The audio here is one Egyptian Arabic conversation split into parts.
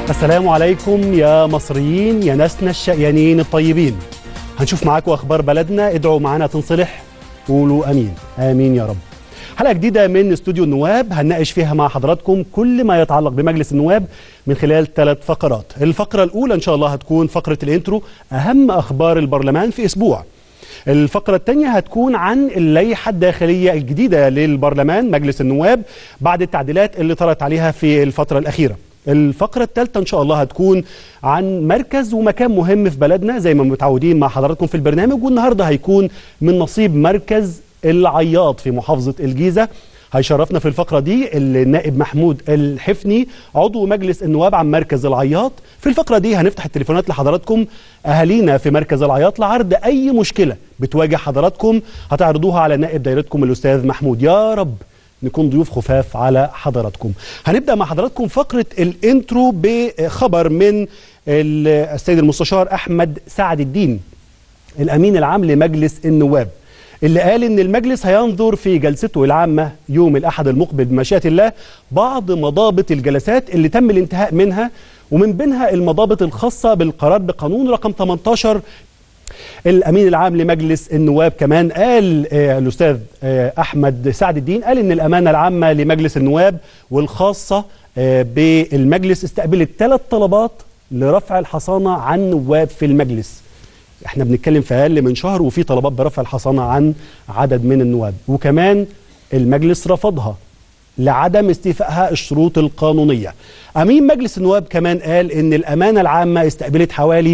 السلام عليكم يا مصريين يا ناسنا الشقيانين الطيبين هنشوف معاكم اخبار بلدنا ادعوا معانا تنصلح قولوا امين امين يا رب حلقه جديده من استوديو النواب هنناقش فيها مع حضراتكم كل ما يتعلق بمجلس النواب من خلال ثلاث فقرات الفقره الاولى ان شاء الله هتكون فقره الانترو اهم اخبار البرلمان في اسبوع الفقرة الثانية هتكون عن اللائحة الداخلية الجديدة للبرلمان مجلس النواب بعد التعديلات اللي طرأت عليها في الفترة الأخيرة الفقرة الثالثة إن شاء الله هتكون عن مركز ومكان مهم في بلدنا زي ما متعودين مع حضراتكم في البرنامج والنهاردة هيكون من نصيب مركز العياط في محافظة الجيزة هيشرفنا في الفقرة دي النائب محمود الحفني عضو مجلس النواب عن مركز العياط في الفقرة دي هنفتح التليفونات لحضراتكم أهالينا في مركز العياط لعرض أي مشكلة بتواجه حضراتكم هتعرضوها على نائب دايرتكم الأستاذ محمود يا رب نكون ضيوف خفاف على حضراتكم هنبدأ مع حضراتكم فقرة الانترو بخبر من السيد المستشار أحمد سعد الدين الأمين العام لمجلس النواب اللي قال ان المجلس هينظر في جلسته العامه يوم الاحد المقبل بمشيئه الله بعض مضابط الجلسات اللي تم الانتهاء منها ومن بينها المضابط الخاصه بالقرار بقانون رقم 18 الامين العام لمجلس النواب كمان قال آه الاستاذ آه احمد سعد الدين قال ان الامانه العامه لمجلس النواب والخاصه آه بالمجلس استقبلت ثلاث طلبات لرفع الحصانه عن نواب في المجلس احنا بنتكلم في اقل من شهر وفي طلبات برفع الحصانه عن عدد من النواب وكمان المجلس رفضها لعدم استيفائها الشروط القانونيه. امين مجلس النواب كمان قال ان الامانه العامه استقبلت حوالي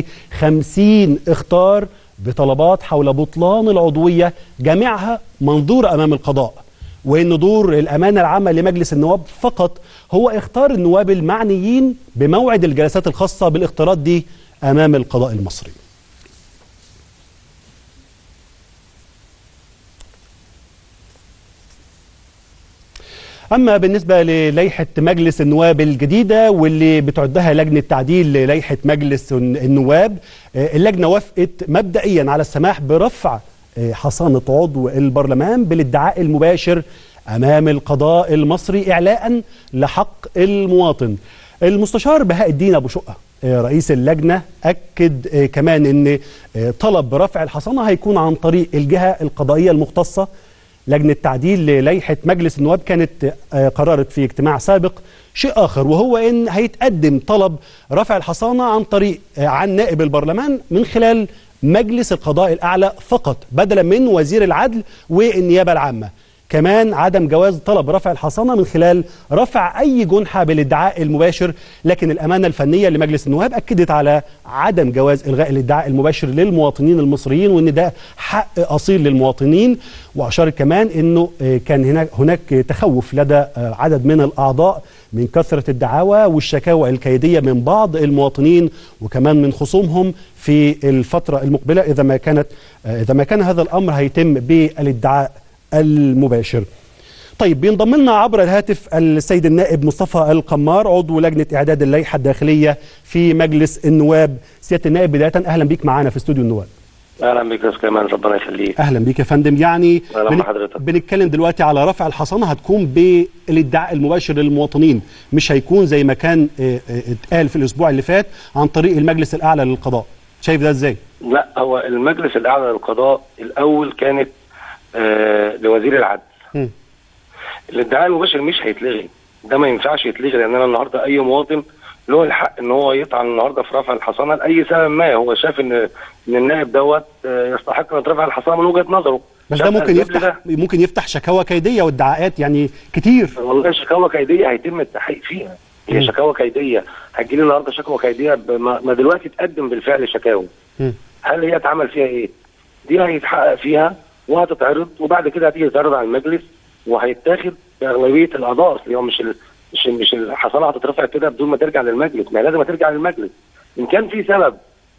50 اختار بطلبات حول بطلان العضويه جميعها منظوره امام القضاء. وان دور الامانه العامه لمجلس النواب فقط هو اختار النواب المعنيين بموعد الجلسات الخاصه بالاختيارات دي امام القضاء المصري. أما بالنسبة للائحة مجلس النواب الجديدة واللي بتعدها لجنة تعديل للائحة مجلس النواب اللجنة وافقت مبدئيا على السماح برفع حصانة عضو البرلمان بالادعاء المباشر أمام القضاء المصري إعلاء لحق المواطن المستشار بهاء الدين أبو شقة رئيس اللجنة أكد كمان أن طلب رفع الحصانة هيكون عن طريق الجهة القضائية المختصة لجنة تعديل للائحة مجلس النواب كانت قررت في اجتماع سابق شيء آخر وهو أن هيتقدم طلب رفع الحصانة عن طريق عن نائب البرلمان من خلال مجلس القضاء الأعلى فقط بدلا من وزير العدل والنيابة العامة كمان عدم جواز طلب رفع الحصانة من خلال رفع أي جنحة بالادعاء المباشر لكن الأمانة الفنية لمجلس النواب أكدت على عدم جواز إلغاء الادعاء المباشر للمواطنين المصريين وأن ده حق أصيل للمواطنين وأشارت كمان أنه كان هناك, هناك تخوف لدى عدد من الأعضاء من كثرة الدعاوى والشكاوى الكيدية من بعض المواطنين وكمان من خصومهم في الفترة المقبلة إذا ما كانت إذا ما كان هذا الأمر هيتم بالادعاء المباشر طيب بينضم لنا عبر الهاتف السيد النائب مصطفى القمار عضو لجنة إعداد اللائحة الداخلية في مجلس النواب سيادة النائب بداية أهلا بيك معانا في استوديو النواب اهلا بك يا استاذ كمان ربنا يخليك اهلا بيك يا فندم يعني اهلا بن... حضرتك بنتكلم دلوقتي على رفع الحصانه هتكون بالادعاء المباشر للمواطنين مش هيكون زي ما كان اتقال في الاسبوع اللي فات عن طريق المجلس الاعلى للقضاء شايف ده ازاي لا هو المجلس الاعلى للقضاء الاول كانت آه لوزير العدل م. الادعاء المباشر مش هيتلغي ده ما ينفعش يتلغي لان انا النهارده اي مواطن له الحق ان هو يطعن النهارده في رفع الحصانه لاي سبب ما هو شاف ان ان النائب دوت يستحق ان ترفع الحصانه من وجهه نظره بس ده ممكن يفتح ده. ممكن يفتح شكاوى كيديه وادعاءات يعني كتير والله شكاوى كيديه هيتم التحقيق فيها هي شكاوى كيديه هتجي لي النهارده شكوى كيديه ما دلوقتي تقدم بالفعل شكاوى هل هي اتعمل فيها ايه؟ دي هيتحقق فيها وهتتعرض وبعد كده هتيجي تتعرض على المجلس وهيتاخد باغلبيه الاعضاء اللي هو مش ال... مش مش الحصانه هتترفع كده بدون ما ترجع للمجلس ما لازم ترجع للمجلس ان كان في سبب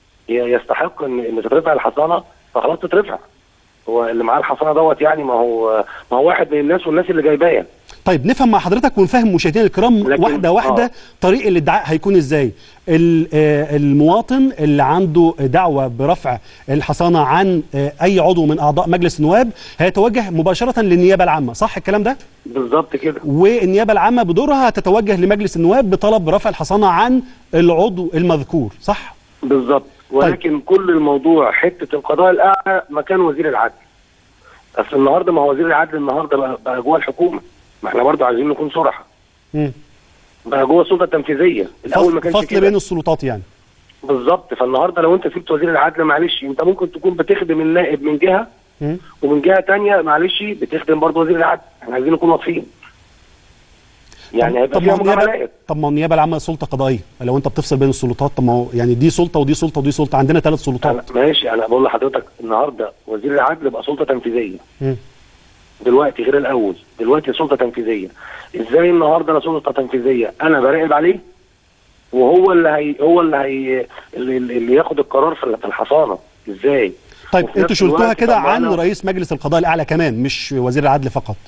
يستحق ان ان تترفع الحصانه فخلاص تترفع هو اللي معاه الحصانه دوت يعني ما هو ما هو واحد من الناس والناس اللي جايباه طيب نفهم مع حضرتك ونفهم مشاهدينا الكرام لكن- واحده واحده آه. طريق الادعاء هيكون ازاي ال- آه، المواطن اللي عنده دعوه برفع الحصانه عن آه، اي عضو من اعضاء مجلس النواب هيتوجه مباشره للنيابه العامه صح الكلام ده بالظبط كده والنيابه العامه بدورها هتتوجه لمجلس النواب بطلب رفع الحصانه عن العضو المذكور صح بالظبط ولكن كل الموضوع حته القضاء الاعلى مكان وزير العدل اصل النهارده ما هو وزير العدل النهارده بقى, بقى جوه الحكومه ما احنا برضه عايزين نكون صراحه مم. بقى جوه السلطه التنفيذيه الاول ما فصل, كانش فصل كده بين السلطات يعني بالظبط فالنهارده لو انت سبت وزير العدل معلش انت ممكن تكون بتخدم النائب من جهه مم. ومن جهه تانية معلش بتخدم برضه وزير العدل احنا عايزين نكون واضحين يعني هيبقى طب ما فيها هو النيابه مجاملات طب ما هو النيابه العامه سلطه قضائيه لو انت بتفصل بين السلطات طب ما هو يعني دي سلطه ودي سلطه ودي سلطه عندنا ثلاث سلطات أنا- ماشي انا بقول لحضرتك النهارده وزير العدل بقى سلطه تنفيذيه مم. دلوقتي غير الاول دلوقتي سلطه تنفيذيه ازاي النهارده انا سلطه تنفيذيه انا براقب عليه وهو اللي هي هو اللي هي اللي, اللي ياخد القرار في في الحصانه ازاي طيب وفي انتوا نفس شلتوها الوقت كده طب ما عن أنا- رئيس مجلس القضاء الاعلى كمان مش وزير العدل فقط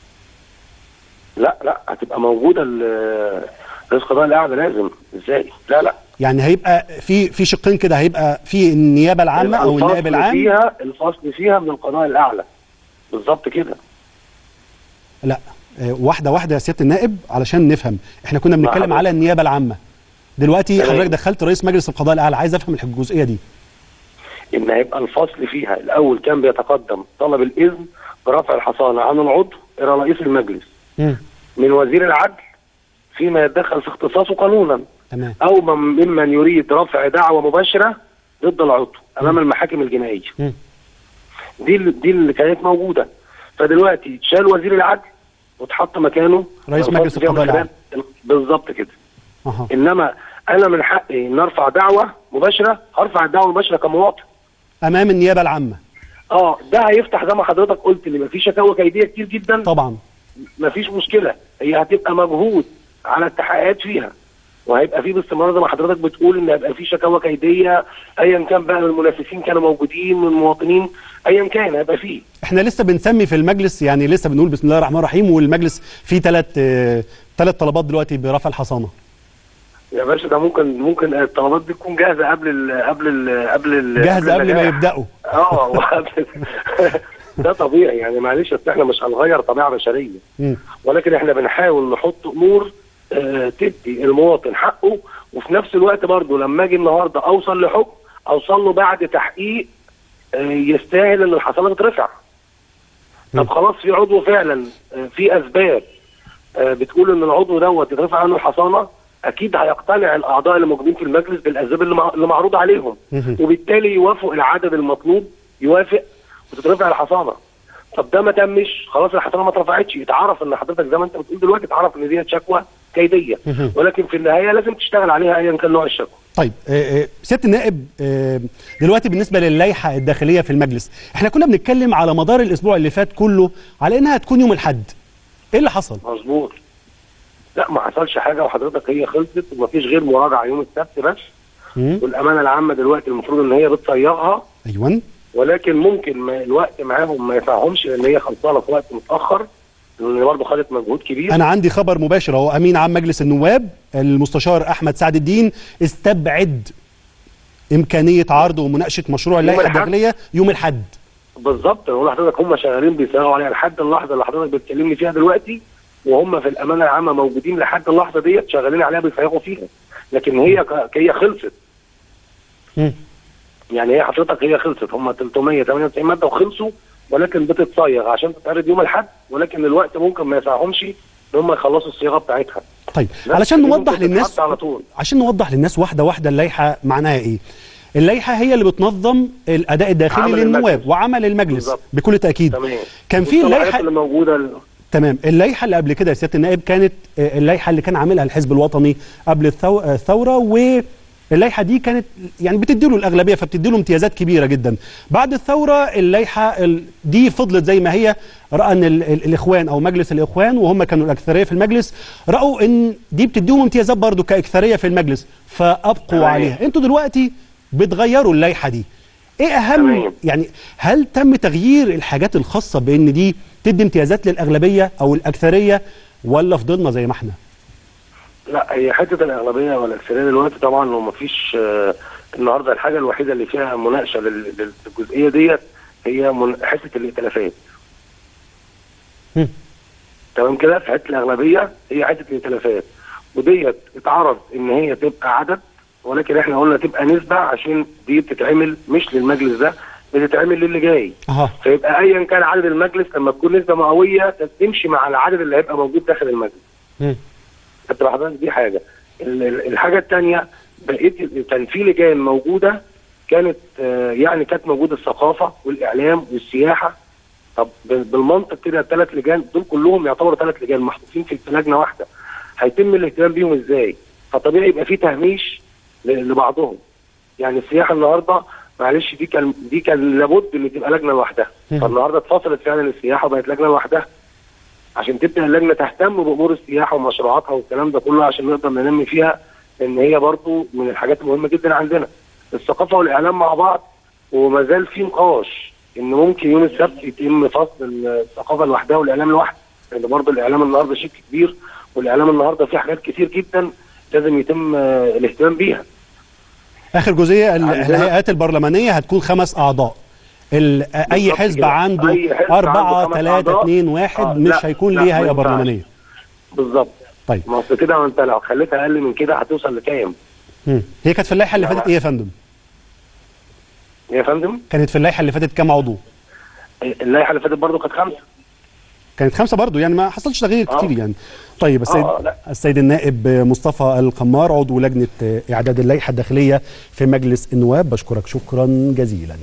لا لا هتبقى موجوده ال- رئيس القضاء الاعلى لازم ازاي لا لا يعني هيبقى في في شقين كده هيبقى في النيابه العامه او الفصل النائب العام فيها الفصل فيها من القضاء الاعلى بالظبط كده لا آه، واحده واحده يا سياده النائب علشان نفهم احنا كنا مع بنتكلم حضرتك. على النيابه العامه دلوقتي تمام. حضرتك دخلت رئيس مجلس القضاء الاعلى عايز افهم الجزئيه دي ان هيبقى الفصل فيها الاول كان بيتقدم طلب الاذن برفع الحصانه عن العضو الى رئيس المجلس مم. من وزير العدل فيما يتدخل في اختصاصه قانونا تمام او من ممن يريد رفع دعوى مباشره ضد العضو امام المحاكم الجنائيه مم. دي اللي دي اللي كانت موجوده فدلوقتي شال وزير العدل واتحط مكانه رئيس الفصل مجلس فيها القضاء من خلال- بالظبط كده اها انما انا من حقي ان ارفع دعوه مباشره هرفع الدعوه مباشره كمواطن امام النيابه العامه اه ده هيفتح زي ما حضرتك قلت ان مفيش شكاوى كيديه كتير جدا طبعا مفيش مشكله هي هتبقى مجهود على التحقيقات فيها وهيبقى في باستمرار زي ما حضرتك بتقول ان هيبقى في شكاوى كيديه ايا كان بقى من المنافسين كانوا موجودين من المواطنين ايا كان هيبقى فيه احنا لسه بنسمي في المجلس يعني لسه بنقول بسم الله الرحمن الرحيم والمجلس فيه ثلاث ثلاث طلبات دلوقتي برفع الحصانه يا باشا ده ممكن ممكن الطلبات دي تكون جاهزه قبل ال قبل ال قبل ال جاهزه قبل ما النجاح. يبداوا اه وقبل- ده طبيعي يعني معلش اصل احنا مش هنغير طبيعه بشريه مم. ولكن احنا بنحاول نحط امور آه، تدي المواطن حقه وفي نفس الوقت برضه لما اجي النهارده اوصل لحكم اوصل له بعد تحقيق آه، يستاهل ان الحصانه تترفع. مم. طب خلاص في عضو فعلا آه، في اسباب آه، بتقول ان العضو دوت يترفع عنه الحصانه اكيد هيقتنع الاعضاء اللي موجودين في المجلس بالاسباب اللي مع- اللي معروض عليهم مهم. وبالتالي يوافق العدد المطلوب يوافق وتترفع الحصانه طب ده ما تمش خلاص الحصانه ما اترفعتش يتعرف ان حضرتك زي ما انت بتقول دلوقتي اتعرف ان دي شكوى كيديه مهم. ولكن في النهايه لازم تشتغل عليها ايا كان نوع الشكوى طيب آه، آه، سياده النائب آه، دلوقتي بالنسبه للائحه الداخليه في المجلس احنا كنا بنتكلم على مدار الاسبوع اللي فات كله على انها تكون يوم الاحد ايه اللي حصل مظبوط لا ما حصلش حاجه وحضرتك هي خلصت ومفيش غير مراجعه يوم السبت بس مم. والامانه العامه دلوقتي المفروض ان هي بتصيغها ايوه ولكن ممكن ما الوقت معاهم ما ينفعهمش لان هي خلصانه في وقت متاخر لان برضه خدت مجهود كبير انا عندي خبر مباشر هو امين عام مجلس النواب المستشار احمد سعد الدين استبعد امكانيه عرض ومناقشه مشروع اللائحه الأحد؟ الداخليه يوم الاحد بالظبط انا بقول لحضرتك هم شغالين بيصيغوا عليها لحد اللحظه اللي حضرتك بتكلمني فيها دلوقتي وهم في الامانه العامه موجودين لحد اللحظه ديت شغالين عليها بيصيغوا فيها لكن هي ك- هي خلصت مم. يعني هي حضرتك هي خلصت هم 398 ماده وخلصوا ولكن بتتصيغ عشان تتعرض يوم الاحد ولكن الوقت ممكن ما يسعهمش ان هم يخلصوا الصياغه بتاعتها طيب بس علشان دي نوضح ممكن للناس تتحط على طول عشان نوضح للناس واحده واحده اللائحه معناها ايه اللائحه هي اللي بتنظم الاداء الداخلي عمل للنواب المجلس. وعمل المجلس بالظبط. بكل تاكيد تمام كان في والصلاحيات اللائحه اللي موجوده ال- تمام اللائحه اللي قبل كده يا سياده النائب كانت آه، اللائحه اللي كان عاملها الحزب الوطني قبل الثو- آه، الثوره واللائحه دي كانت يعني بتدي له الاغلبيه فبتدي له امتيازات كبيره جدا بعد الثوره اللائحه ال- دي فضلت زي ما هي راى ان ال- ال- الاخوان او مجلس الاخوان وهم كانوا الاكثريه في المجلس راوا ان دي بتديهم امتيازات برضو كاكثريه في المجلس فابقوا تمام. عليها انتوا دلوقتي بتغيروا اللائحه دي ايه اهم تمام. يعني هل تم تغيير الحاجات الخاصه بان دي تدي امتيازات للاغلبيه او الاكثريه ولا فضلنا زي ما احنا لا هي حته الاغلبيه والاكثريه دلوقتي طبعا وما فيش آه، النهارده الحاجه الوحيده اللي فيها مناقشه لل- لل- للجزئيه ديت هي من- حته الائتلافات مم. تمام كده في حته الاغلبيه هي حته الائتلافات وديت اتعرض ان هي تبقى عدد ولكن احنا قلنا تبقى نسبه عشان دي بتتعمل مش للمجلس ده بتتعمل للي جاي اها فيبقى ايا كان عدد المجلس لما تكون نسبه مئويه تمشي مع العدد اللي هيبقى موجود داخل المجلس مم. خدت بال حضرتك دي حاجه ال- ال- الحاجه الثانيه بقيت كان في لجان موجوده كانت آه، يعني كانت موجوده الثقافه والاعلام والسياحه طب بال- بالمنطق كده الثلاث لجان دول كلهم يعتبروا ثلاث لجان محطوطين في لجنه واحده هيتم الاهتمام بيهم ازاي؟ فطبيعي يبقى في تهميش ل- لبعضهم يعني السياحه النهارده معلش دي كان دي كان لابد ان تبقى لجنه لوحدها مم. فالنهارده اتفصلت فعلا السياحه وبقت لجنه لوحدها عشان تبدا اللجنه تهتم بامور السياحه ومشروعاتها والكلام ده كله عشان نقدر ننمي فيها ان هي برضو من الحاجات المهمه جدا عندنا الثقافه والاعلام مع بعض وما زال في نقاش ان ممكن يوم السبت يتم فصل الثقافه لوحدها والاعلام لوحده لان برضو الاعلام النهارده شيء كبير والاعلام النهارده فيه حاجات كتير جدا لازم يتم آه، الاهتمام بيها اخر جزئيه ال- عندنا- الهيئات البرلمانيه هتكون خمس اعضاء ال- اي بالظبط حزب كده. عنده أي حزب أربعة عنده خمس ثلاثة أعضاء. اتنين واحد آه، مش لا، هيكون لا، ليه ما هيئة ينفعش. برلمانية بالظبط طيب ما اصل كده انت لو خليتها اقل من كده هتوصل لكام؟ مم. هي كانت في اللائحة اللي لا، فاتت لا. ايه يا فندم؟ يا فندم كانت في اللائحة اللي فاتت كام عضو؟ اللائحه اللي فاتت برضه كانت خمسه كانت خمسة برضو يعني ما حصلش تغيير آه. كتير يعني طيب السيد آه، لا. السيد النائب مصطفى القمار عضو لجنة إعداد اللائحة الداخلية في مجلس النواب بشكرك شكرا جزيلا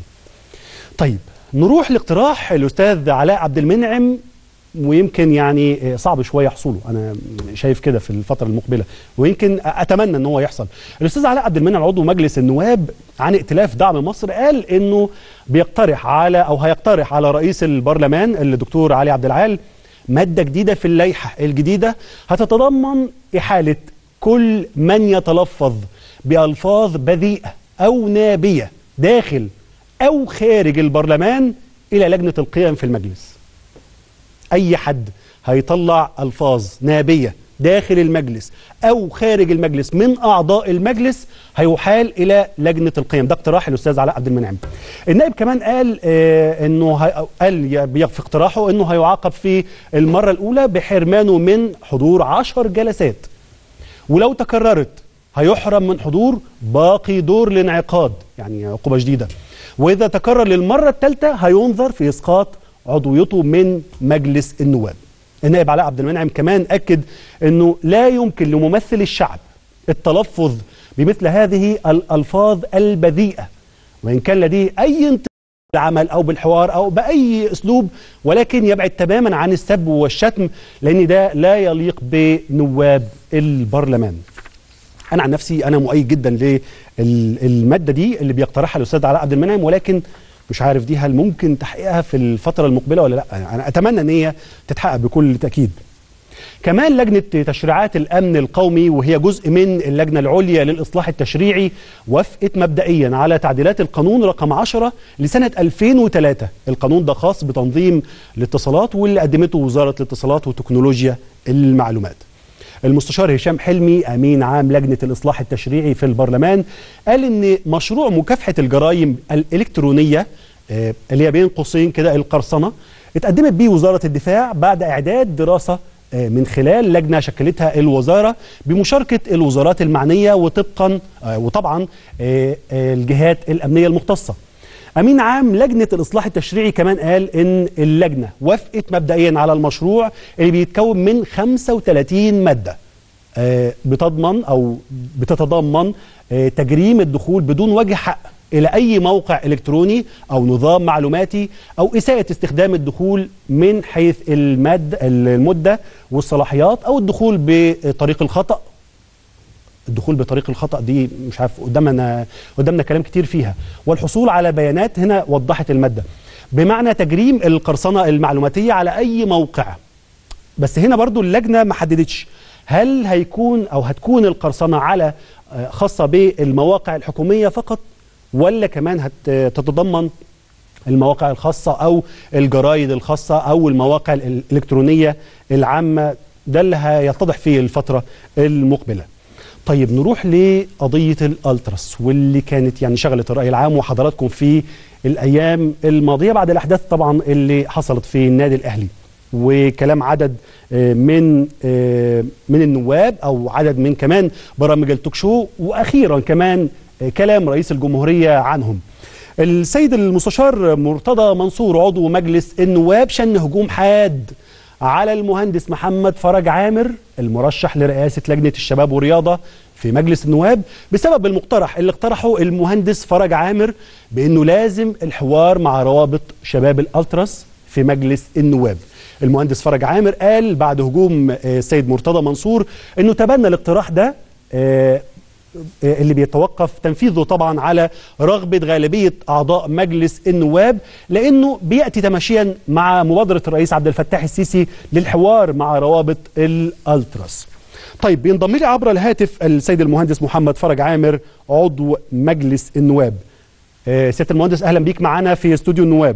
طيب نروح لاقتراح الأستاذ علاء عبد المنعم ويمكن يعني صعب شويه حصوله انا شايف كده في الفتره المقبله ويمكن اتمنى ان هو يحصل الاستاذ علاء عبد المنعم عضو مجلس النواب عن ائتلاف دعم مصر قال انه بيقترح على او هيقترح على رئيس البرلمان الدكتور علي عبد العال ماده جديده في اللائحه الجديده هتتضمن احاله كل من يتلفظ بالفاظ بذيئه او نابيه داخل او خارج البرلمان الى لجنه القيم في المجلس اي حد هيطلع الفاظ نابيه داخل المجلس او خارج المجلس من اعضاء المجلس هيحال الى لجنه القيم ده اقتراح الاستاذ علاء عبد المنعم النائب كمان قال آه انه هي قال يا- في اقتراحه انه هيعاقب في المره الاولى بحرمانه من حضور عشر جلسات ولو تكررت هيحرم من حضور باقي دور الانعقاد يعني عقوبة جديدة وإذا تكرر للمرة الثالثة هينظر في إسقاط عضويته من مجلس النواب النائب علاء عبد المنعم كمان أكد أنه لا يمكن لممثل الشعب التلفظ بمثل هذه الألفاظ البذيئة وإن كان لديه أي انتظار بالعمل او بالحوار او باي اسلوب ولكن يبعد تماما عن السب والشتم لان ده لا يليق بنواب البرلمان. انا عن نفسي انا مؤيد جدا للماده دي اللي بيقترحها الاستاذ علاء عبد المنعم ولكن مش عارف دي هل ممكن تحقيقها في الفتره المقبله ولا لا انا اتمنى ان هي تتحقق بكل تاكيد. كمان لجنة تشريعات الأمن القومي وهي جزء من اللجنة العليا للإصلاح التشريعي وافقت مبدئيا على تعديلات القانون رقم 10 لسنة 2003 القانون ده خاص بتنظيم الاتصالات واللي قدمته وزارة الاتصالات وتكنولوجيا المعلومات المستشار هشام حلمي امين عام لجنه الاصلاح التشريعي في البرلمان قال ان مشروع مكافحه الجرائم الالكترونيه آه، اللي هي بين قوسين كده القرصنه اتقدمت بيه وزاره الدفاع بعد اعداد دراسه آه، من خلال لجنه شكلتها الوزاره بمشاركه الوزارات المعنيه وطبقا آه، وطبعا آه، آه، الجهات الامنيه المختصه. امين عام لجنه الاصلاح التشريعي كمان قال ان اللجنه وافقت مبدئيا على المشروع اللي بيتكون من 35 ماده آه، بتضمن او بتتضمن آه، تجريم الدخول بدون وجه حق الى اي موقع الكتروني او نظام معلوماتي او اساءه استخدام الدخول من حيث الماده المده والصلاحيات او الدخول بطريق الخطا الدخول بطريق الخطأ دي مش عارف قدامنا قدامنا كلام كتير فيها والحصول على بيانات هنا وضحت المادة بمعنى تجريم القرصنة المعلوماتية على أي موقع بس هنا برضو اللجنة ما حددتش هل هيكون أو هتكون القرصنة على آه، خاصة بالمواقع الحكومية فقط ولا كمان هتتضمن المواقع الخاصة أو الجرايد الخاصة أو المواقع الإلكترونية العامة ده اللي هيتضح في الفتره المقبله طيب نروح لقضيه الالتراس واللي كانت يعني شغلت الراي العام وحضراتكم في الايام الماضيه بعد الاحداث طبعا اللي حصلت في النادي الاهلي وكلام عدد من من النواب او عدد من كمان برامج التوك شو واخيرا كمان كلام رئيس الجمهوريه عنهم. السيد المستشار مرتضى منصور عضو مجلس النواب شن هجوم حاد على المهندس محمد فرج عامر المرشح لرئاسه لجنه الشباب والرياضه في مجلس النواب بسبب المقترح اللي اقترحه المهندس فرج عامر بانه لازم الحوار مع روابط شباب الالتراس في مجلس النواب. المهندس فرج عامر قال بعد هجوم السيد مرتضى منصور انه تبنى الاقتراح ده اللي بيتوقف تنفيذه طبعا على رغبة غالبية أعضاء مجلس النواب لأنه بيأتي تماشيا مع مبادرة الرئيس عبد الفتاح السيسي للحوار مع روابط الألتراس طيب بينضم لي عبر الهاتف السيد المهندس محمد فرج عامر عضو مجلس النواب سيادة المهندس أهلا بيك معنا في استوديو النواب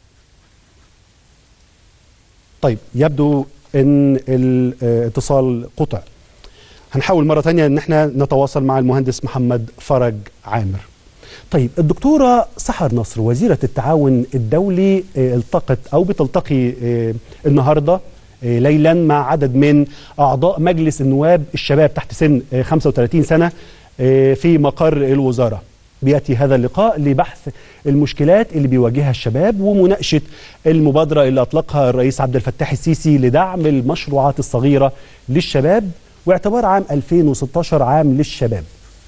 طيب يبدو ان الاتصال قطع هنحاول مرة تانية ان احنا نتواصل مع المهندس محمد فرج عامر طيب الدكتورة سحر نصر وزيرة التعاون الدولي التقت او بتلتقي النهاردة ليلا مع عدد من اعضاء مجلس النواب الشباب تحت سن 35 سنة في مقر الوزارة بياتي هذا اللقاء لبحث المشكلات اللي بيواجهها الشباب ومناقشه المبادره اللي اطلقها الرئيس عبد الفتاح السيسي لدعم المشروعات الصغيره للشباب واعتبار عام 2016 عام للشباب.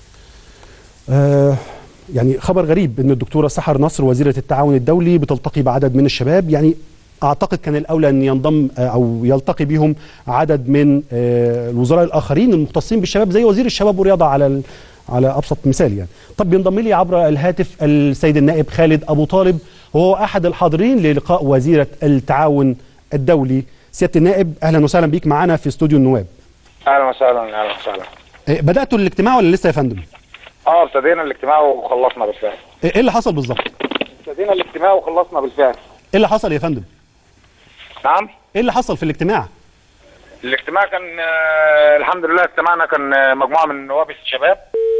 آه يعني خبر غريب ان الدكتوره سحر نصر وزيره التعاون الدولي بتلتقي بعدد من الشباب يعني اعتقد كان الاولى ان ينضم او يلتقي بهم عدد من آه الوزراء الاخرين المختصين بالشباب زي وزير الشباب والرياضه على على ابسط مثال يعني طب بينضم لي عبر الهاتف السيد النائب خالد ابو طالب وهو احد الحاضرين للقاء وزيره التعاون الدولي سياده النائب اهلا وسهلا بيك معنا في استوديو النواب اهلا وسهلا اهلا وسهلا بداتوا الاجتماع ولا لسه يا فندم اه ابتدينا الاجتماع وخلصنا بالفعل ايه اللي حصل بالظبط ابتدينا الاجتماع وخلصنا بالفعل ايه اللي حصل يا فندم نعم ايه اللي حصل في الاجتماع الاجتماع كان آه الحمد لله اجتماعنا كان آه مجموعه من نواب الشباب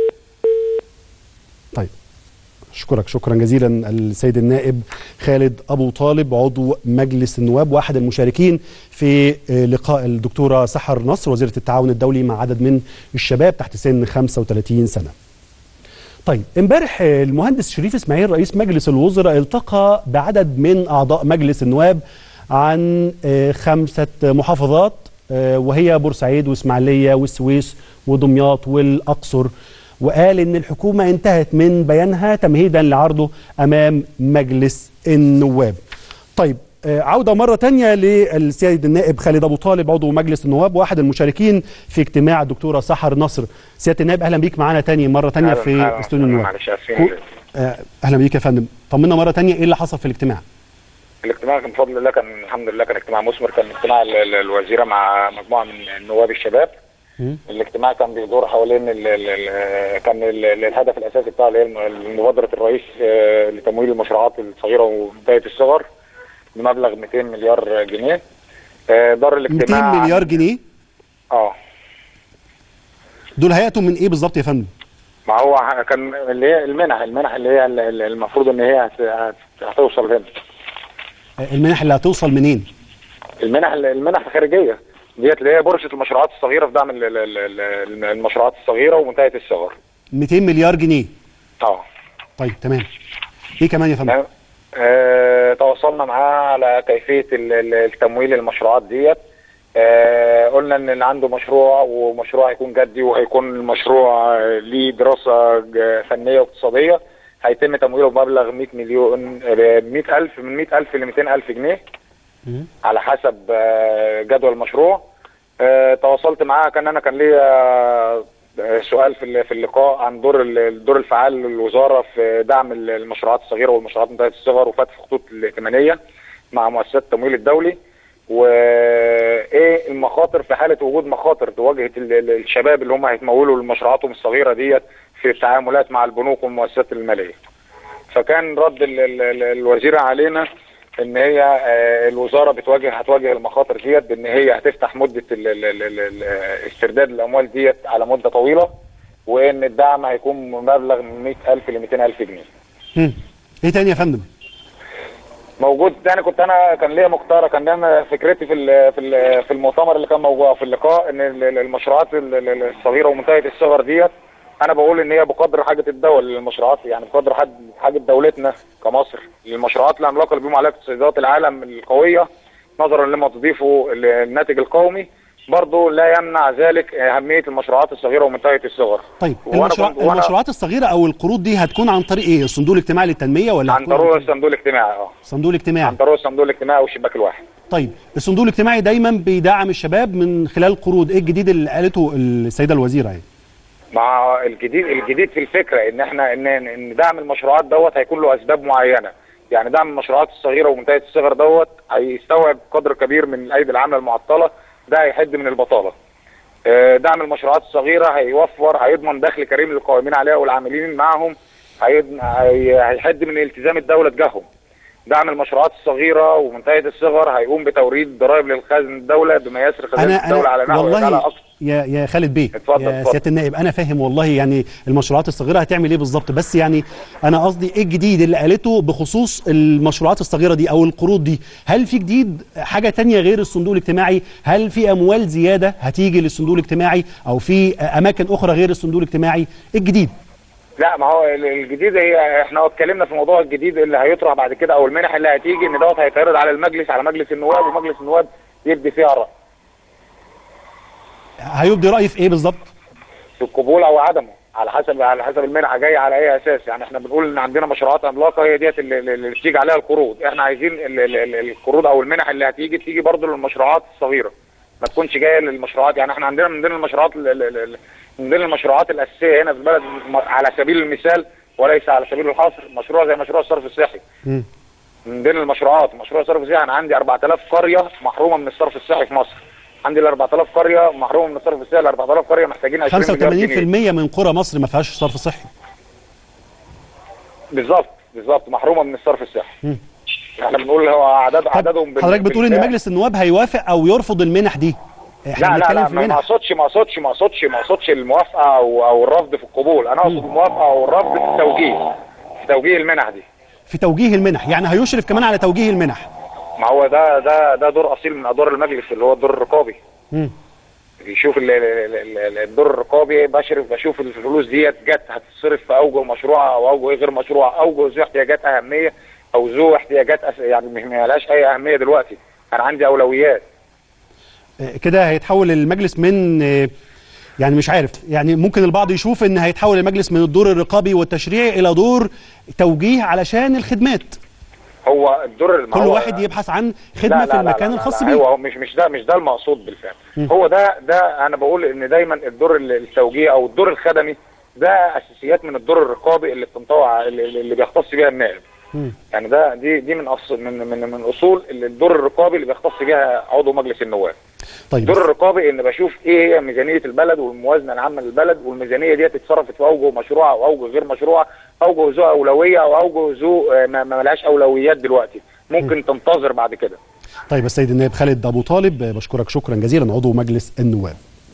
طيب اشكرك شكرا جزيلا السيد النائب خالد ابو طالب عضو مجلس النواب واحد المشاركين في لقاء الدكتوره سحر نصر وزيره التعاون الدولي مع عدد من الشباب تحت سن 35 سنه. طيب امبارح المهندس شريف اسماعيل رئيس مجلس الوزراء التقى بعدد من اعضاء مجلس النواب عن خمسه محافظات وهي بورسعيد واسماعيليه والسويس ودمياط والاقصر وقال ان الحكومه انتهت من بيانها تمهيدا لعرضه امام مجلس النواب. طيب عوده مره ثانيه للسيد النائب خالد ابو طالب عضو مجلس النواب واحد المشاركين في اجتماع الدكتوره سحر نصر. سياده النائب اهلا بيك معانا ثاني مره ثانيه في استوديو النواب. معلش اهلا بيك يا فندم. طمنا مره ثانيه ايه اللي حصل في الاجتماع؟ الاجتماع كان بفضل الله كان الحمد لله كان اجتماع مثمر كان اجتماع الوزيره مع مجموعه من النواب الشباب الاجتماع كان بيدور حوالين ال ال ال كان ال الهدف الاساسي بتاع اللي هي مبادره الرئيس لتمويل المشروعات الصغيره وبدايه الصغر بمبلغ 200 مليار جنيه دار الاجتماع 200 مليار جنيه؟ اه دول هيئتهم من ايه بالظبط يا فندم؟ ما هو كان اللي هي المنح المنح اللي هي المفروض ان هي هتوصل هنا المنح اللي هتوصل منين؟ المنح المنح الخارجيه ديت اللي هي بورصه المشروعات الصغيره في دعم المشروعات الصغيره ومنتهيه الصغر 200 مليار جنيه اه طيب تمام ايه كمان يا فندم؟ آه تواصلنا معاه على كيفيه التمويل المشروعات ديت آه قلنا ان اللي عنده مشروع ومشروع هيكون جدي وهيكون المشروع ليه دراسه فنيه واقتصاديه هيتم تمويله بمبلغ 100 مليون 100000 من 100000 ل 200000 جنيه على حسب جدول المشروع تواصلت معاه كان انا كان ليا سؤال في في اللقاء عن دور الدور الفعال للوزاره في دعم المشروعات الصغيره والمشروعات منتهيه الصغر وفتح خطوط الائتمانيه مع مؤسسات التمويل الدولي وايه المخاطر في حاله وجود مخاطر تواجه الشباب اللي هم هيتمولوا لمشروعاتهم الصغيره ديت في التعاملات مع البنوك والمؤسسات الماليه. فكان رد الوزيره علينا ان هي آه، الوزاره بتواجه هتواجه المخاطر ديت بان هي هتفتح مده ال- ال- ال- ال- ال- استرداد الاموال ديت على مده طويله وان الدعم هيكون مبلغ من 100000 ل 200000 جنيه. مم. ايه تاني يا فندم موجود يعني كنت انا كان ليا مقترح كان انا فكرتي في ال- في ال- في المؤتمر اللي كان موجود في اللقاء ان ال- ال- المشروعات ال- ال- الصغيره ومنتهيه الصغر ديت انا بقول ان هي بقدر حاجه الدول للمشروعات يعني بقدر حد حاجه دولتنا كمصر للمشروعات العملاقه اللي بيقوم عليها اقتصاديات العالم القويه نظرا لما تضيفه ال- الناتج القومي برضه لا يمنع ذلك اهميه المشروعات الصغيره ومنتهيه الصغر طيب وأنا المشروع كنت- وأنا المشروعات الصغيره او القروض دي هتكون عن طريق ايه الصندوق الاجتماعي للتنميه ولا عن هتكون طريق الصندوق الاجتماعي اه الصندوق الاجتماعي عن طريق الصندوق الاجتماعي والشباك الواحد طيب الصندوق الاجتماعي دايما بيدعم الشباب من خلال قروض ايه الجديد اللي قالته السيده الوزيره يعني مع الجديد الجديد في الفكره ان احنا ان ان دعم المشروعات دوت هيكون له اسباب معينه يعني دعم المشروعات الصغيره ومنتهيه الصغر دوت هيستوعب قدر كبير من الايدي العامله المعطله ده هيحد من البطاله آه، دعم المشروعات الصغيره هيوفر هيضمن دخل كريم للقائمين عليها والعاملين معهم هيض- هي- هيحد من التزام الدوله تجاههم دعم المشروعات الصغيره ومنتهيه الصغر هيقوم بتوريد ضرائب للخزن الدوله بما يسري خزانه انا الدوله على انا نحو يجعلها والله اكثر يا يا خالد بيه اتفضل، يا اتفضل. سياده النائب انا فاهم والله يعني المشروعات الصغيره هتعمل ايه بالظبط بس يعني انا قصدي ايه الجديد اللي قالته بخصوص المشروعات الصغيره دي او القروض دي هل في جديد حاجه تانية غير الصندوق الاجتماعي هل في اموال زياده هتيجي للصندوق الاجتماعي او في اماكن اخرى غير الصندوق الاجتماعي ايه الجديد لا ما هو ال- الجديد هي احنا اتكلمنا في الموضوع الجديد اللي هيطرح بعد كده او المنح اللي هتيجي ان دوت هيتعرض على المجلس على مجلس النواب ومجلس النواب يدي فيها راي هيبدي راي في ايه بالظبط في القبول او عدمه على حسب على حسب المنحه جايه على اي اساس يعني احنا بنقول ان عندنا مشروعات عملاقه هي ديت اللي, اللي اللي بتيجي عليها القروض احنا عايزين ال- ال- ال- القروض او المنح اللي هتيجي تيجي برضه للمشروعات الصغيره ما تكونش جايه للمشروعات يعني احنا عندنا من ضمن المشروعات ال- ال- ال- من ضمن المشروعات الاساسيه هنا في البلد م- على سبيل المثال وليس على سبيل الحصر مشروع زي مشروع الصرف الصحي مم. من ضمن المشروعات مشروع الصرف الصحي انا عندي 4000 قريه محرومه من الصرف الصحي في مصر عندي ال 4000 قريه محرومه من الصرف الصحي ال 4000 قريه محتاجين 20 مليار جنيه 85% من قرى مصر ما فيهاش صرف صحي بالظبط بالظبط محرومه من الصرف الصحي مم. احنا بنقول هو اعداد عددهم بال- حضرتك بتقول ان بالفعل. مجلس النواب هيوافق او يرفض المنح دي احنا لا لا بنتكلم لا في ما ما منح اقصدش ما اقصدش ما اقصدش ما اقصدش الموافقه او او الرفض في القبول انا اقصد الموافقه او الرفض في التوجيه في توجيه المنح دي في توجيه المنح يعني هيشرف كمان على توجيه المنح ما هو ده ده ده دور اصيل من ادوار المجلس اللي هو الدور الرقابي مم. يشوف ال- ال- ال- ال- الدور الرقابي بشرف بشوف الفلوس ديت جت هتتصرف في اوجه مشروعه او اوجه غير مشروعه اوجه ذو احتياجات اهميه او ذو احتياجات أس... يعني مش- ما لهاش اي اهميه دلوقتي انا عندي اولويات آه، كده هيتحول المجلس من آه، يعني مش عارف يعني ممكن البعض يشوف ان هيتحول المجلس من الدور الرقابي والتشريعي الى دور توجيه علشان الخدمات هو الدور ما كل هو واحد يبحث عن خدمه في المكان الخاص بيه هو مش مش ده مش ده المقصود بالفعل هو ده ده انا بقول ان دايما الدور ال- التوجيه او الدور الخدمي ده اساسيات من الدور الرقابي اللي بتنطوي اللي, اللي بيختص بيها النائب مم. يعني ده دي دي من أصل من من من اصول الدور الرقابي اللي بيختص بيها عضو مجلس النواب طيب الدور الرقابي ان بشوف ايه هي ميزانيه البلد والموازنه العامه للبلد والميزانيه دي اتصرفت في اوجه مشروعه او اوجه غير مشروعه اوجه ذو اولويه او اوجه ذو آه، ما ما لهاش اولويات دلوقتي ممكن تنتظر بعد كده طيب السيد النائب خالد ابو طالب آه، بشكرك شكرا جزيلا عضو مجلس النواب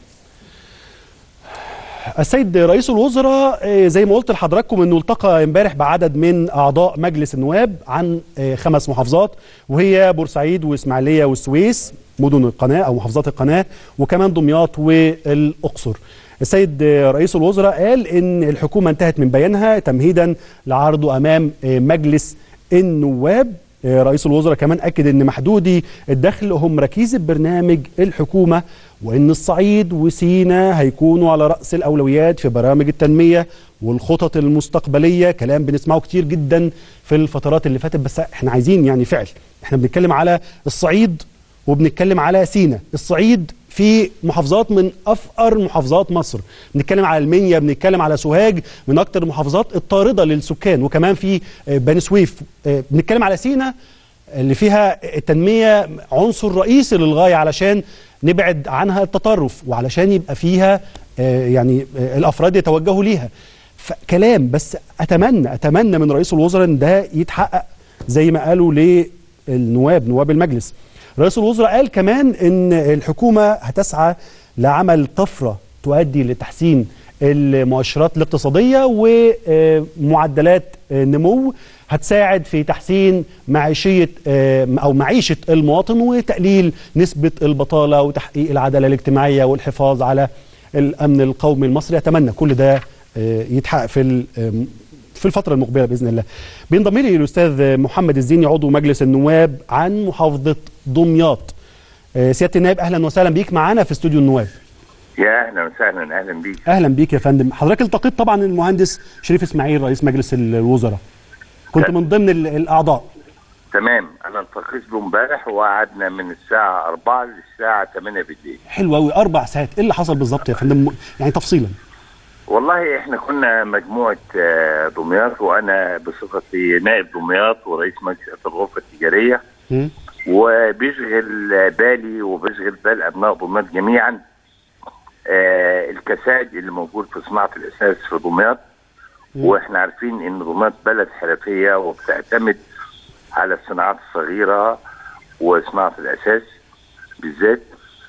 السيد رئيس الوزراء آه، زي ما قلت لحضراتكم انه التقى امبارح بعدد من اعضاء مجلس النواب عن آه، خمس محافظات وهي بورسعيد واسماعيليه والسويس مدن القناه او محافظات القناه وكمان دمياط والاقصر. السيد آه، رئيس الوزراء قال ان الحكومه انتهت من بيانها تمهيدا لعرضه امام آه، مجلس النواب آه، رئيس الوزراء كمان أكد أن محدودي الدخل هم ركيزة برنامج الحكومة وأن الصعيد وسينا هيكونوا على رأس الأولويات في برامج التنمية والخطط المستقبلية كلام بنسمعه كتير جدا في الفترات اللي فاتت بس احنا عايزين يعني فعل احنا بنتكلم على الصعيد وبنتكلم على سينا الصعيد في محافظات من افقر محافظات مصر بنتكلم على المنيا بنتكلم على سوهاج من اكتر المحافظات الطارده للسكان وكمان في آه، بني سويف آه، بنتكلم على سينا اللي فيها التنميه عنصر رئيسي للغايه علشان نبعد عنها التطرف وعلشان يبقى فيها آه، يعني آه، الافراد يتوجهوا ليها فكلام بس اتمنى اتمنى من رئيس الوزراء ان ده يتحقق زي ما قالوا النواب نواب المجلس رئيس الوزراء قال كمان ان الحكومه هتسعى لعمل طفره تؤدي لتحسين المؤشرات الاقتصاديه ومعدلات نمو هتساعد في تحسين معيشيه او معيشه المواطن وتقليل نسبه البطاله وتحقيق العداله الاجتماعيه والحفاظ على الامن القومي المصري اتمنى كل ده يتحقق في في الفترة المقبلة بإذن الله بينضم لي الأستاذ محمد الزيني عضو مجلس النواب عن محافظة دمياط سيادة النائب أهلا وسهلا بيك معانا في استوديو النواب يا اهلا وسهلا اهلا بيك اهلا بيك يا فندم حضرتك التقيت طبعا المهندس شريف اسماعيل رئيس مجلس الوزراء كنت من ضمن الاعضاء تمام انا التقيت له امبارح وقعدنا من الساعه 4 للساعه 8 بالليل حلو قوي اربع ساعات ايه اللي حصل بالظبط يا فندم يعني تفصيلا والله احنا كنا مجموعه دمياط وانا بصفتي نائب دمياط ورئيس مجلس الغرفه التجاريه م? وبيشغل بالي وبيشغل بال ابناء دمياط جميعا آه الكساد اللي موجود في صناعه الاساس في دمياط واحنا عارفين ان دمياط بلد حرفيه وبتعتمد على الصناعات الصغيره وصناعه الاساس بالذات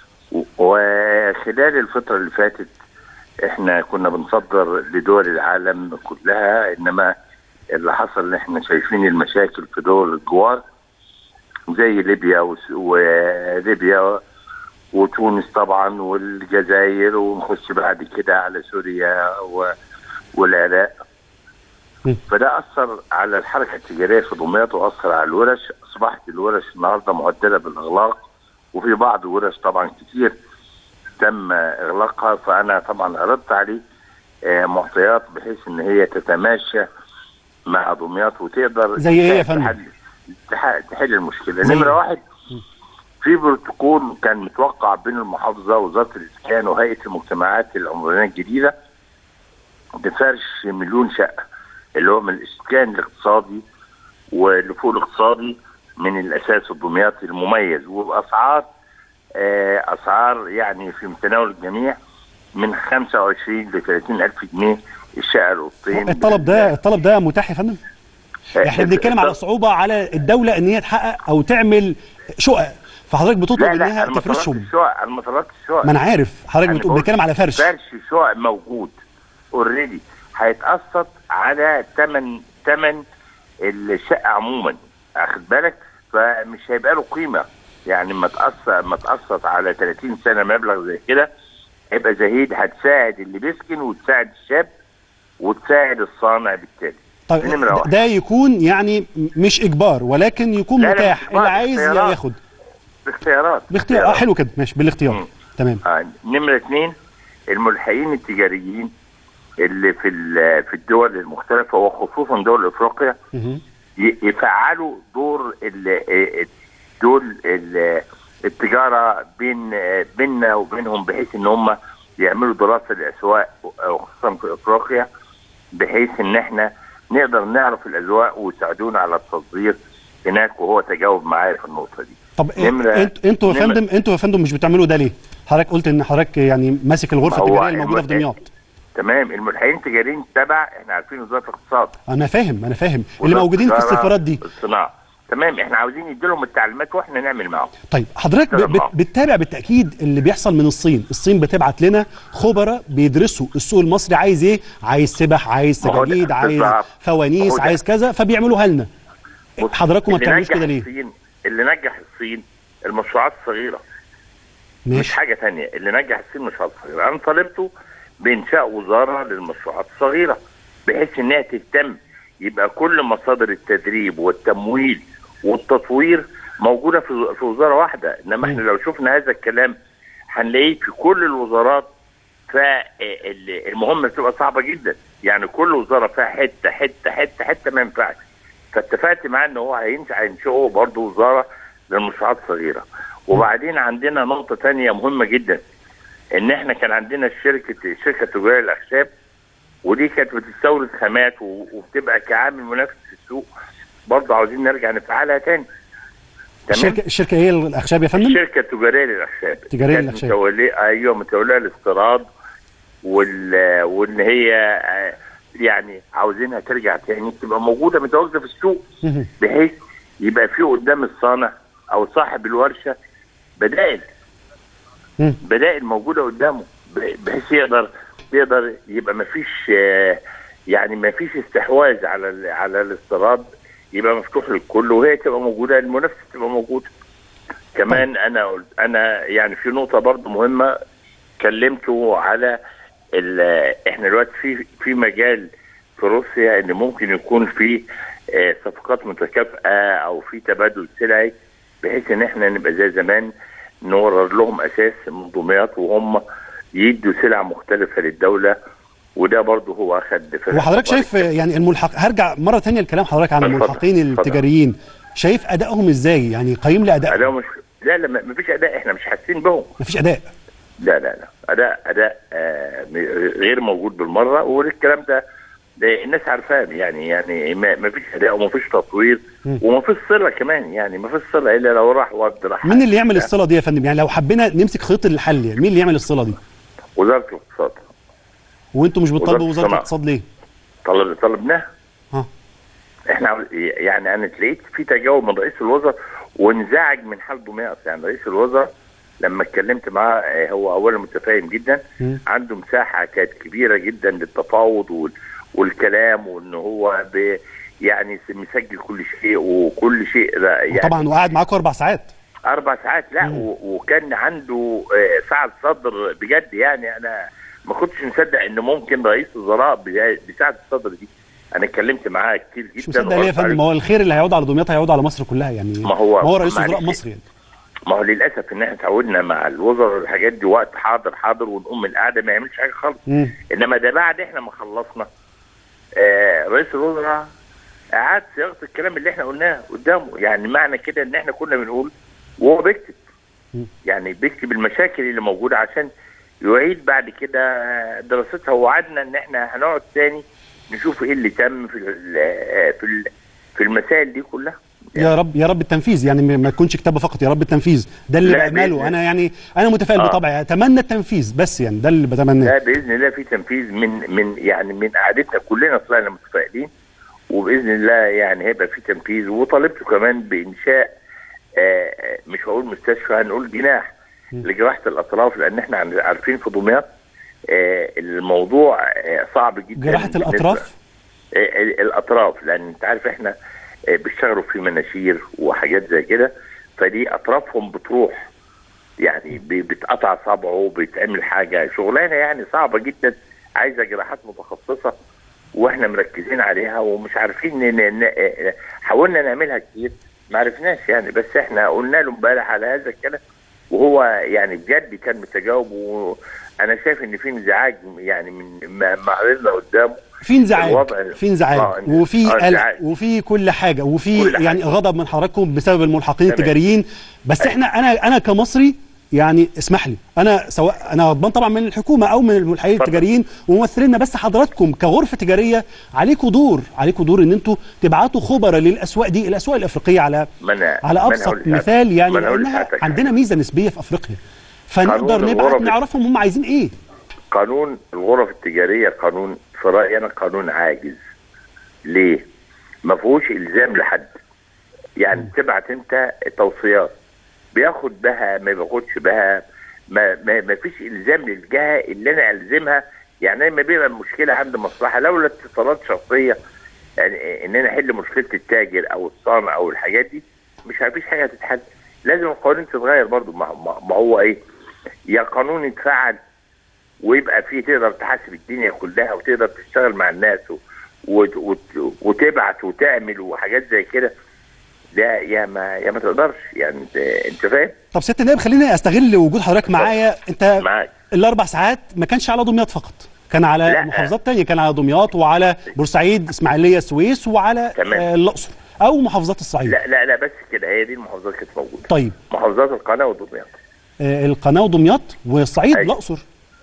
وخلال الفتره اللي فاتت احنا كنا بنصدر لدول العالم كلها انما اللي حصل ان احنا شايفين المشاكل في دول الجوار زي ليبيا وليبيا وتونس طبعا والجزائر ونخش بعد كده على سوريا و... والعراق فده اثر على الحركه التجاريه في دمياط واثر على الورش اصبحت الورش النهارده مهدده بالاغلاق وفي بعض الورش طبعا كتير تم اغلاقها فانا طبعا عرضت عليه معطيات بحيث ان هي تتماشى مع دمياط وتقدر زي ايه يا فندم؟ تحل, تحل المشكله نمره واحد في بروتوكول كان متوقع بين المحافظه ووزاره الاسكان وهيئه المجتمعات العمرانيه الجديده بفرش مليون شقه اللي هو من الاسكان الاقتصادي واللي فوق الاقتصادي من الاساس الدمياطي المميز وباسعار اسعار يعني في متناول الجميع من 25 ل 30 الف جنيه الشقه الاوضتين الطلب ده الطلب ده متاح يا فندم؟ احنا بنتكلم على صعوبه على الدوله ان هي تحقق او تعمل شقق فحضرتك بتطلب لا لا انها تفرشهم الشقق انا ما طلبتش الشقق ما انا عارف حضرتك أنا بتقول قلت بنتكلم على فرش فرش شقق موجود اوريدي هيتقسط على ثمن ثمن الشقه عموما اخد بالك فمش هيبقى له قيمه يعني ما تقسط ما تقسط على 30 سنه مبلغ زي كده هيبقى زهيد هتساعد اللي بيسكن وتساعد الشاب وتساعد الصانع بالتالي طيب دي نمرة واحد. ده يكون يعني مش اجبار ولكن يكون لا لا، متاح مش إجبار، اللي عايز اختيارات. ياخد باختيارات باختيار اه حلو كده ماشي بالاختيار مم. تمام آه نمرة اثنين الملحقين التجاريين اللي في ال- في الدول المختلفة وخصوصا دول افريقيا مهم. ي- يفعلوا دور ال- دول ال- التجارة بين بيننا وبينهم بحيث ان هم يعملوا دراسة للاسواق وخصوصا في افريقيا بحيث ان احنا نقدر نعرف الاسواق ويساعدونا على التصدير هناك وهو تجاوب معايا في النقطة دي طب نمرة- انت انتوا يا نمرة- فندم انتوا يا فندم مش بتعملوا ده ليه؟ حضرتك قلت ان حضرتك يعني ماسك الغرفه ما هو التجاريه الموجوده في الم- دمياط تمام الملحقين التجاريين تبع احنا عارفين وزاره الاقتصاد انا فاهم انا فاهم اللي وزارة موجودين في التجارة السفارات دي الصناعه تمام احنا عاوزين نديلهم التعليمات واحنا نعمل معاهم طيب حضرتك ب- تمام. بت- بتتابع بالتاكيد اللي بيحصل من الصين الصين بتبعت لنا خبراء بيدرسوا السوق المصري عايز ايه عايز سبح عايز ما هو ده سجاجيد عايز بالظبط. فوانيس هو ده. عايز كذا فبيعملوها لنا بص، حضراتكم ما اللي بتعملوش نجح كده ليه الصين اللي نجح الصين المشروعات الصغيره مش ماشي حاجه تانية اللي نجح الصين المشروعات الصغيره انا طالبته بانشاء وزاره للمشروعات الصغيره بحيث انها تهتم يبقى كل مصادر التدريب والتمويل والتطوير موجوده في في وزاره واحده انما احنا لو شفنا هذا الكلام هنلاقيه في كل الوزارات فالمهمه بتبقى صعبه جدا يعني كل وزاره فيها حته حته حته حته ما ينفعش فاتفقت معاه ان هو هينشا هينشئه برضه وزاره للمشروعات الصغيره وبعدين عندنا نقطه تانية مهمه جدا ان احنا كان عندنا شركه الشركه التجاريه للاخشاب ودي كانت بتستورد خامات و- وبتبقى كعامل منافس في السوق برضه عاوزين نرجع نفعلها تاني الشركه الشركه ايه الاخشاب يا فندم الشركه التجاريه للاخشاب تجارية كانت للأخشاب. متوليه ايوه متوليه الاستيراد وال وان هي آه، يعني عاوزينها ترجع تاني تبقى موجوده متواجده في السوق مهم. بحيث يبقى في قدام الصانع او صاحب الورشه بدائل مم. بدائل موجوده قدامه ب- بحيث يقدر يقدر يبقى ما فيش يعني ما فيش استحواذ على ال- على الاستيراد يبقى مفتوح للكل وهي تبقى موجوده المنافسه تبقى موجوده كمان انا قلت انا يعني في نقطه برضو مهمه كلمته على ال- احنا دلوقتي في في مجال في روسيا ان ممكن يكون في آه، صفقات متكافئه او في تبادل سلعي بحيث ان احنا نبقى زي زمان نورد لهم اساس من دمياط وهم يدوا سلع مختلفه للدوله وده برضه هو اخد في وحضرتك شايف يعني الملحق هرجع مره ثانيه لكلام حضرتك عن اتفضل، الملحقين اتفضل. التجاريين شايف ادائهم ازاي يعني قيم لي ادائهم اداء مش لا لا ما فيش اداء احنا مش حاسين بهم مفيش اداء لا لا لا اداء اداء آه م- غير موجود بالمره والكلام ده ده الناس عارفاه يعني يعني ما ما فيش اداء وما فيش تطوير مم. وما فيش صله كمان يعني ما فيش صله الا لو راح وفد راح مين اللي يعمل الصله دي يا فندم يعني لو حبينا نمسك خيط الحل يعني مين اللي يعمل الصله دي وزاره الاقتصاد وانتم مش بتطالبوا وزارة وزاره الصناعة. الاقتصاد ليه طلب طلبناه ها احنا عاوز- يعني انا لقيت في تجاوب من رئيس الوزراء وانزعج من حال دمياط يعني رئيس الوزراء لما اتكلمت معاه آه، هو اولا متفاهم جدا مم. عنده مساحه كانت كبيره جدا للتفاوض وال والكلام وان هو ب يعني مسجل كل شيء وكل شيء ده يعني طبعا وقاعد معاكم اربع ساعات اربع ساعات لا و- وكان عنده آه، سعه صدر بجد يعني انا ما كنتش مصدق ان ممكن رئيس وزراء بجا- بسعه الصدر دي انا اتكلمت معاه كتير جدا مش مصدق ليه يا وقلت فندم عليه- ما هو الخير اللي هيعود على دمياط هيعود على مصر كلها يعني ما هو- ما هو رئيس معلش. وزراء مصر يعني ما هو للاسف ان احنا اتعودنا مع الوزراء والحاجات دي وقت حاضر حاضر ونقوم من القعده ما يعملش حاجه خالص مم. انما ده بعد احنا ما خلصنا آه رئيس الوزراء اعاد صياغه الكلام اللي احنا قلناه قدامه يعني معنى كده ان احنا كنا بنقول وهو بيكتب مم. يعني بيكتب المشاكل اللي موجوده عشان يعيد بعد كده دراستها ووعدنا ان احنا هنقعد تاني نشوف ايه اللي تم في ال- في ال- في المسائل دي كلها يا رب يا رب التنفيذ يعني ما ما يكونش كتابه فقط يا رب التنفيذ ده اللي لا، بامله بإذن- انا يعني انا متفائل آه. بطبعي اتمنى التنفيذ بس يعني ده اللي بتمناه لا باذن الله في تنفيذ من من يعني من قعدتنا كلنا طلعنا متفائلين وباذن الله يعني هيبقى في تنفيذ وطالبته كمان بانشاء آه، آه، مش هقول مستشفى هنقول جناح لجراحه الاطراف لان احنا عن- عارفين في دمياط آه، الموضوع آه، صعب جدا جراحه بالنسبة- الاطراف آه، آه، الاطراف لان انت عارف احنا آه، بيشتغلوا في مناشير وحاجات زي كده فدي اطرافهم بتروح يعني بي- بتقطع صبعه بيتعمل حاجه شغلانه يعني صعبه جدا عايزه جراحات متخصصه واحنا مركزين عليها ومش عارفين ن- ن- ن- حاولنا نعملها كتير ما عرفناش يعني بس احنا قلنا له امبارح على هذا الكلام وهو يعني بجد كان متجاوب وانا شايف ان في انزعاج يعني من ما ما عرضنا قدامه في انزعاج الوضع- في انزعاج آه، وفي آه، قلق انزعاج. وفي كل حاجه وفي كل حاجة. يعني غضب من حضراتكم بسبب الملحقين تمام. التجاريين بس احنا انا انا كمصري يعني اسمح لي انا سواء انا غضبان طبعا من الحكومه او من الملحقين اتفضل. التجاريين وممثلينا بس حضراتكم كغرفه تجاريه عليكم دور عليكم دور ان انتوا تبعتوا خبراء للاسواق دي الاسواق الافريقيه على ما أنا- على ما أنا ابسط هقول لسعادتك- مثال يعني ما أنا هقول لانها لسعادتك عندنا حاجة. ميزه نسبيه في افريقيا فنقدر قانون نبعت الغرف- نعرفهم هم عايزين ايه قانون الغرف التجاريه قانون في رايي انا قانون عاجز ليه؟ ما فيهوش الزام لحد يعني تبعت انت توصيات بياخد بها ما بياخدش بها ما, ما, ما فيش الزام للجهه اللي انا الزمها يعني لما بيبقى المشكله عند مصلحه لولا اتصالات شخصيه يعني ان انا احل مشكله التاجر او الصانع او الحاجات دي مش فيش حاجه هتتحل لازم القوانين تتغير برضو ما, ما, ما هو ايه يا قانون يتفعل ويبقى فيه تقدر تحاسب الدنيا كلها وتقدر تشتغل مع الناس و... وت... وت... وتبعت وتعمل وحاجات زي كده لا يا ما يا ما تقدرش يعني انت انت فاهم طب ست النائب خليني استغل وجود حضرتك معايا انت معاك الاربع ساعات ما كانش على دمياط فقط كان على لا. محافظات تانية كان على دمياط وعلى بورسعيد اسماعيليه السويس وعلى تمام. آه، الاقصر او محافظات الصعيد لا لا لا بس كده هي دي المحافظات كانت موجوده طيب محافظات القناه ودمياط آه، القناه ودمياط والصعيد أيوة. الاقصر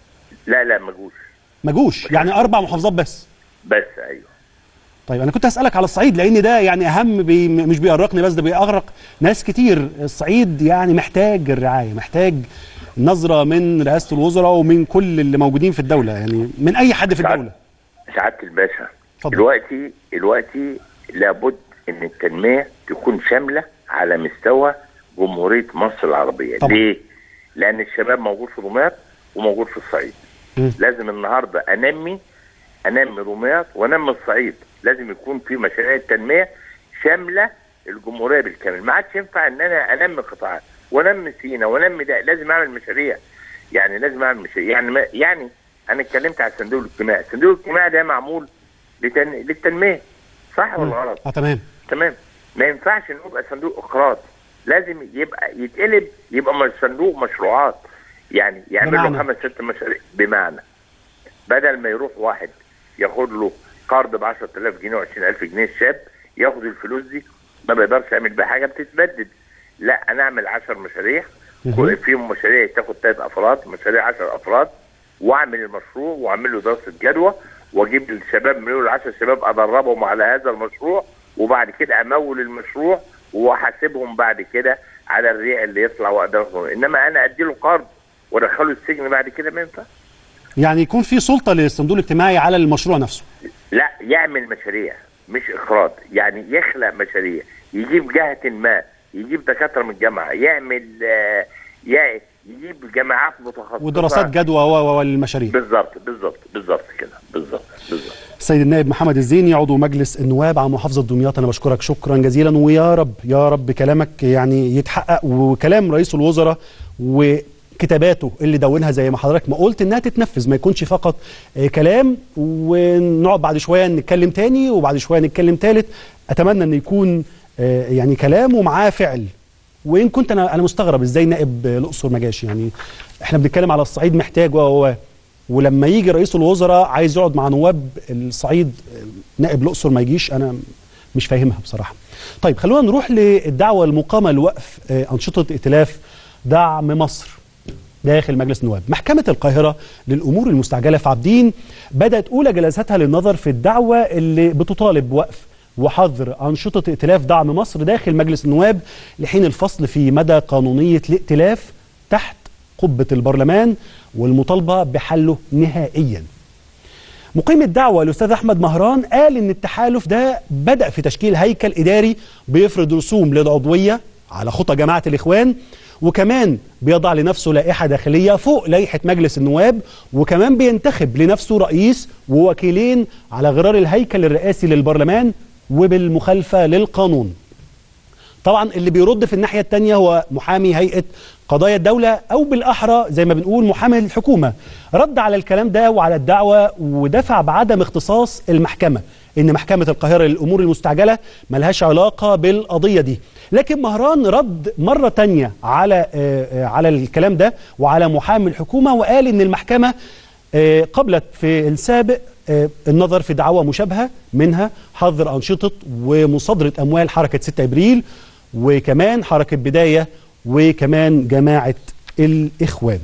لا لا ما جوش ما جوش يعني اربع محافظات بس بس ايوه طيب انا كنت اسالك على الصعيد لان ده يعني اهم بي مش بيأرقني بس ده بيأغرق ناس كتير الصعيد يعني محتاج الرعايه محتاج نظره من رئاسه الوزراء ومن كل اللي موجودين في الدوله يعني من اي حد في سعد- الدوله سعاده الباشا اتفضل. دلوقتي دلوقتي لابد ان التنميه تكون شامله على مستوى جمهوريه مصر العربيه طبعا. ليه لان الشباب موجود في دمياط وموجود في الصعيد مم. لازم النهارده انمي انمي دمياط وانمي الصعيد لازم يكون في مشاريع تنميه شامله الجمهوريه بالكامل ما عادش ينفع ان انا انمي قطاعات وانمي سينا وانمي ده لازم اعمل مشاريع يعني لازم اعمل مشاريع يعني ما يعني انا اتكلمت على الصندوق الاجتماعي الصندوق الاجتماعي ده معمول لتن... للتنميه صح ولا غلط اه تمام تمام ما ينفعش انه يبقى صندوق اقراض لازم يبقى يتقلب يبقى مش صندوق مشروعات يعني يعمل له بمعنى؟ خمس ست مشاريع بمعنى بدل ما يروح واحد ياخد له قرض ب 10000 جنيه و20000 جنيه الشاب ياخد الفلوس دي ما بيقدرش يعمل بيها حاجه بتتبدد لا انا اعمل 10 مشاريع مهم. فيهم مشاريع تاخد ثلاث افراد مشاريع 10 افراد واعمل المشروع واعمل له دراسه جدوى واجيب الشباب من ال 10 شباب ادربهم على هذا المشروع وبعد كده امول المشروع واحاسبهم بعد كده على الريع اللي يطلع واقدر انما انا ادي له قرض وادخله السجن بعد كده ما ينفعش يعني يكون في سلطه للصندوق الاجتماعي على المشروع نفسه لا يعمل مشاريع مش اخراج يعني يخلق مشاريع يجيب جهة ما يجيب دكاترة من الجامعة يعمل آه، يع- يجيب جامعات متخصصة ودراسات جدوى و- و- والمشاريع بالظبط بالظبط بالظبط كده بالظبط بالظبط السيد النائب محمد الزيني عضو مجلس النواب عن محافظه دمياط انا بشكرك شكرا جزيلا ويا رب يا رب كلامك يعني يتحقق وكلام رئيس الوزراء وكتاباته اللي دونها زي ما حضرتك ما قلت انها تتنفذ ما يكونش فقط آه، كلام ونقعد بعد شويه نتكلم تاني وبعد شويه نتكلم تالت اتمنى ان يكون آه، يعني كلام ومعاه فعل وان كنت انا انا مستغرب ازاي نائب الاقصر ما جاش يعني احنا بنتكلم على الصعيد محتاج و و ولما يجي رئيس الوزراء عايز يقعد مع نواب الصعيد نائب الاقصر ما يجيش انا مش فاهمها بصراحه. طيب خلونا نروح للدعوه المقامه لوقف آه، انشطه ائتلاف دعم مصر داخل مجلس النواب. محكمه القاهره للامور المستعجله في عابدين بدات اولى جلساتها للنظر في الدعوه اللي بتطالب بوقف وحظر أنشطة ائتلاف دعم مصر داخل مجلس النواب لحين الفصل في مدى قانونية الائتلاف تحت قبة البرلمان والمطالبة بحله نهائيا مقيم الدعوة الأستاذ أحمد مهران قال إن التحالف ده بدأ في تشكيل هيكل إداري بيفرض رسوم للعضوية على خطى جماعة الإخوان وكمان بيضع لنفسه لائحة داخلية فوق لائحة مجلس النواب وكمان بينتخب لنفسه رئيس ووكيلين على غرار الهيكل الرئاسي للبرلمان وبالمخالفة للقانون طبعا اللي بيرد في الناحية التانية هو محامي هيئة قضايا الدولة أو بالأحرى زي ما بنقول محامي الحكومة رد على الكلام ده وعلى الدعوة ودفع بعدم اختصاص المحكمة إن محكمة القاهرة للأمور المستعجلة ملهاش علاقة بالقضية دي لكن مهران رد مرة تانية على آه، آه، على الكلام ده وعلى محامي الحكومة وقال إن المحكمة آه، قبلت في السابق آه، النظر في دعوى مشابهة منها حظر أنشطة ومصادرة أموال حركة 6 إبريل وكمان حركة بداية وكمان جماعة الإخوان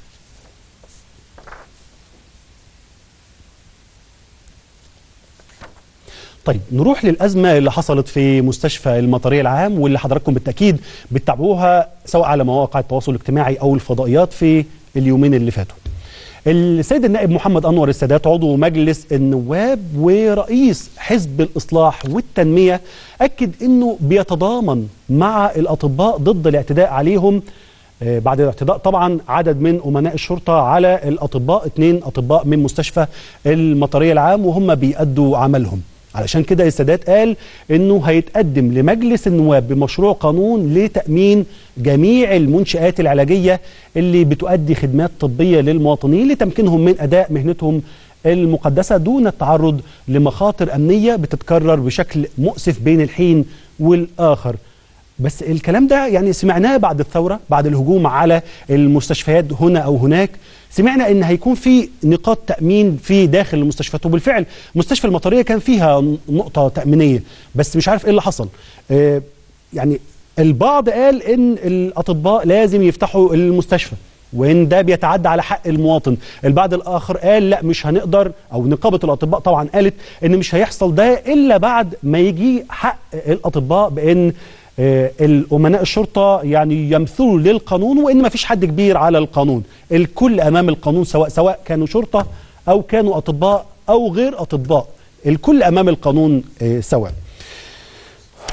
طيب نروح للأزمة اللي حصلت في مستشفى المطرية العام واللي حضراتكم بالتأكيد بتتابعوها سواء على مواقع التواصل الاجتماعي أو الفضائيات في اليومين اللي فاتوا السيد النائب محمد أنور السادات عضو مجلس النواب ورئيس حزب الإصلاح والتنمية أكد أنه بيتضامن مع الأطباء ضد الاعتداء عليهم آه، بعد الاعتداء طبعا عدد من أمناء الشرطة على الأطباء اثنين أطباء من مستشفى المطرية العام وهم بيأدوا عملهم علشان كده السادات قال انه هيتقدم لمجلس النواب بمشروع قانون لتامين جميع المنشات العلاجيه اللي بتؤدي خدمات طبيه للمواطنين لتمكينهم من اداء مهنتهم المقدسه دون التعرض لمخاطر امنيه بتتكرر بشكل مؤسف بين الحين والاخر. بس الكلام ده يعني سمعناه بعد الثوره بعد الهجوم على المستشفيات هنا او هناك سمعنا ان هيكون في نقاط تامين في داخل المستشفيات وبالفعل مستشفى المطريه كان فيها نقطه تامينيه بس مش عارف ايه اللي حصل آه يعني البعض قال ان الاطباء لازم يفتحوا المستشفى وان ده بيتعدى على حق المواطن البعض الاخر قال لا مش هنقدر او نقابه الاطباء طبعا قالت ان مش هيحصل ده الا بعد ما يجي حق الاطباء بان آه، الامناء الشرطه يعني يمثلوا للقانون وان ما فيش حد كبير على القانون الكل امام القانون سواء سواء كانوا شرطه او كانوا اطباء او غير اطباء الكل امام القانون آه، سواء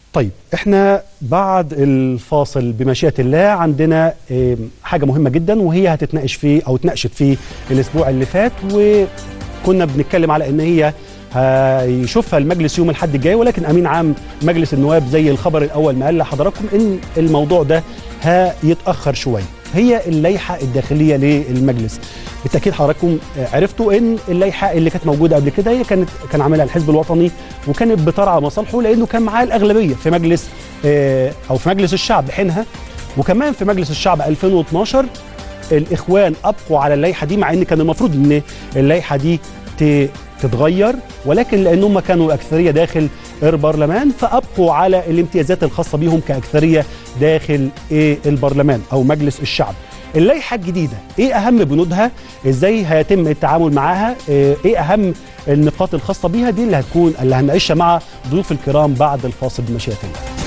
طيب احنا بعد الفاصل بمشيئه الله عندنا آم، حاجه مهمه جدا وهي هتتناقش فيه او اتناقشت في الاسبوع اللي فات وكنا بنتكلم على ان هي هيشوفها المجلس يوم الاحد الجاي ولكن امين عام مجلس النواب زي الخبر الاول ما قال لحضراتكم ان الموضوع ده هيتاخر شويه هي اللائحه الداخليه للمجلس بالتاكيد حضراتكم عرفتوا ان اللائحه اللي كانت موجوده قبل كده هي كانت كان عاملها الحزب الوطني وكانت بترعى مصالحه لانه كان معاه الاغلبيه في مجلس آه، او في مجلس الشعب حينها وكمان في مجلس الشعب 2012 الاخوان ابقوا على اللائحه دي مع ان كان المفروض ان اللائحه دي ت- تتغير ولكن لانهم كانوا اكثريه داخل البرلمان فابقوا على الامتيازات الخاصه بهم كاكثريه داخل إيه البرلمان او مجلس الشعب. اللائحه الجديده ايه اهم بنودها؟ ازاي هيتم التعامل معاها؟ إيه إيه اهم النقاط الخاصه بيها دي اللي هتكون اللي هنعيشها مع ضيوف الكرام بعد الفاصل بمشيئه الله.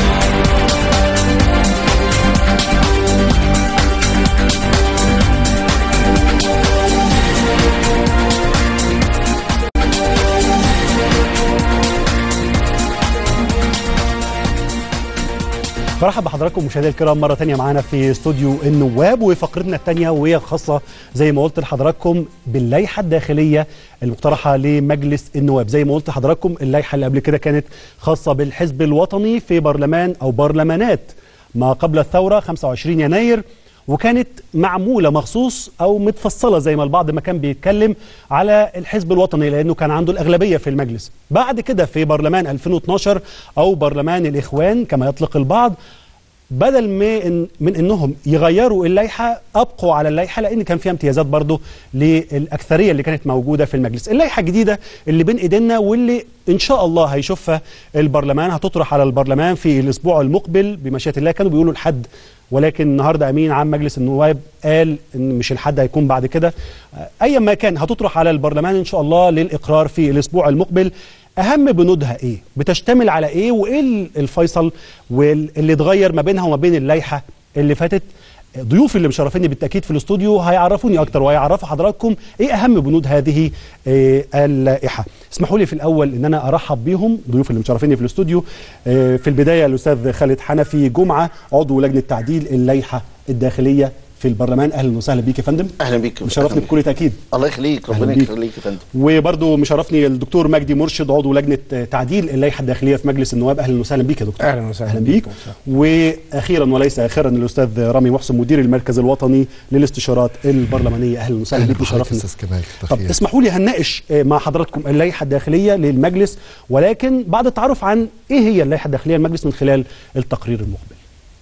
برحب بحضراتكم مشاهدينا الكرام مره تانية معانا في استوديو النواب وفقرتنا الثانيه وهي خاصه زي ما قلت لحضراتكم باللائحه الداخليه المقترحه لمجلس النواب زي ما قلت لحضراتكم اللائحه اللي قبل كده كانت خاصه بالحزب الوطني في برلمان او برلمانات ما قبل الثوره 25 يناير وكانت معموله مخصوص او متفصله زي ما البعض ما كان بيتكلم على الحزب الوطني لانه كان عنده الاغلبيه في المجلس. بعد كده في برلمان 2012 او برلمان الاخوان كما يطلق البعض بدل ما إن من انهم يغيروا اللائحه ابقوا على اللائحه لان كان فيها امتيازات برضه للاكثريه اللي كانت موجوده في المجلس. اللائحه الجديده اللي بين ايدينا واللي ان شاء الله هيشوفها البرلمان هتطرح على البرلمان في الاسبوع المقبل بمشيئه الله كانوا بيقولوا الحد ولكن النهارده امين عام مجلس النواب قال ان مش الحد هيكون بعد كده ايا ما كان هتطرح على البرلمان ان شاء الله للاقرار في الاسبوع المقبل اهم بنودها ايه بتشتمل على ايه وايه الفيصل واللي اتغير ما بينها وما بين اللائحه اللي فاتت ضيوف اللي مشرفيني بالتاكيد في الاستوديو هيعرفوني اكتر وهيعرفوا حضراتكم ايه اهم بنود هذه آه، اللائحه اسمحوا لي في الاول ان انا ارحب بيهم ضيوف اللي مشرفيني في الاستوديو آه، في البدايه الاستاذ خالد حنفي جمعه عضو لجنه تعديل اللائحه الداخليه في البرلمان اهلا وسهلا بيك يا فندم اهلا بيك مشرفني أهلاً بكل تاكيد بيك. الله يخليك أهلاً ربنا بيك. يخليك يا فندم وبرضه مشرفني الدكتور مجدي مرشد عضو لجنه تعديل اللائحه الداخليه في مجلس النواب اهلا وسهلا بيك يا دكتور أهلاً وسهلاً اهلا بيك بيك. واخيرا وليس اخرا الاستاذ رامي محسن مدير المركز الوطني للاستشارات البرلمانيه اهلا وسهلا اهلا بيك بحضرتك مشرفني استاذ كمال طب تخيل. اسمحوا لي هنناقش آه، مع حضراتكم اللائحه الداخليه للمجلس ولكن بعد التعرف عن ايه هي اللائحه الداخليه للمجلس من خلال التقرير المقبل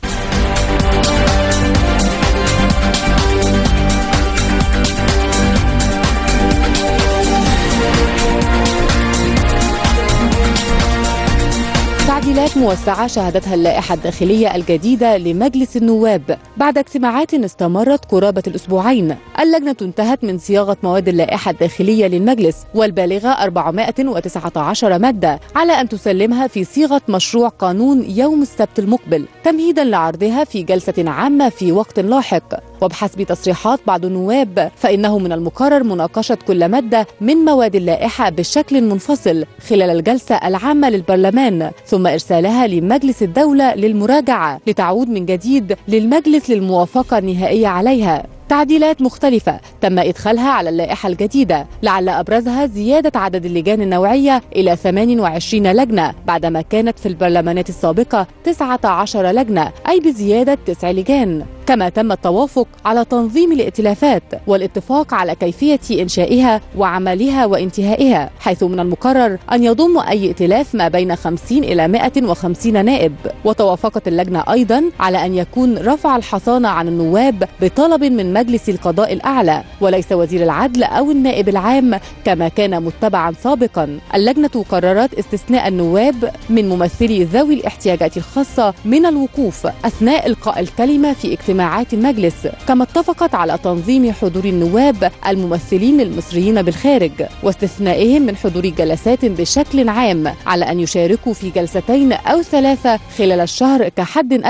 تعديلات موسعة شهدتها اللائحة الداخلية الجديدة لمجلس النواب بعد اجتماعات استمرت قرابة الأسبوعين اللجنة انتهت من صياغة مواد اللائحة الداخلية للمجلس والبالغة 419 مادة على أن تسلمها في صيغة مشروع قانون يوم السبت المقبل تمهيدا لعرضها في جلسة عامة في وقت لاحق وبحسب تصريحات بعض النواب فإنه من المقرر مناقشة كل مادة من مواد اللائحة بشكل منفصل خلال الجلسة العامة للبرلمان ثم إرسالها لمجلس الدولة للمراجعة لتعود من جديد للمجلس للموافقة النهائية عليها تعديلات مختلفة تم إدخالها على اللائحة الجديدة لعل أبرزها زيادة عدد اللجان النوعية إلى 28 لجنة بعدما كانت في البرلمانات السابقة 19 لجنة أي بزيادة 9 لجان كما تم التوافق على تنظيم الائتلافات والاتفاق على كيفية إنشائها وعملها وانتهائها حيث من المقرر أن يضم أي ائتلاف ما بين 50 إلى 150 نائب وتوافقت اللجنة أيضا على أن يكون رفع الحصانة عن النواب بطلب من مجلس القضاء الأعلى وليس وزير العدل أو النائب العام كما كان متبعا سابقا اللجنة قررت استثناء النواب من ممثلي ذوي الاحتياجات الخاصة من الوقوف أثناء إلقاء الكلمة في اجتماعات المجلس كما اتفقت على تنظيم حضور النواب الممثلين للمصريين بالخارج واستثنائهم من حضور جلسات بشكل عام على أن يشاركوا في جلستين أو ثلاثة خلال الشهر كحد أدنى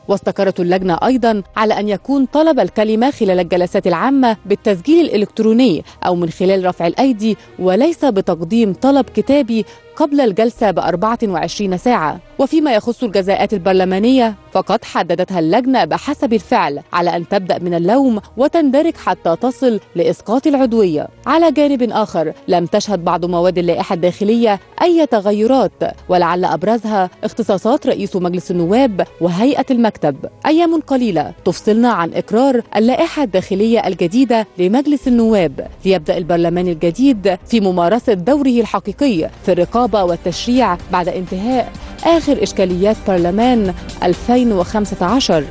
واستقرت اللجنة أيضا على أن يكون طلب الكلمة خلال الجلسات العامة بالتسجيل الإلكتروني أو من خلال رفع الأيدي وليس بتقديم طلب كتابي قبل الجلسة ب 24 ساعة وفيما يخص الجزاءات البرلمانية فقد حددتها اللجنة بحسب الفعل على أن تبدأ من اللوم وتندرج حتى تصل لإسقاط العضوية على جانب آخر لم تشهد بعض مواد اللائحة الداخلية أي تغيرات ولعل أبرزها اختصاصات رئيس مجلس النواب وهيئة المكتب أيام قليلة تفصلنا عن إقرار اللائحة الداخلية الجديدة لمجلس النواب ليبدأ البرلمان الجديد في ممارسة دوره الحقيقي في الرقابة والتشريع بعد انتهاء آخر إشكاليات برلمان 2015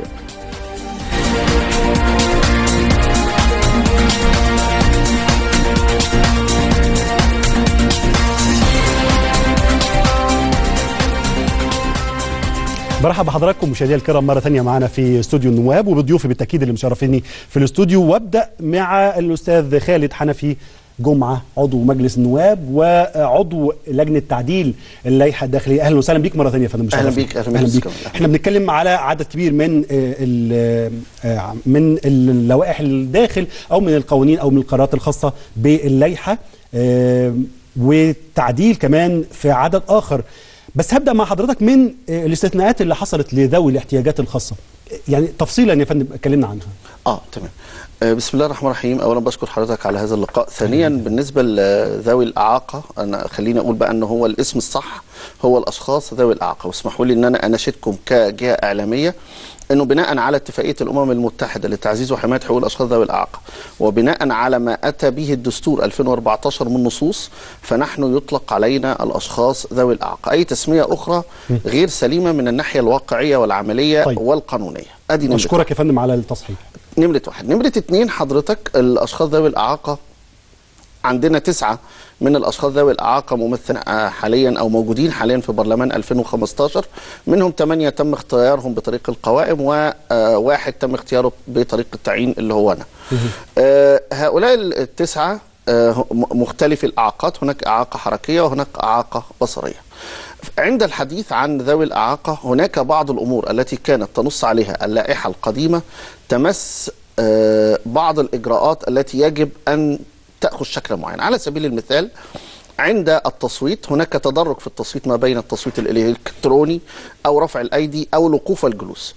برحب بحضراتكم مشاهدينا الكرام مره ثانيه معانا في استوديو النواب وبضيوفي بالتاكيد اللي مشرفيني في الاستوديو وابدا مع الاستاذ خالد حنفي جمعه عضو مجلس النواب وعضو لجنه تعديل اللائحه الداخليه اهلا وسهلا بيك مره ثانيه يا فندم أهلا مشرفنا. بيك، أهلا اهلا بيك. بيك احنا بنتكلم على عدد كبير من آه، ال- آه، من اللوائح الداخل او من القوانين او من القرارات الخاصه باللائحه آه، وتعديل كمان في عدد اخر بس هبدا مع حضرتك من آه، الاستثناءات اللي حصلت لذوي الاحتياجات الخاصه يعني تفصيلا يا فندم اتكلمنا عنها اه تمام آه، بسم الله الرحمن الرحيم اولا بشكر حضرتك على هذا اللقاء ثانيا بالنسبه لذوي الاعاقه انا خليني اقول بقى ان هو الاسم الصح هو الاشخاص ذوي الاعاقه واسمحوا لي ان انا اناشدكم كجهه اعلاميه انه بناء على اتفاقيه الامم المتحده لتعزيز وحمايه حقوق الاشخاص ذوي الاعاقه وبناء على ما اتى به الدستور 2014 من نصوص فنحن يطلق علينا الاشخاص ذوي الاعاقه اي تسميه اخرى غير سليمه من الناحيه الواقعيه والعمليه طيب. والقانونيه ادي نمرة اشكرك يا فندم على التصحيح نمرة واحد نمرة اتنين حضرتك الأشخاص ذوي الإعاقة عندنا تسعة من الأشخاص ذوي الإعاقة ممثل آه، حاليا أو موجودين حاليا في برلمان 2015 منهم ثمانية تم اختيارهم بطريق القوائم وواحد تم اختياره بطريق التعيين اللي هو أنا آه، هؤلاء التسعة آه، م- مختلف الإعاقات هناك إعاقة حركية وهناك إعاقة بصرية عند الحديث عن ذوي الإعاقة هناك بعض الأمور التي كانت تنص عليها اللائحة القديمة تمس آه، بعض الإجراءات التي يجب أن تأخذ شكل معين على سبيل المثال عند التصويت هناك تدرج في التصويت ما بين التصويت الإلكتروني أو رفع الأيدي أو الوقوف والجلوس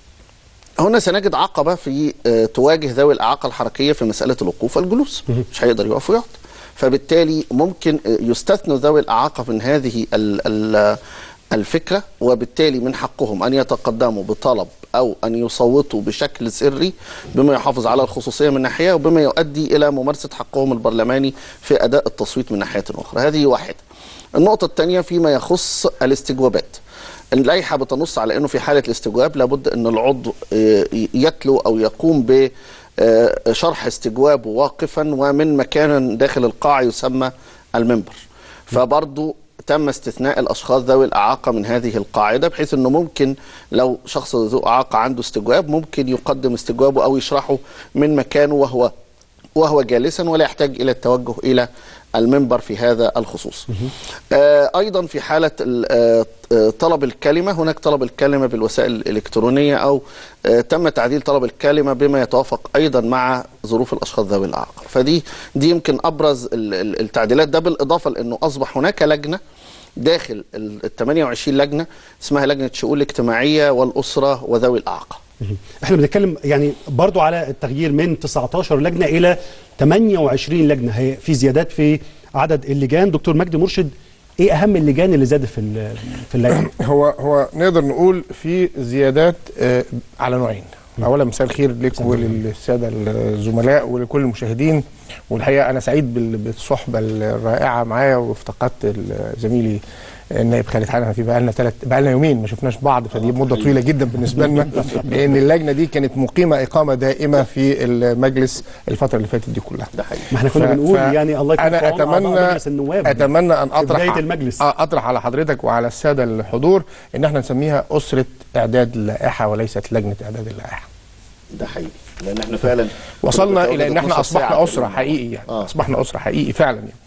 هنا سنجد عقبة في آه، تواجه ذوي الإعاقة الحركية في مسألة الوقوف والجلوس مش هيقدر يقف ويقعد فبالتالي ممكن آه، يستثنوا ذوي الإعاقة من هذه ال ال الفكرة وبالتالي من حقهم أن يتقدموا بطلب أو أن يصوتوا بشكل سري بما يحافظ على الخصوصية من ناحية وبما يؤدي إلى ممارسة حقهم البرلماني في أداء التصويت من ناحية أخرى هذه واحدة النقطة الثانية فيما يخص الاستجوابات اللائحة بتنص على أنه في حالة الاستجواب لابد أن العضو آه، يتلو أو يقوم ب آه، شرح استجوابه واقفا ومن مكان داخل القاعة يسمى المنبر فبرضو تم استثناء الاشخاص ذوي الاعاقه من هذه القاعده بحيث انه ممكن لو شخص ذو اعاقه عنده استجواب ممكن يقدم استجوابه او يشرحه من مكانه وهو وهو جالسا ولا يحتاج الى التوجه الى المنبر في هذا الخصوص. آه ايضا في حاله ال- آه آه، طلب الكلمه هناك طلب الكلمه بالوسائل الالكترونيه او آه تم تعديل طلب الكلمه بما يتوافق ايضا مع ظروف الاشخاص ذوي الاعاقه. فدي دي يمكن ابرز ال- ال- التعديلات ده بالاضافه لانه اصبح هناك لجنه داخل ال 28 لجنه اسمها لجنه شؤون الاجتماعيه والاسره وذوي الاعاقه. احنا بنتكلم يعني برضو على التغيير من 19 لجنه الى 28 لجنه هي في زيادات في عدد اللجان دكتور مجدي مرشد ايه اهم اللجان اللي زادت في ال- في اللائحه هو هو نقدر نقول في زيادات آه، على نوعين اولا مساء الخير لك وللساده الزملاء ولكل المشاهدين والحقيقه انا سعيد بال- بالصحبه الرائعه معايا وافتقدت ال- زميلي النائب خالد حنفي بقى لنا ثلاث بقى لنا يومين ما شفناش بعض فدي مده طويله جدا بالنسبه لنا لان اللجنه دي كانت مقيمه اقامه دائمه في المجلس الفتره اللي فاتت دي كلها ده حقيقي. ما احنا كنا ف- بنقول ف- يعني الله يكون في انا عون أعضاء اتمنى مجلس النواب اتمنى ان في اطرح بداية المجلس. آه، اطرح على حضرتك وعلى الساده الحضور ان احنا نسميها اسره اعداد اللائحه وليست لجنه اعداد اللائحه ده حقيقي لان احنا فعلا وصلنا كنا الى ان احنا بنتواجد 12 ساعة اصبحنا اسره تقريباً. حقيقي يعني آه. اصبحنا اسره حقيقي فعلا يعني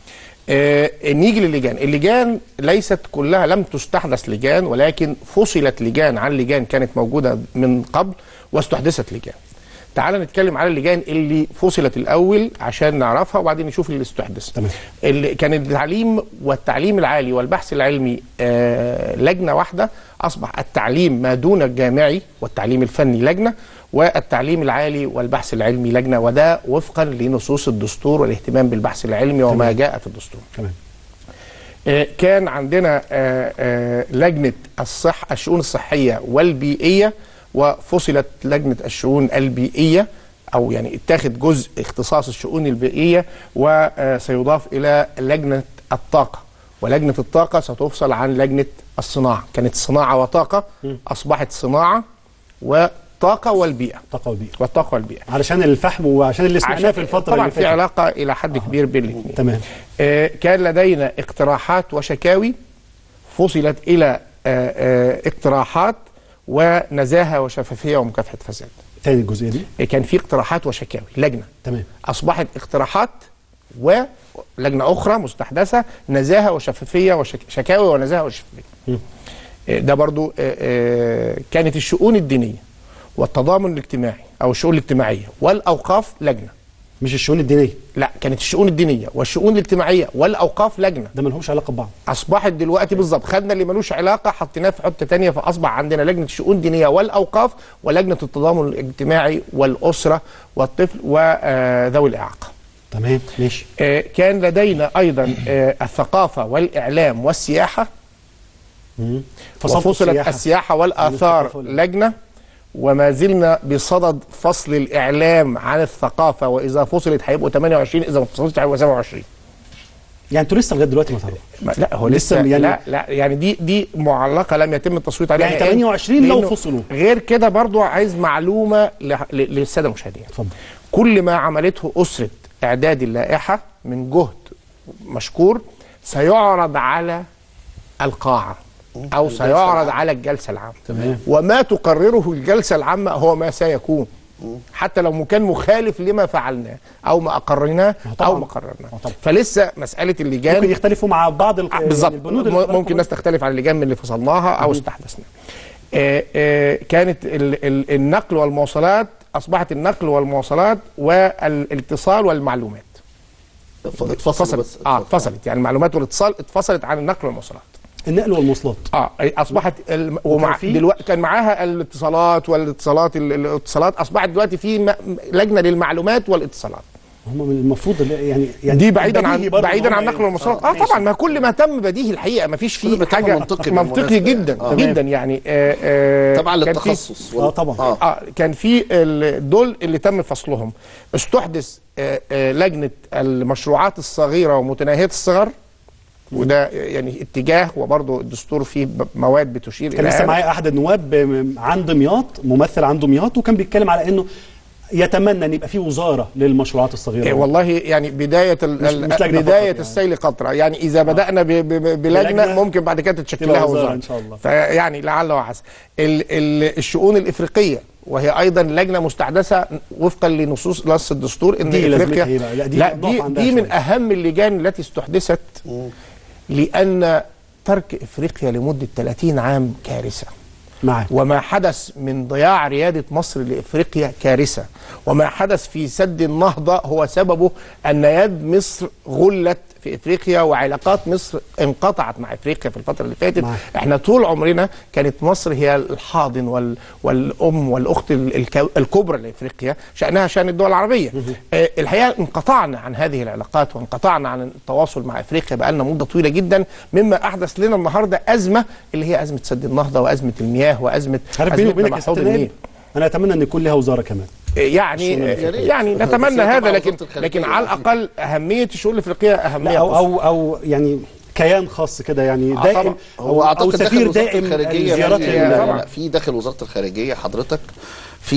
آه نيجي للجان اللجان ليست كلها لم تستحدث لجان ولكن فصلت لجان عن لجان كانت موجوده من قبل واستحدثت لجان تعال نتكلم على اللجان اللي فصلت الاول عشان نعرفها وبعدين نشوف اللي استحدث تمام. اللي كان التعليم والتعليم العالي والبحث العلمي آه لجنه واحده اصبح التعليم ما دون الجامعي والتعليم الفني لجنه والتعليم العالي والبحث العلمي لجنه وده وفقا لنصوص الدستور والاهتمام بالبحث العلمي وما جاء في الدستور تمام آه، كان عندنا آه، آه، لجنة الصح الشؤون الصحية والبيئية وفصلت لجنة الشؤون البيئية أو يعني اتاخد جزء اختصاص الشؤون البيئية وسيضاف إلى لجنة الطاقة ولجنة الطاقة ستفصل عن لجنة الصناعة كانت صناعة وطاقة أصبحت صناعة وطاقة والبيئة طاقه وبيئه والطاقة والبيئة علشان الفحم وعشان اللي سمعناه عشان- في الفتره طبعا اللي في فاتت علاقة إلى حد كبير بين الاثنين تمام آه، كان لدينا اقتراحات وشكاوي فصلت الى آه، آه، اقتراحات ونزاهه وشفافيه ومكافحه فساد. تاني الجزئيه دي آه، كان في اقتراحات وشكاوي لجنه تمام اصبحت اقتراحات ولجنه اخرى مستحدثه نزاهه وشفافيه وشكاوي ونزاهه وشفافيه. آه، ده برضو آه، آه، كانت الشؤون الدينيه والتضامن الاجتماعي او الشؤون الاجتماعيه والاوقاف لجنه. مش الشؤون الدينيه لا كانت الشؤون الدينيه والشؤون الاجتماعيه والاوقاف لجنه. ده ملهمش علاقه ببعض اصبحت دلوقتي بالظبط خدنا اللي ملوش علاقه حطيناه في حته تانية فاصبح عندنا لجنه الشؤون الدينيه والاوقاف ولجنه التضامن الاجتماعي والاسره والطفل وذوي الاعاقه. تمام ماشي آه، كان لدينا ايضا آه، الثقافه والاعلام والسياحه مم. فصلت وفصلت السياحة. السياحه والاثار الثقافة وال- لجنه وما زلنا بصدد فصل الاعلام عن الثقافه واذا فصلت هيبقوا 28 اذا ما فصلتش هيبقوا 27 يعني انتوا لسه لغايه دلوقتي ما تعرفوا ما- لا هو لسه لسه يعني- لا لا يعني دي دي معلقه لم يتم التصويت عليها يعني نهائياً، 28 لو لأنه فصلوا. غير كده برضو عايز معلومه ل- ل- للساده المشاهدين اتفضل كل ما عملته اسره اعداد اللائحه من جهد مشكور سيعرض على القاعه او سيعرض على الجلسه العامه تمام. وما تقرره الجلسه العامه هو ما سيكون حتى لو كان مخالف لما فعلناه او ما اقرناه طبعاً. او ما قررناه طبعاً. فلسه مساله اللجان ممكن يختلفوا مع بعض الق... آه، بالظبط يعني البنود اللي م- ممكن ناس تختلف عن اللجان من اللي فصلناها او استحدثناها آه، آه، كانت ال- ال- النقل والمواصلات اصبحت النقل والمواصلات والاتصال والمعلومات اتفصلوا فصلت بس اه اتفصلت يعني المعلومات والاتصال اتفصلت عن النقل والمواصلات النقل والمواصلات اه اصبحت الم... ومع في- دلوقتي كان معاها الاتصالات والاتصالات ال- الاتصالات اصبحت دلوقتي في م... لجنه للمعلومات والاتصالات هم من المفروض اللي- يعني يعني دي بعيدا عن بديهي برضه بعيدا إن هم عن نقل والمواصلات اه ماشي. طبعا ما كل ما تم بديهي الحقيقه ما فيش كل ما فيه تم حاجه منطقي منطقي بالمناسبة جدا يعني. آه. جدا يعني آه آه طبعا كان في- للتخصص اه طبعا اه اه كان في ال- دول اللي تم فصلهم استحدث آه آه لجنه المشروعات الصغيره ومتناهيه الصغر وده يعني اتجاه وبرضه الدستور فيه ب- مواد بتشير كان الى لسه هذا. معايا احد النواب م- عن دمياط ممثل عن دمياط وكان بيتكلم على انه يتمنى ان يبقى في وزاره للمشروعات الصغيره إيه والله يعني بداية ال- مش- ال- مش لجنة بداية فقط يعني. السيل قطرة يعني إذا بدأنا ب- ب- ب- بلجنة بلجنة ممكن بعد كده تتشكل تبقى لها وزارة وزارة إن شاء الله. فيعني لعل وعسى ال- ال- الشؤون الإفريقية وهي أيضا لجنة مستحدثة وفقا لنصوص نص الدستور إن دي إفريقيا لازمتها إيه بقى؟ لا، دي لا نقف دي, عندها دي من شوية. أهم اللجان التي استحدثت لأن ترك إفريقيا لمدة 30 عام كارثة معاك وما حدث من ضياع ريادة مصر لإفريقيا كارثة وما حدث في سد النهضة هو سببه أن يد مصر غلت في إفريقيا وعلاقات مصر انقطعت مع إفريقيا في الفترة اللي فاتت معاك. احنا طول عمرنا كانت مصر هي الحاضن وال والأم والأخت ال- الك- الكبرى لإفريقيا شأنها شأن الدول العربية آه، الحقيقة انقطعنا عن هذه العلاقات وانقطعنا عن التواصل مع إفريقيا بقالنا مدة طويلة جدا مما أحدث لنا النهاردة أزمة اللي هي أزمة سد النهضة وأزمة المياه وأزمة عارف بيني أزمتنا وبينك مع يا حوض ست النيل نائب انا اتمنى ان يكون لها وزاره كمان يعني الشؤون الأفريقية. يعني بس نتمنى هي هذا طبعاً لكن وزارة الخارجية لكن على الاقل اهميه الشؤون الافريقيه لا اهميه او قصوى. او او يعني كيان خاص كده يعني آه دائم طبعاً. هو او, أو اعتقد سفير داخل وزاره دائم الخارجيه الزيارات في ال- لا طبعاً. لا في داخل وزاره الخارجيه حضرتك في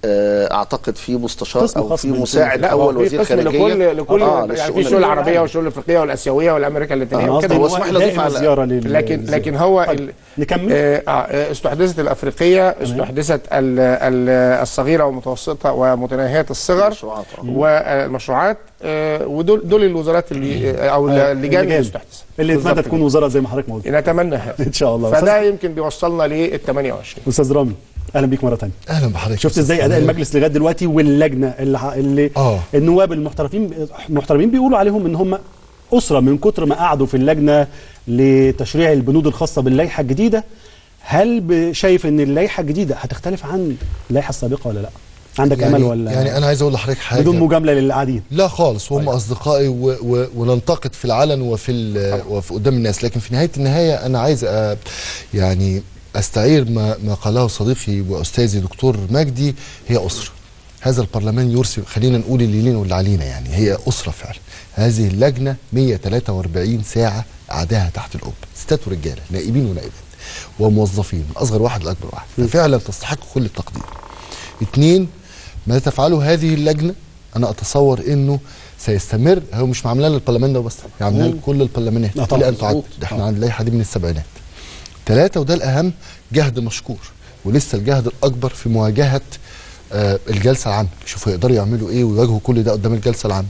آه، اعتقد في مستشار قسم او خاص في بالشؤون مساعد لا هو اول في وزير قسم خارجيه لكل لكل آه، يعني للشؤون في الشؤون العربيه العالمية. والشؤون الافريقيه والاسيويه والامريكا اللاتينيه آه، كده هو هو اسمح لي دائم أضيف على- الزياره لل- لكن للزيارة. لكن هو طيب، ال- نكمل آه، آه، استحدثت الافريقيه استحدثت ال- ال- الصغيره والمتوسطه ومتناهيه الصغر المشروعات، آه. والمشروعات آه، ودول دول الوزارات اللي آه، او آه، اللجان اللي اللجان. استحدثت اللي بالظبط اتمنى تكون كده. وزاره زي ما حضرتك ما قلت نتمنى هذا ان شاء الله فده أستاذ- يمكن بيوصلنا لل 28 استاذ رامي اهلا بيك مره ثانيه اهلا بحضرتك شفت ازاي اداء المجلس لغايه دلوقتي واللجنه اللي, ح- اللي آه. النواب المحترفين المحترمين بيقولوا عليهم ان هم اسره من كتر ما قعدوا في اللجنه لتشريع البنود الخاصه باللائحه الجديده هل ب- شايف ان اللائحه الجديده هتختلف عن اللائحه السابقه ولا لا؟ عندك يعني امل ولا يعني انا عايز اقول لحضرتك حاجه بدون مجامله للي قاعدين لا خالص وهم اصدقائي و و وننتقد في العلن وفي ال- وفي قدام الناس لكن في نهايه النهايه انا عايز أ يعني استعير ما ما قاله صديقي واستاذي دكتور مجدي هي اسره هذا البرلمان يرسل خلينا نقول اللي لينا واللي علينا يعني هي اسره فعلا هذه اللجنه 143 ساعه قعدها تحت القبه ستات ورجاله نائبين ونائبات وموظفين من اصغر واحد لاكبر واحد ففعلا تستحق كل التقدير اثنين ما تفعله هذه اللجنه انا اتصور انه سيستمر هو مش معاملاه للبرلمان ده بس هي عاملاه لكل البرلمانات آه طبعاً، الى ان تعد مظبوط. ده احنا عند اللائحه دي من السبعينات ثلاثه وده الاهم جهد مشكور ولسه الجهد الاكبر في مواجهه آه الجلسه العامه يشوفوا يقدروا يعملوا ايه ويواجهوا كل ده قدام الجلسه العامه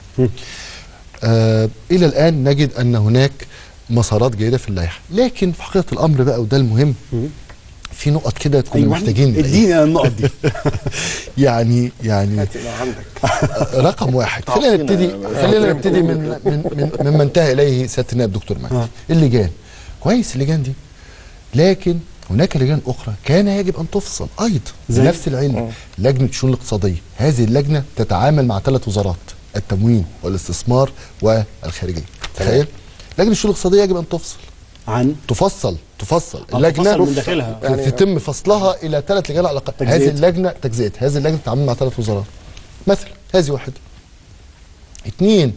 آه الى الان نجد ان هناك مسارات جيده في اللائحه لكن في حقيقه الامر بقى وده المهم في نقط كده كنا أيوة. محتاجين نلاقيها. اديني أنا النقط دي يعني يعني هتبقى عندك رقم واحد خلينا نبتدي خلينا نبتدي من من من مما انتهى اليه سياده النائب دكتور مجدي آه. اللجان كويس اللجان دي لكن هناك لجان اخرى كان يجب ان تفصل ايضا زي؟ بنفس العلم لجنه الشؤون الاقتصاديه هذه اللجنه تتعامل مع ثلاث وزارات التموين والاستثمار والخارجيه تخيل لجنه الشؤون الاقتصاديه يجب ان تفصل عن تفصل تفصل آه، اللجنه تفصل من داخلها. يعني تتم فصلها الى ثلاث لجان على الاقل تجزئة. هذه اللجنه تجزئه هذه اللجنه تتعامل مع ثلاث وزارات مثلا هذه واحده اثنين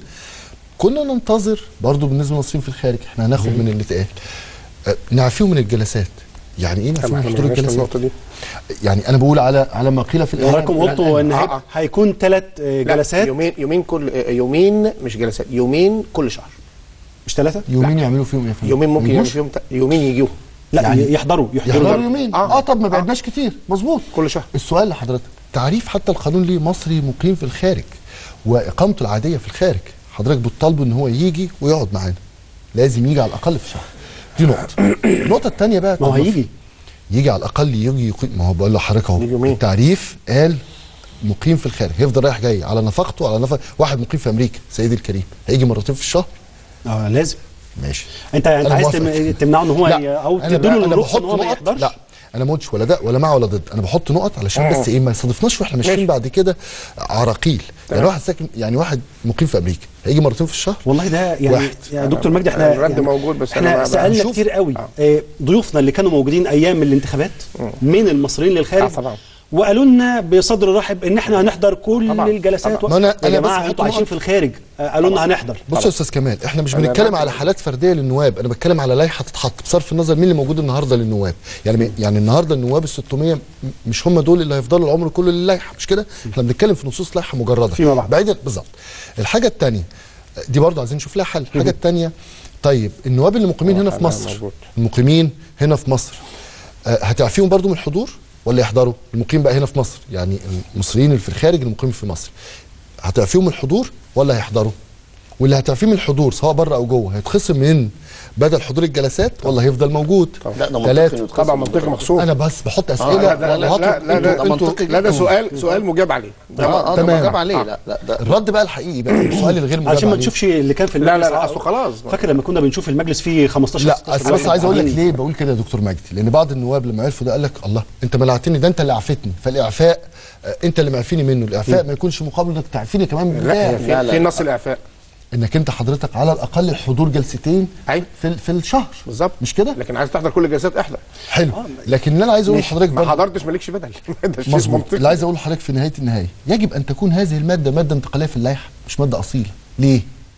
كنا ننتظر برضو بالنسبه للمصريين في الخارج احنا هناخد من اللي اتقال آه، نعفيهم من الجلسات يعني ايه نعفيهم من احنا حضور ما جبناش الجلسات النقطه دي يعني انا بقول على على ما قيل في الاعلام حضراتكم لا، قلتوا ان آه، هي- آه. هيكون ثلاث لا، جلسات يومين يومين كل آه، يومين مش جلسات يومين كل شهر مش ثلاثه يومين يعملوا فيهم ايه يا فندم؟ يومين ممكن يعمل يجوش؟ فيهم ت- يومين يجيهم لا يعني يعني يحضروا يحضروا يحضروا يومين آه. اه, طب ما بعدناش كتير مظبوط كل شهر السؤال لحضرتك تعريف حتى القانون ليه مصري مقيم في الخارج واقامته العاديه في الخارج حضرتك بتطالبه ان هو يجي ويقعد معانا لازم يجي على الاقل في شهر دي نقطه النقطه الثانيه بقى ما هو طب هيجي يجي على الاقل يجي يقيم ما هو بقول لحضرتك اهو يجي يومين. التعريف قال مقيم في الخارج هيفضل رايح جاي على نفقته على نفق واحد مقيم في امريكا سيدي الكريم هيجي مرتين في الشهر اه لازم ماشي انت انت أنا عايز موافق. تم- تمنعه ان هو ي- لا او أنا تديله ب- أنا الرخصه ان بحط هو ما نقط يحضرش لا انا ما قلتش ولا ده ولا مع ولا ضد انا بحط نقط علشان بس ايه ما يصادفناش واحنا ماشيين بعد كده عراقيل يعني واحد ساكن يعني واحد مقيم في امريكا هيجي مرتين في الشهر والله ده يعني واحد. يا دكتور مجدي احنا الرد يعني موجود بس احنا أنا بقى- سالنا هنشوف. كتير قوي آه. آه، ضيوفنا اللي كانوا موجودين ايام الانتخابات من المصريين للخارج آه، طبعا. وقالوا لنا بصدر رحب ان احنا هنحضر كل طبعا. الجلسات طبعا. ما أنا- يا أنا بس جماعه بحط انتوا عايشين نقط. في الخارج آه، قالوا لنا هنحضر بص يا استاذ كمال احنا مش أنا بنتكلم معاك. على حالات فرديه للنواب انا بتكلم على لائحه تتحط بصرف النظر مين اللي موجود النهارده للنواب يعني يعني النهارده النواب ال 600 م- مش هم دول اللي هيفضلوا العمر كله للائحه مش كده احنا بنتكلم في نصوص لائحه مجرده فيما بعد. بعيدا بالظبط الحاجه الثانيه دي برضه عايزين نشوف لها حل الحاجه الثانيه طيب النواب اللي مقيمين هنا في أنا مصر موجود. المقيمين هنا في مصر آه، هتعفيهم برضو من الحضور ولا يحضروا المقيم بقى هنا في مصر يعني المصريين اللي في الخارج المقيم في مصر هتعفيهم من الحضور ولا هيحضروا واللي هتعفيه من الحضور سواء بره او جوه هيتخصم من بدل حضور الجلسات ولا هيفضل موجود لا ده منطقي ثلاثة يتخصم طبعا من منطقي بره. مخصوص انا بس بحط آه، اسئله لا، لا، لا، وهطلب- لا لا انتوا- لا ده انتوا منطقي لا ده جدا. سؤال سؤال مجاب عليه اه اه ده تمام. مجاب عليه آه. لا لا ده الرد بقى الحقيقي بقى السؤال الغير مجاب علشان ما عليه. تشوفش اللي كان في لا المجلس لا لا اصله خلاص فاكر لما كنا بنشوف المجلس فيه 15 لا 16 بس, بس واحد عايز اقول لك قاعدين. ليه بقول كده يا دكتور مجدي لان بعض النواب لما عرفوا ده قال لك الله انت منعتني ده انت اللي عفتني فالاعفاء آه، انت اللي معفيني منه الاعفاء ما يكونش مقابل انك تعفيني كمان لا بالله هي لا، في لا. في نص الاعفاء انك انت حضرتك على الاقل الحضور جلستين أيوة. في في الشهر بالظبط مش كده لكن عايز تحضر كل الجلسات احضر حلو لكن اللي انا عايز اقوله لحضرتك ما برضه حضرتش مالكش بدل ده شيء مظبوط منطقي اللي عايز اقوله لحضرتك في نهايه النهايه يجب ان تكون هذه الماده ماده انتقاليه في اللائحه مش ماده اصيله ليه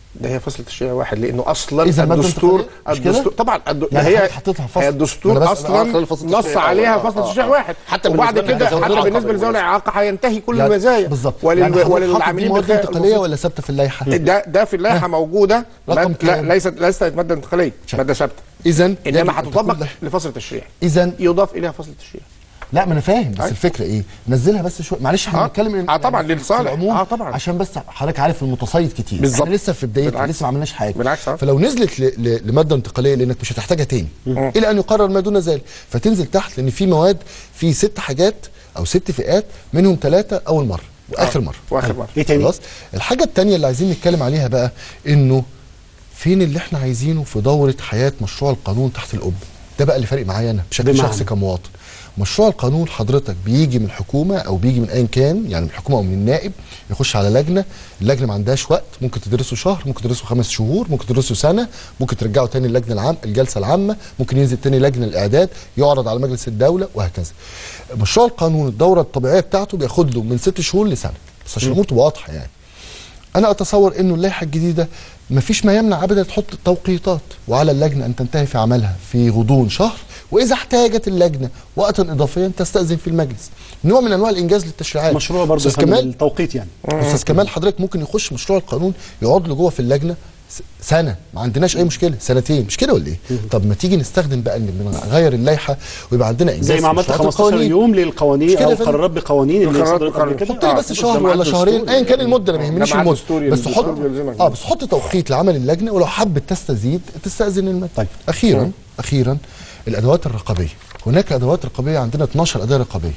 ده هي فصل تشريعي واحد لانه اصلا إذا المادة الدستور انتقالية؟ مش كده؟ الدستور طبعا الد... يعني هي حضرتك حطيتها في فصل. هي أنا الدستور بس- آه، اصلا خلال فصل نص تشريعي عليها أول. فصل آه، تشريعي آه. واحد حتى وبعد بالنسبة كده لذوي حتى الإعاقة بالنسبه لذوي الاعاقه هينتهي كل يعني المزايا بالظبط ولل... يعني حضرتك حاطط دي وللعاملين مواد بالخير انتقاليه ولا ثابته في اللائحه؟ ده ده في اللائحه موجوده رقم ماد- لا كام؟ ليست ليست ماده انتقاليه ماده ثابته اذا انما هتطبق لفصل تشريعي اذا يضاف اليها فصل تشريعي لا ما انا فاهم بس أيوة. الفكره ايه نزلها بس شويه معلش احنا آه. بنتكلم إن- آه طبعا، يعني في للصالح. العموم آه طبعا. عشان بس حضرتك عارف المتصيد كتير بالظبط. احنا لسه في بدايتنا بالعكس. لسه ما عملناش حاجه بالعكس، آه. فلو نزلت ل... ل... لماده انتقاليه لانك مش هتحتاجها تاني الى ان يقرر ما دون ذلك فتنزل تحت لان في مواد في ست حاجات او ست فئات منهم ثلاثه اول مره واخر مره واخر مره ايه تاني؟ خلاص الحاجه الثانيه اللي عايزين نتكلم عليها بقى انه فين اللي احنا عايزينه في دوره حياه مشروع القانون تحت القبه ده بقى اللي فارق معايا انا بشكل بمعنى؟ شخصي كمواطن مشروع القانون حضرتك بيجي من الحكومه او بيجي من ايا كان يعني من الحكومه او من النائب يخش على لجنه اللجنه ما عندهاش وقت ممكن تدرسه شهر ممكن تدرسه خمس شهور ممكن تدرسه سنه ممكن ترجعه تاني اللجنه العام الجلسه العامه ممكن ينزل تاني لجنه الاعداد يعرض على مجلس الدوله وهكذا مشروع القانون الدوره الطبيعيه بتاعته بياخد له من ست شهور لسنه بس عشان الامور تبقى واضحه يعني انا اتصور انه اللائحه الجديده ما فيش ما يمنع ابدا تحط توقيتات وعلى اللجنه ان تنتهي في عملها في غضون شهر واذا احتاجت اللجنه وقتا اضافيا تستاذن في المجلس نوع من انواع الانجاز للتشريعات مشروع برضه استاذ يفهم كمال التوقيت يعني استاذ كمال حضرتك ممكن يخش مشروع القانون يقعد له جوه في اللجنه س- سنه ما عندناش اي مشكله سنتين مش كده ولا ايه طب ما تيجي نستخدم بقى ان نغير اللائحه ويبقى عندنا انجاز زي في ما عملت مشروعات 15 القوانين. يوم مش للقوانين كده او يا فندم؟ قرارات بقوانين اللي قرارات صدرت قبل بقوانين. كده حط لي بس آه، شهر ده مع ولا الدستور شهرين ايا كان المده انا ما يهمنيش ده مع المده الدستور، بس الدستور حط بيلزمك اه بس حط توقيت لعمل اللجنه ولو حبت تستزيد تستاذن المجلس طيب. اخيرا اخيرا الادوات الرقابيه هناك ادوات رقابيه عندنا 12 اداه رقابيه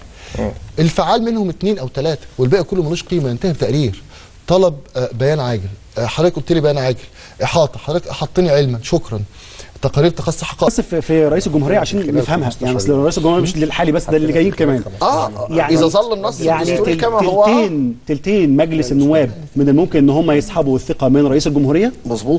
الفعال منهم اثنين او ثلاثه والباقي كله ملوش قيمه ينتهي بتقرير طلب آه، بيان عاجل آه، حضرتك قلت لي بيان عاجل احاطه حضرتك احطني علما شكرا تقارير تخص حقائق بس في, في رئيس الجمهوريه عشان نفهمها يعني اصل رئيس الجمهوريه مش للحالي بس ده اللي جايين كمان اه يعني اذا ظل النص يعني الدستوري تل- كما هو تلتين تلتين مجلس النواب من الممكن ان هم يسحبوا الثقه من رئيس الجمهوريه مظبوط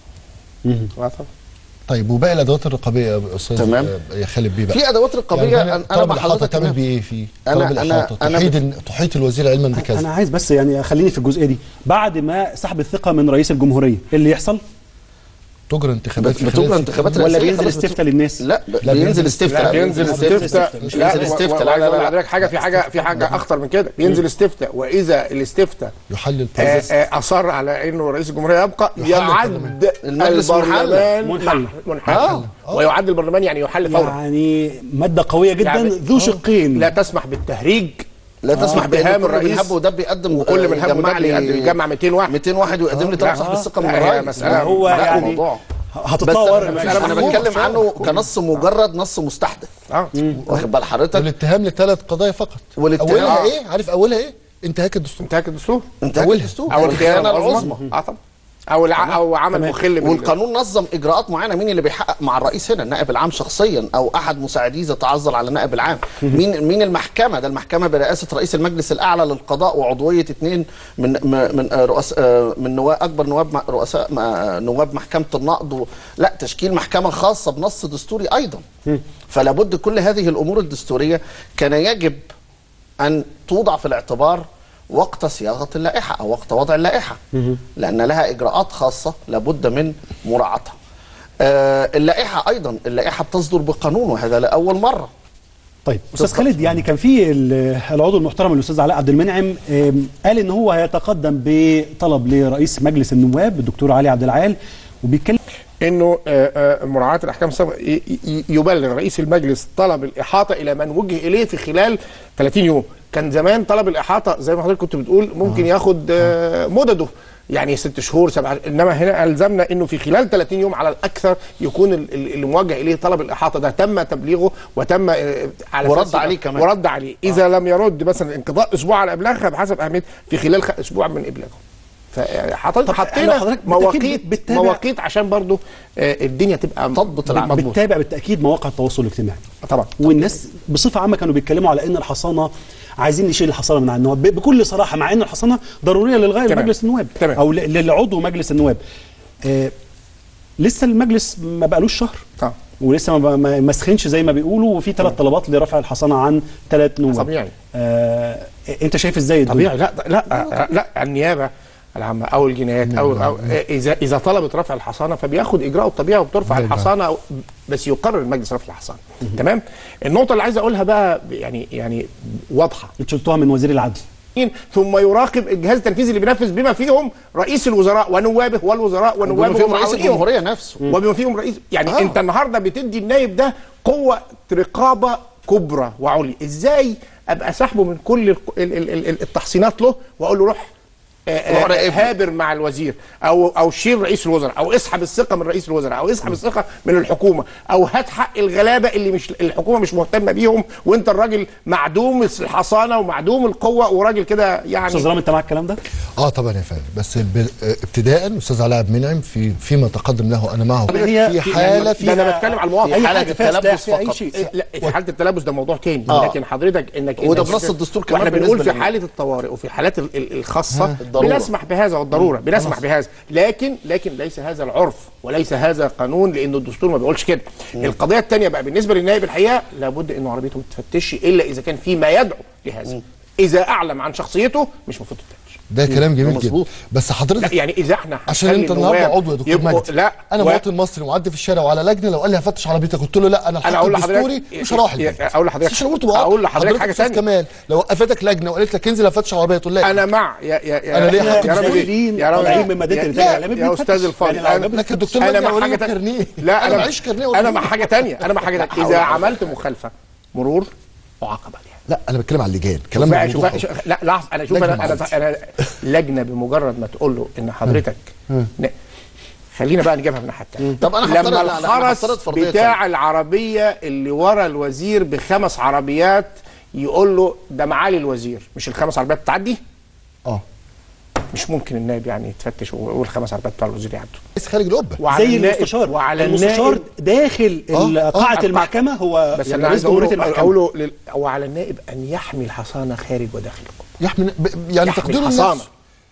آه طبعا طيب وباقي الادوات الرقابيه يا استاذ تمام. آه، يا خالد بيه بقى في ادوات رقابيه يعني انا انا طلب مع الإحاطة حضرتك تعمل إنها- بيه ايه فيه؟ أنا- طلب أنا- الإحاطة أنا تحيد بت- ال- تحيط الوزير علما انا بكذا عايز بس يعني خليني في الجزئيه دي بعد ما سحب الثقه من رئيس الجمهوريه إيه اللي يحصل تجرى انتخابات في بتجرى خلال انتخابات ولا رئاسية بينزل خلاص استفتاء للناس لا ب- لا، بينزل بينزل استفتاء لا بينزل استفتاء مش لا بينزل استفتاء لا وعايز لا اقول لا لحضرتك حاجه في حاجه في حاجه اخطر من كده بينزل استفتاء واذا الاستفتاء يحل آه، البروسيس آه، اصر على انه رئيس الجمهوريه يبقى يحل يعد المجلس البرلمان منحل. منحل آه. ويعد البرلمان يعني يحل فورا يعني ماده قويه جدا يعني- ذو شقين لا تسمح بالتهريج لا تسمح بان اتهام كل من الرئيس هب ودب يقدم وكل من هب يجمع ودب لي يقدم- يجمع 200 واحد 200 واحد ويقدم لي طلب لا، صاحب آه، الثقه من لا، هي الرئيس مسألة- هو لا، يعني موضوع. بس هتتطور انا, مفيش أنا مفهوم. بتكلم عنه كنص مجرد نص مستحدث اه واخد بال حضرتك والاتهام لثلاث قضايا فقط والاتهام- اولها آه. ايه عارف اولها ايه انتهاك الدستور انتهاك الدستور انت أولها. الدستور او الخيانه العظمى العظمى اه طبعا او الع... او عمل مخل بال- والقانون نظم اجراءات معينه مين اللي بيحقق مع الرئيس هنا النائب العام شخصيا او احد مساعديه اذا تعذر على النائب العام مين مين المحكمه ده المحكمه برئاسه رئيس المجلس الاعلى للقضاء وعضويه اثنين من م- من آه، رؤس آه، من نواب اكبر نواب م- رؤساء م- نواب محكمه النقض و... لا تشكيل محكمه خاصه بنص دستوري ايضا فلا بد كل هذه الامور الدستوريه كان يجب أن توضع في الاعتبار وقت صياغة اللائحة أو وقت وضع اللائحة لأن لها إجراءات خاصة لابد من مراعاتها آه اللائحة أيضا اللائحة بتصدر بقانون وهذا لأول مرة طيب استاذ خالد يعني كان في ال- العضو المحترم الاستاذ علاء عبد المنعم آم، قال ان هو هيتقدم بطلب لرئيس مجلس النواب الدكتور علي عبد العال وبيتكلم انه آه، آه، مراعاه الاحكام السابقه ي- ي- يبلغ رئيس المجلس طلب الاحاطه الى من وجه اليه في خلال 30 يوم كان زمان طلب الاحاطه زي ما حضرتك كنت بتقول ممكن ياخد آه، مدده يعني ست شهور سبعة انما هنا الزمنا انه في خلال 30 يوم على الاكثر يكون ال- ال- اللي موجه اليه طلب الاحاطه ده تم تبليغه وتم آه، على ورد أساس- عليه كمان. ورد عليه اذا لم يرد مثلا انقضاء اسبوع على ابلاغها بحسب اهميه في خلال خ- اسبوع من ابلاغه فحطينا طب حطينا حضرتك بالتأكيد مواقيت بتتابع- مواقيت عشان برضو آه، الدنيا تبقى تضبط العمل مضبوط بتتابع بالتاكيد مواقع التواصل الاجتماعي طبعا والناس بصفه عامه كانوا بيتكلموا على ان الحصانه عايزين نشيل الحصانه من على النواب ب- بكل صراحه مع ان الحصانه ضروريه للغايه تمام. لمجلس النواب تمام. او ل- للعضو مجلس النواب آه لسه المجلس ما بقالوش شهر اه ولسه ما ما- ما سخنش زي ما بيقولوا وفي ثلاث طلبات لرفع الحصانه عن ثلاث نواب طبيعي. آه انت شايف ازاي الدنيا؟ طبيعي لا لا لا, لا النيابه العامه او الجنايات او, أو اذا اذا طلبت رفع الحصانه فبياخد اجراءه الطبيعي وبترفع الحصانه بس يقرر المجلس رفع الحصانه تمام النقطه اللي عايز اقولها بقى يعني يعني واضحه شلتوها من وزير العدل ثم يراقب الجهاز التنفيذي اللي بينفذ بما فيهم رئيس الوزراء ونوابه والوزراء وبما ونوابه فيهم رئيس ومعاونيهم. الجمهوريه نفسه وبما فيهم رئيس يعني آه. آه. انت النهارده بتدي النايب ده قوه رقابه كبرى وعليا ازاي ابقى سحبه من كل ال- ال- ال- ال- التحصينات له واقول له روح آه، روح آه، راقبني. هابر مع الوزير او او شيل رئيس الوزراء او اسحب الثقه من رئيس الوزراء او اسحب الثقه من الحكومه او هات حق الغلابه اللي مش الحكومه مش مهتمه بيهم وانت الراجل معدوم الحصانه ومعدوم القوه وراجل كده يعني استاذ رامي انت معاك الكلام ده؟ اه طبعا يا فندم بس ب- ابتداء استاذ علاء عبد المنعم في فيما تقدم له انا معه هي في في- حاله ده في انا بتكلم على المواقف في حالة حاجة فيها التلبس سلاح، فيها أي فقط. شيء. إيه، لا في حاله التلبس ده موضوع تاني آه. لكن حضرتك انك وده إنك- بنص الدستور كمان واحنا بنقول بالنسبة في لل- حاله الطوارئ وفي حالات ال- ال- الخاصه الضرورة. بنسمح بهذا والضروره بنسمح بهذا لكن لكن ليس هذا العرف وليس هذا قانون لانه الدستور ما بيقولش كده القضيه الثانيه بقى بالنسبه للنائب الحقيقه لابد انه عربيته ما تتفتش الا اذا كان في ما يدعو لهذا اذا اعلم عن شخصيته مش المفروض تتفتش ده كلام جميل جدا مظبوط. بس لا حضرتك يعني اذا احنا عشان هنخلي انت النهارده النواب عضو يا دكتور يبقوا- مجدي لا انا و- مواطن مصري معدي في الشارع وعلى لجنه لو قال لي هفتش عربيتك قلت له لا انا الحق انا اقول الدستوري لحضرتك مش هروح البيت اقول لحضرتك مش هقول تبقى اقول لحضرتك حاجه أستاذ ثانيه كمال لو وقفتك لجنه وقالت لك انزل هفتش عربيه تقول لا انا مع يا يا يا أنا ليه يا- حق يا رامي مسؤولين يا رامي طالعين من مادة يا- الإنتاج يا- الإعلامي يا بيتفتش. استاذ الفاضل يعني لو أنا- لكن الدكتور انا مجدي مع وريني حاجه تانية كارنيه. لا أنا انا معيش كارنيه انا ولا مع إيه؟ حاجه تانية انا مع حاجه تانية اذا عملت مخالفه مرور اعاقب عليها لا انا بتكلم على اللجان كلام شوف- موضوع شوف- شوف- لا لحظه انا شوف لجنة انا انا, معاك. أنا لجنه بمجرد ما تقول له ان حضرتك ن- خلينا بقى نجيبها من الناحيه الثانيه طب أنا هفترض- لما لا، لا، أنا الخرس هفترض فرضية بتاع العربيه اللي ورا الوزير بخمس عربيات يقول له ده معالي الوزير مش الخمس عربيات تعدي اه مش ممكن النائب يعني يتفتش ويقول خمس عربيات بتوع الوزير يعدوا بس خارج القبه وعلى زي النائب- المستشار وعلى المستشار النائب داخل آه، ال- آه، قاعه أتبع- المحكمه هو بس يعني انا رئيس عايز جمهوريه اقوله المحكمه اقوله لل... وعلى النائب ان يحمي الحصانه خارج وداخل القبه يحمي ب- يعني يحمي تقدير الحصانه الناس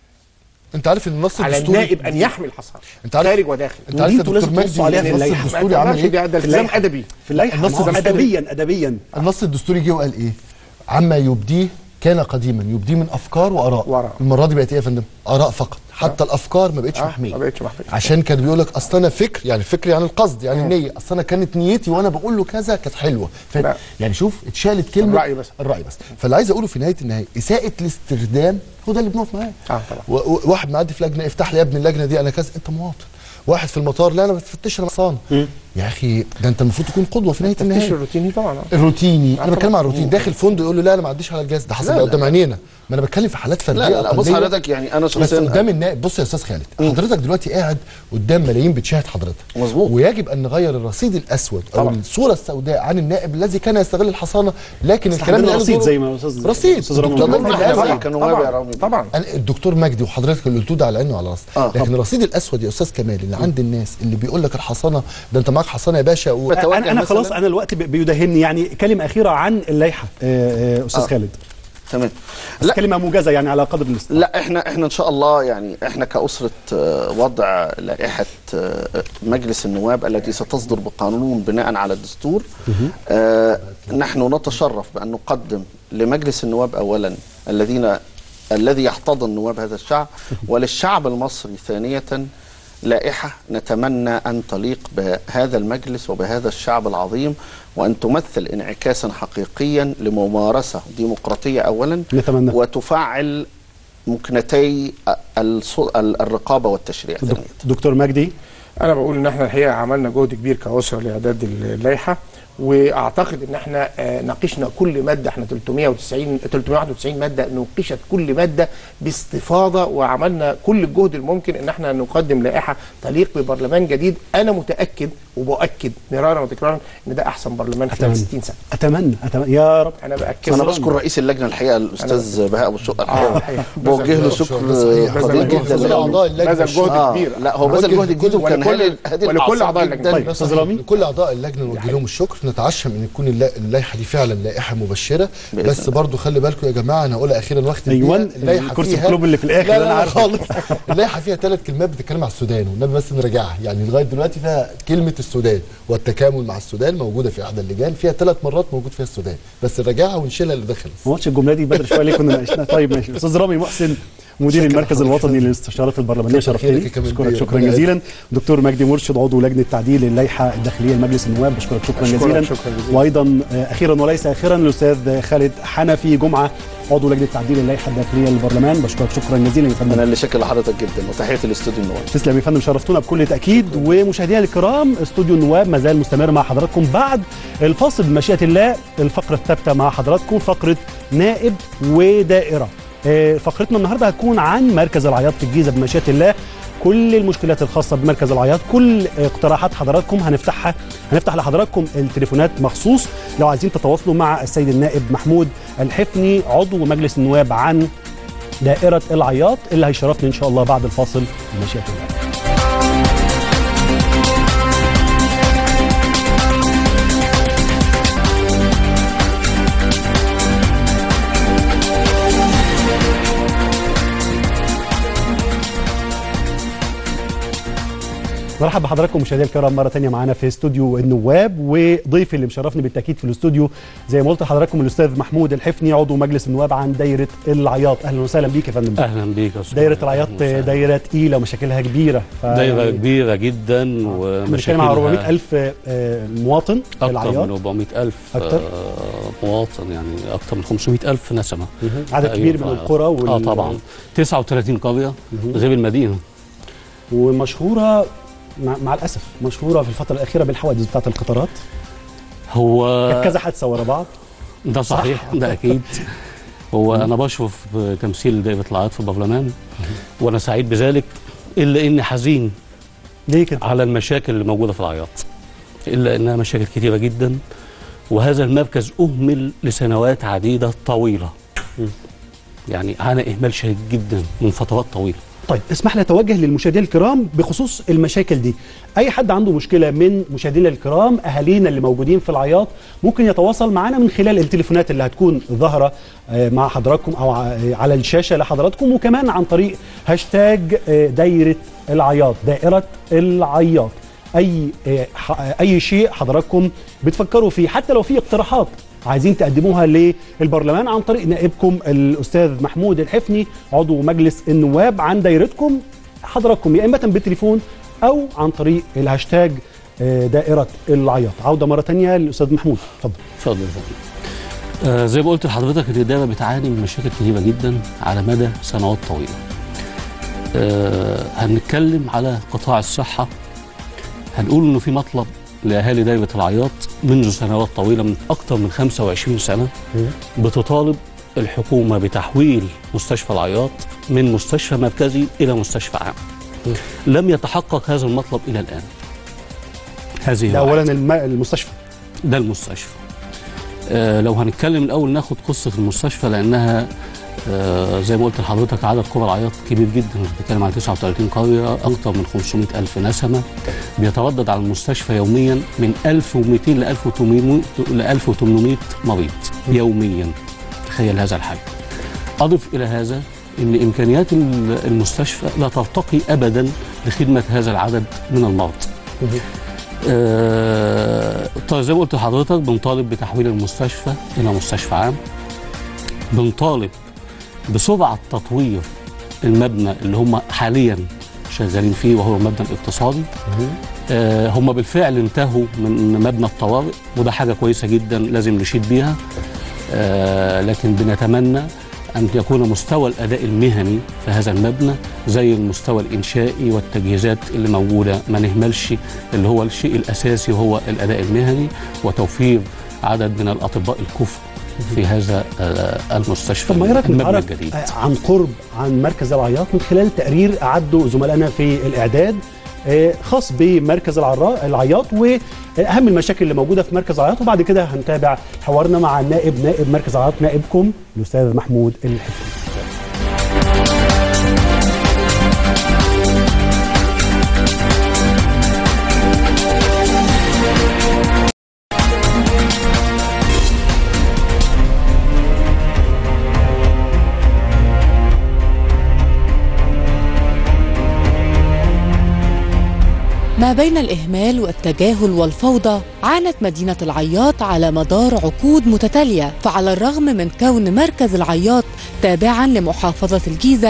انت عارف ان النص على الدستوري النائب ان يحمي الحصانه أنت عارف- خارج وداخل انت عارف يا انتوا دكتور لازم مجدي تبصوا عليها ان في النص اللائحة. ما الدستوري عمل تعرفش ايه ده ده في التزام اللائحة. ادبي في اللائحه النص ما هو الدستوري- ادبيا ادبيا النص الدستوري جه وقال ايه عما يبديه كان قديما يبديه من افكار واراء وآراء. المره دي بقت ايه يا فندم اراء فقط حتى الافكار ما بقتش آه، محميه ما بقتش محمية. عشان كان بيقول لك اصل انا فكر يعني الفكر يعني القصد يعني النيه اصل انا كانت نيتي وانا بقول له كذا كانت حلوه ف... لا. يعني شوف اتشالت كلمه الرأي بس. الراي بس فاللي عايز اقوله في نهايه النهايه اساءه الاستخدام هو ده اللي بنقف معاه آه، طبعا. و... و... واحد معدي في لجنه افتح لي يا ابني اللجنه دي انا كذا انت مواطن واحد في المطار لا انا ما بتفتش انا حصان يا اخي ده انت المفروض تكون قدوه في نهايه التفتيش النهايه الروتيني طبعا آه. الروتيني انا طبعا. بتكلم على الروتين داخل فندق يقول له لا انا ما عديش على الجهاز ده حصل لا، ده لا. قدام عينينا ما انا بتكلم في حالات فرديه لا لا, لا بص أقلية. حضرتك يعني انا بس شخصيا قدام النائب بص يا استاذ خالد حضرتك دلوقتي قاعد قدام ملايين بتشاهد حضرتك مظبوط. ويجب ان نغير الرصيد الاسود او طبعا. الصوره السوداء عن النائب الذي كان يستغل الحصانه لكن الكلام اللي قاله رصيد دوره- زي ما استاذ رصيد استاذ رامي الدكتور بيقول. مجدي قال طبعا إيه؟ كانوا نواب يا رامي طبعا أنا الدكتور مجدي وحضرتك اللي قلتوا ده على عينه وعلى راسه آه، لكن طبعا. الرصيد الاسود يا استاذ كمال اللي عند الناس اللي بيقول لك الحصانه ده انت معاك حصانه يا باشا و... بتوجه انا انا مثلاً- خلاص انا الوقت بي- بيدهني يعني كلمه اخيره عن اللائحه آه، آه، استاذ آه. خالد تمام بس لا كلمه موجزه يعني على قدر الاستطاعه لا احنا احنا ان شاء الله يعني احنا كاسره آه، وضع لائحه آه، مجلس النواب التي ستصدر بقانون بناء على الدستور آه، نحن نتشرف بان نقدم لمجلس النواب اولا الذين الذي يحتضن نواب هذا الشعب وللشعب المصري ثانيه لائحه نتمنى ان تليق بهذا المجلس وبهذا الشعب العظيم وان تمثل انعكاسا حقيقيا لممارسه ديمقراطيه اولا نتمنى. وتفعل مكنتي الص- الرقابه والتشريع ثانيا دكتور مجدي انا بقول ان احنا الحقيقه عملنا جهد كبير كاسره لاعداد اللائحه واعتقد ان احنا آه، ناقشنا كل ماده احنا 390 391 ماده ناقشت كل ماده باستفاضه وعملنا كل الجهد الممكن ان احنا نقدم لائحه تليق ببرلمان جديد انا متاكد وباكد مرارا وتكرارا ان ده احسن برلمان خلال أتمنى. 60 سنه اتمنى اتمنى يا رب انا باكد انا بشكر رئيس اللجنه الحقيقه الاستاذ بهاء ابو الشقه آه، الحقيقه الحقيقة. بوجه له ده شكر صحيح. قدير بذل جدا كل لأنه- اعضاء اللجنه بذل جهد آه كبير لا هو بذل وجه جهد جديد وكان ولكل- هادي هادي ولكل الأعصاب أعضاء جداً. اللجنة. طيب استاذ رامي لكل اعضاء اللجنه نوجه لهم الشكر نتعشم ان تكون اللا- اللائحه دي فعلا لائحه مبشره بإذن بس الله. برضو خلي بالكم يا جماعه انا هقولها اخيرا واختم أيوة، بيها. اللائحه الكرسي فيها الكلوب اللي في الآخر لا اللي لا أنا لا عارفه. خالص اللائحه فيها ثلاث كلمات بتتكلم على السودان والنبي بس نراجعها يعني لغايه دلوقتي فيها كلمه السودان والتكامل مع السودان موجوده في احدى اللجان فيها ثلاث مرات موجود فيها السودان بس نراجعها ونشيلها اللي داخل ما قلتش الجمله دي بدري شويه ليه كنا ناقشناها طيب ماشي استاذ رامي محسن مدير شكرا المركز حضرتك الوطني فندم. للاستشارات البرلمانيه كتر خيرك شرفتني يا كمال بشكرك بيه. شكرا ربنا جزيلا دكتور مجدي مرشد عضو لجنه تعديل اللائحه الداخليه لمجلس النواب بشكرك شكرا أشكرك، جزيلا شكرا جزيلا. وايضا آه، اخيرا وليس اخيرا الاستاذ خالد حنفي جمعه عضو لجنه تعديل اللائحه الداخليه للبرلمان بشكرك شكرا جزيلا يا فندم انا اللي شاكر لحضرتك جدا وتحياتي لاستوديو النواب تسلم يا فندم شرفتونا بكل تاكيد ومشاهدينا الكرام استوديو النواب ما زال مستمر مع حضراتكم بعد الفاصل بمشيئه الله الفقره الثابته مع حضراتكم فقره نائب ودائره آه، فقرتنا النهارده هتكون عن مركز العياط في الجيزه بمشيئه الله كل المشكلات الخاصه بمركز العياط كل اقتراحات حضراتكم هنفتحها هنفتح لحضراتكم التليفونات مخصوص لو عايزين تتواصلوا مع السيد النائب محمود الحفني عضو مجلس النواب عن دائره العياط اللي هيشرفني ان شاء الله بعد الفاصل بمشيئه الله مرحبا بحضراتكم مشاهدينا الكرام مره ثانيه معانا في استوديو النواب وضيفي اللي مشرفني بالتاكيد في الاستوديو زي ما قلت لحضراتكم الاستاذ محمود الحفني عضو مجلس النواب عن دايره العياط اهلا وسهلا بيك يا فندم اهلا بيك يا استاذ دايره العياط دايره تقيله ومشاكلها كبيره ف- دايره كبيره جدا احنا بنتكلم على ومشاكلها 400 الف آه، مواطن في اكثر العياط من 400 الف أكتر؟ مواطن يعني اكثر من 500 الف نسمه عدد تقريباً كبير في من العياط. القرى وال- اه طبعا 39 قريه غير المدينه ومشهوره مع, مع الاسف مشهوره في الفتره الاخيره بالحوادث بتاعت القطارات هو كانت كذا حادثه ورا بعض ده صحيح ده اكيد هو انا بشرف بتمثيل دائره العياط في البرلمان وانا سعيد بذلك الا اني حزين ليه كده على المشاكل اللي موجوده في العياط الا انها مشاكل كثيره جدا وهذا المركز اهمل لسنوات عديده طويله يعني عانى اهمال شديد جدا من فترات طويله طيب اسمح لي اتوجه للمشاهدين الكرام بخصوص المشاكل دي اي حد عنده مشكله من مشاهدينا الكرام اهالينا اللي موجودين في العياط ممكن يتواصل معنا من خلال التليفونات اللي هتكون ظاهره آه، مع حضراتكم او ع- على الشاشه لحضراتكم وكمان عن طريق هاشتاج آه، دايره العياط دائره العياط اي آه، ح- اي شيء حضراتكم بتفكروا فيه حتى لو في اقتراحات عايزين تقدموها للبرلمان عن طريق نائبكم الاستاذ محمود الحفني عضو مجلس النواب عن دايرتكم حضراتكم يا اما بالتليفون او عن طريق الهاشتاج آه، دائره العياط عوده مره ثانيه للاستاذ محمود اتفضل اتفضل يا فندم. آه زي ما قلت لحضرتك ان الدائره بتعاني من مشاكل كثيره جدا على مدى سنوات طويله. آه هنتكلم على قطاع الصحه هنقول انه في مطلب لاهالي دائره العياط منذ سنوات طويله من اكثر من 25 سنه بتطالب الحكومه بتحويل مستشفى العياط من مستشفى مركزي الى مستشفى عام. لم يتحقق هذا المطلب الى الان. هذه ده واحدة. اولا الم- المستشفى ده المستشفى آه لو هنتكلم الاول ناخد قصه المستشفى لانها آه زي ما قلت لحضرتك عدد قرى العياط كبير جدا بنتكلم على 39 قريه اكثر من 500 الف نسمه بيتردد على المستشفى يوميا من 1200 ل 1800 ل 1800 مريض يوميا تخيل هذا الحجم اضف الى هذا ان امكانيات ال- المستشفى لا ترتقي ابدا لخدمه هذا العدد من المرضى آه، طيب زي ما قلت لحضرتك بنطالب بتحويل المستشفى الى مستشفى عام بنطالب بسرعه تطوير المبنى اللي هم حاليا شغالين فيه وهو المبنى الاقتصادي آه هم بالفعل انتهوا من مبنى الطوارئ وده حاجه كويسه جدا لازم نشيد بيها آه لكن بنتمنى أن يكون مستوى الأداء المهني في هذا المبنى زي المستوى الإنشائي والتجهيزات اللي موجودة ما نهملش اللي هو الشيء الأساسي وهو الأداء المهني وتوفير عدد من الأطباء الكفء في هذا آه، المستشفى طب ما ايه رايك المبنى نتعرف الجديد آه، عن قرب عن مركز العياط من خلال تقرير اعده زملائنا في الاعداد آه، خاص بمركز العرا- العياط واهم المشاكل اللي موجوده في مركز العياط وبعد كده هنتابع حوارنا مع النائب نائب مركز العياط نائبكم الاستاذ محمود الحفني ما بين الإهمال والتجاهل والفوضى عانت مدينة العياط على مدار عقود متتالية فعلى الرغم من كون مركز العياط تابعا لمحافظة الجيزة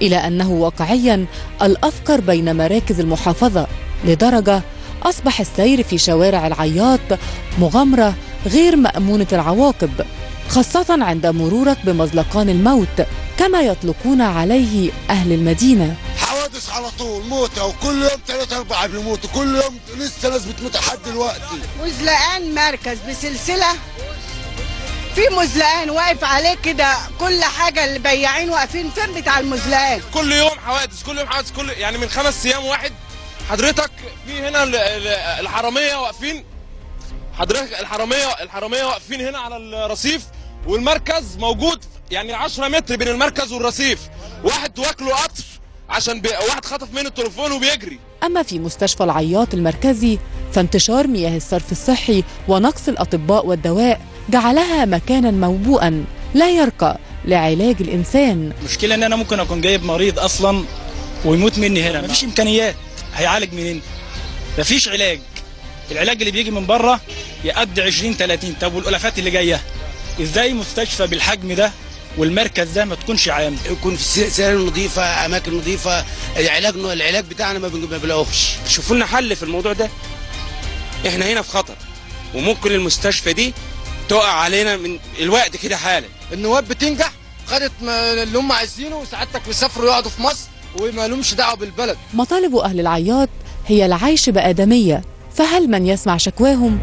إلى أنه واقعيا الأفقر بين مراكز المحافظة لدرجة أصبح السير في شوارع العياط مغامرة غير مأمونة العواقب خاصة عند مرورك بمزلقان الموت كما يطلقون عليه أهل المدينة حوادث على طول موتة وكل يوم ثلاثة أربعة بيموتوا كل يوم لسه ناس بتموت لحد دلوقتي مزلقان مركز بسلسلة في مزلقان واقف عليه كده كل حاجة اللي بياعين واقفين فين بتاع المزلقان كل يوم حوادث كل يوم حوادث كل يعني من خمس ايام واحد حضرتك في هنا ال- ال- الحراميه واقفين حضرتك الحراميه الحراميه واقفين هنا على الرصيف والمركز موجود يعني 10 متر بين المركز والرصيف واحد واكله قطر عشان بي... واحد خطف منه التليفون وبيجري أما في مستشفى العياط المركزي فانتشار مياه الصرف الصحي ونقص الأطباء والدواء جعلها مكانا موبوءا لا يرقى لعلاج الإنسان المشكله ان انا ممكن اكون جايب مريض اصلا ويموت مني هنا مفيش امكانيات هيعالج منين مفيش علاج العلاج اللي بيجي من بره يقضي 20 30 طب والالافات اللي جايه ازاي مستشفى بالحجم ده والمركز ده ما تكونش عام يكون في سير نظيفة أماكن نظيفة العلاج العلاج بتاعنا ما بن- ما بنلاقوش شوفوا لنا حل في الموضوع ده احنا هنا في خطر وممكن المستشفى دي تقع علينا من الوقت كده حالا النواب بتنجح خدت ما اللي هم عايزينه وسعادتك بيسافروا يقعدوا في مصر وما لهمش دعوه بالبلد مطالب أهل العياط هي العيش بآدمية فهل من يسمع شكواهم؟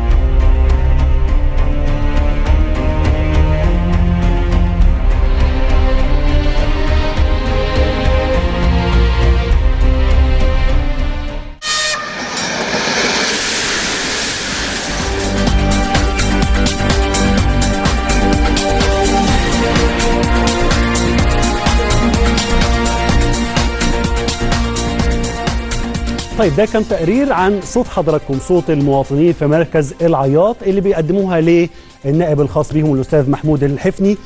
طيب ده كان تقرير عن صوت حضراتكم صوت المواطنين في مركز العياط اللي بيقدموها للنائب الخاص بيهم الاستاذ محمود الحفني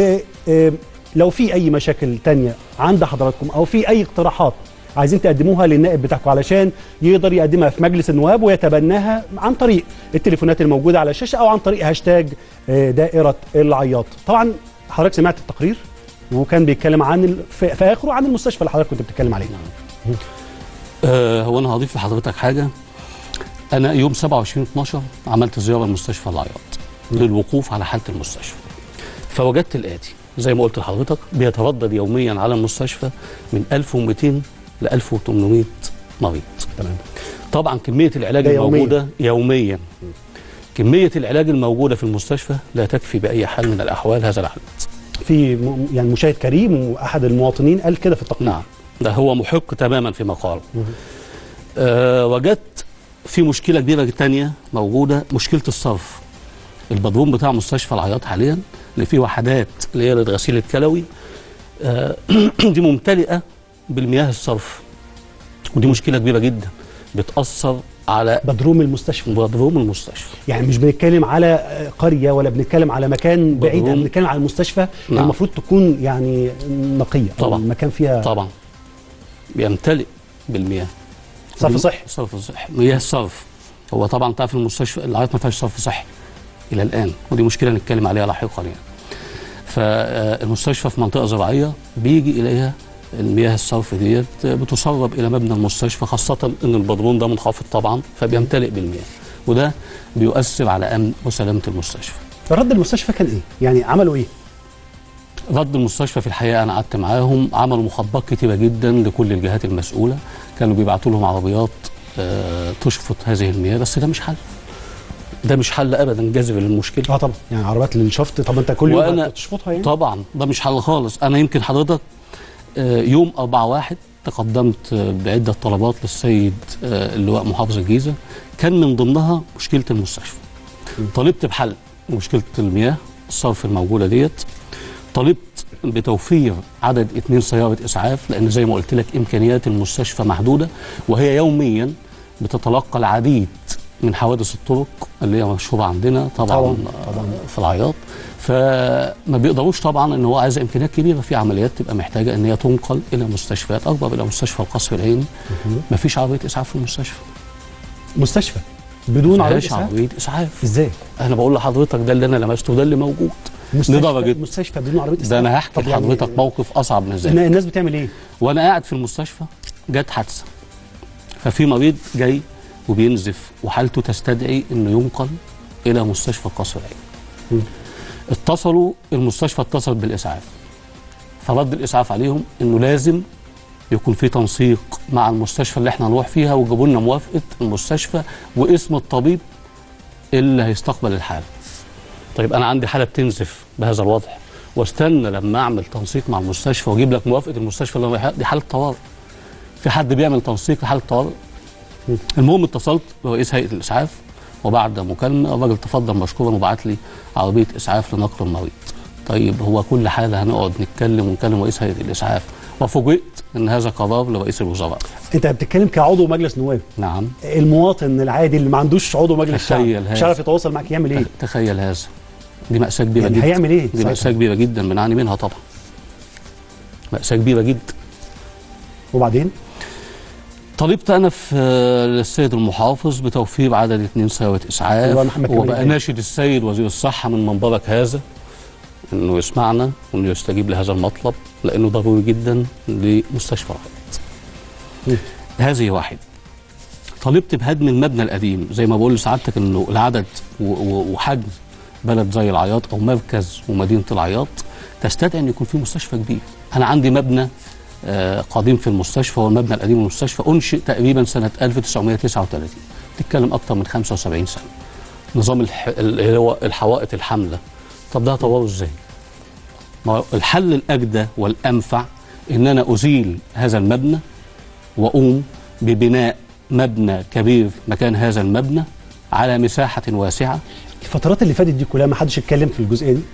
ولو في اي مشاكل تانية عند حضراتكم او في اي اقتراحات عايزين تقدموها للنائب بتاعكم علشان يقدر يقدمها في مجلس النواب ويتبناها عن طريق التليفونات الموجوده على الشاشه او عن طريق هاشتاج آه، دائره العياط طبعا حضرتك سمعت التقرير وكان بيتكلم عن ال- في في اخره عن المستشفى اللي حضرتك كنت بتتكلم عليه آه هو انا هضيف لحضرتك حاجه انا يوم 27 12 عملت زياره لمستشفى العياط للوقوف على حاله المستشفى فوجدت الاتي زي ما قلت لحضرتك بيتردد يوميا على المستشفى من 1200 ل 1800 مريض تمام طبعا كميه العلاج ده يومياً. الموجوده يوميا كميه العلاج الموجوده في المستشفى لا تكفي باي حال من الاحوال هذا العدد في م- يعني مشاهد كريم واحد المواطنين قال كده في التقرير نعم ده هو محق تماما في مقاله أه وجدت في مشكله كبيره تانية موجوده مشكله الصرف البدروم بتاع مستشفى العياط حاليا اللي فيه وحدات اللي هي للغسيل الكلوي أه دي ممتلئه بالمياه الصرف ودي مشكله كبيره جدا بتاثر على بدروم المستشفى بدروم المستشفى يعني مش بنتكلم على آه، قريه ولا بنتكلم على مكان بعيد بدروم. بنتكلم على المستشفى نعم. المفروض تكون يعني نقيه أو طبعا. المكان فيها طبعا بيمتلئ بالمياه صرف ودي- صحي. صرف صحي مياه الصرف هو طبعا تعرف المستشفى العياط ما فيهاش صرف صحي الى الان ودي مشكله نتكلم عليها لاحقا يعني فالمستشفى في منطقه زراعيه بيجي اليها المياه الصرف ديت بتسرب الى مبنى المستشفى خاصه ان البدرون ده منخفض طبعا فبيمتلئ بالمياه وده بيؤثر على امن وسلامه المستشفى رد المستشفى كان ايه؟ يعني عملوا ايه؟ رد المستشفى في الحقيقه انا قعدت معاهم عملوا مخاطبات كتيره جدا لكل الجهات المسؤوله كانوا بيبعتوا لهم عربيات آه، تشفط هذه المياه بس ده مش حل ده مش حل ابدا جذري للمشكله اه طبعا يعني عربيات للشفط طب انت كل يوم وأنا- تشفطها يعني طبعا ده مش حل خالص انا يمكن حضرتك آه، يوم 4 واحد تقدمت آه، بعده طلبات للسيد آه، اللواء محافظ الجيزه كان من ضمنها مشكله المستشفى طالبت بحل مشكله المياه الصرف الموجوده ديت طالبت بتوفير عدد اثنين سياره اسعاف لان زي ما قلت لك امكانيات المستشفى محدوده وهي يوميا بتتلقى العديد من حوادث الطرق اللي هي مشهوره عندنا طبعا, طبعاً، طبعا في العياط فما بيقدروش طبعا ان هو عايز امكانيات كبيره في عمليات تبقى محتاجه ان هي تنقل الى مستشفيات اكبر الى مستشفى القصر العيني ما فيش عربيه اسعاف في المستشفى مستشفى بدون عربيه فيهاش اسعاف عربيه اسعاف ازاي؟ انا بقول لحضرتك ده اللي انا لمسته وده اللي موجود مستشفى لدرجه مستشفى بدون عربيه ده اسعاف انا هحكي طب يعني لحضرتك موقف اصعب من إن- ذلك الناس بتعمل ايه؟ وانا قاعد في المستشفى جت حادثه ففي مريض جاي وبينزف وحالته تستدعي انه ينقل الى مستشفى قصر العين اتصلوا المستشفى اتصل بالاسعاف فرد الاسعاف عليهم انه لازم يكون في تنسيق مع المستشفى اللي احنا هنروح فيها ويجيبوا لنا موافقه المستشفى واسم الطبيب اللي هيستقبل الحاله طيب انا عندي حاله بتنزف بهذا الوضع واستنى لما اعمل تنسيق مع المستشفى واجيب لك موافقه المستشفى اللي أنا رايحها، دي حاله طوارئ في حد بيعمل تنسيق لحاله طوارئ المهم اتصلت برئيس هيئه الاسعاف وبعد مكالمه الراجل تفضل مشكورا وبعت لي عربيه اسعاف لنقل المريض طيب هو كل حاله هنقعد نتكلم ونكلم رئيس هيئه الاسعاف وفوجئت ان هذا قرار لرئيس الوزراء انت بتتكلم كعضو مجلس نواب نعم المواطن العادي اللي ما عندوش عضو مجلس شعب تخيل مش هذا. عارف يتواصل معاك يعمل ايه؟ تخيل هذا دي مأساة كبيرة يعني جدا هيعمل إيه دي ساعتها؟ مأساة كبيرة جدا بنعاني منها طبعا مأساة كبيرة جدا وبعدين طالبت انا في آه، للسيد المحافظ بتوفير عدد اثنين سيارة الله اسعاف محمد كمال وبقى الدين. ناشد السيد وزير الصحة من منبرك هذا انه يسمعنا وانه يستجيب لهذا المطلب لانه ضروري جدا لمستشفى الرائد هذه واحد طالبت بهدم المبنى القديم زي ما بقول لسعادتك انه العدد و- و- وحجم بلد زي العياط او مركز ومدينه العياط تستدعي ان يكون في مستشفى كبير انا عندي مبنى آه، قديم في المستشفى والمبنى القديم من المستشفى انشئ تقريبا سنه 1939 تتكلم اكتر من 75 سنه نظام الح... اللي هو الحوائط الحامله طب ده هطوره ازاي ما هو الحل الاجدى والانفع ان انا ازيل هذا المبنى واقوم ببناء مبنى كبير مكان هذا المبنى على مساحه واسعه الفترات اللي فاتت دي كلها ما حدش اتكلم في الجزئيه دي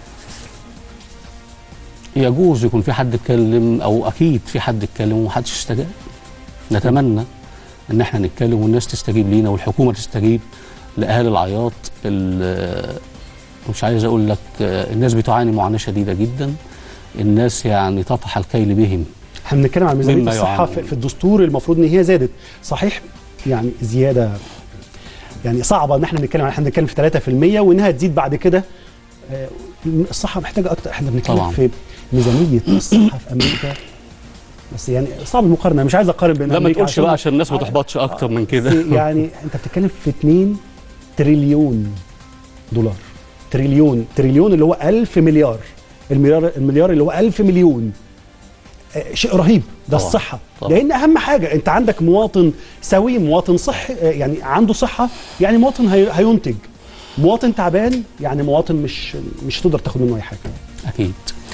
يجوز يكون في حد اتكلم او اكيد في حد اتكلم ومحدش استجاب نتمنى ان احنا نتكلم والناس تستجيب لينا والحكومه تستجيب لاهالي العياط ال- مش عايز اقول لك آه، الناس بتعاني معاناه شديده جدا الناس يعني طفح الكيل بهم احنا بنتكلم عن ميزانيه مما الصحه يعانون. في في الدستور المفروض ان هي زادت صحيح يعني زياده يعني صعبه ان احنا نتكلم احنا بنتكلم في 3% وانها تزيد بعد كده آه، الصحه محتاجه اكتر احنا بنتكلم طبعاً. في ميزانيه الصحه في امريكا بس يعني صعب المقارنه مش عايز اقارن بين لا ما أمريكا تقولش بقى عشان الناس ما تحبطش اكتر من كده في- يعني انت بتتكلم في 2 تريليون دولار تريليون تريليون اللي هو 1000 مليار المليار المليار اللي هو 1000 مليون آه، شيء رهيب ده طبعاً. الصحه طبعاً. لان اهم حاجه انت عندك مواطن سوي مواطن صحي آه، يعني عنده صحه يعني مواطن هي هينتج مواطن تعبان يعني مواطن مش مش هتقدر تاخد منه اي حاجه اكيد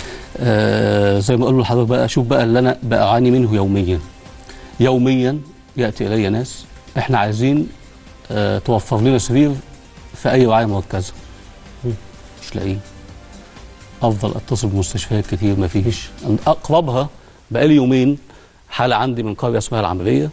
آه زي ما اقول لحضرتك بقى اشوف بقى اللي انا بعاني منه يوميا يوميا ياتي الي ناس احنا عايزين آه توفر لنا سرير في اي رعايه مركزه مش لاقيه افضل اتصل بمستشفيات كتير ما فيش اقربها بقالي يومين حاله عندي من قريه اسمها العمريه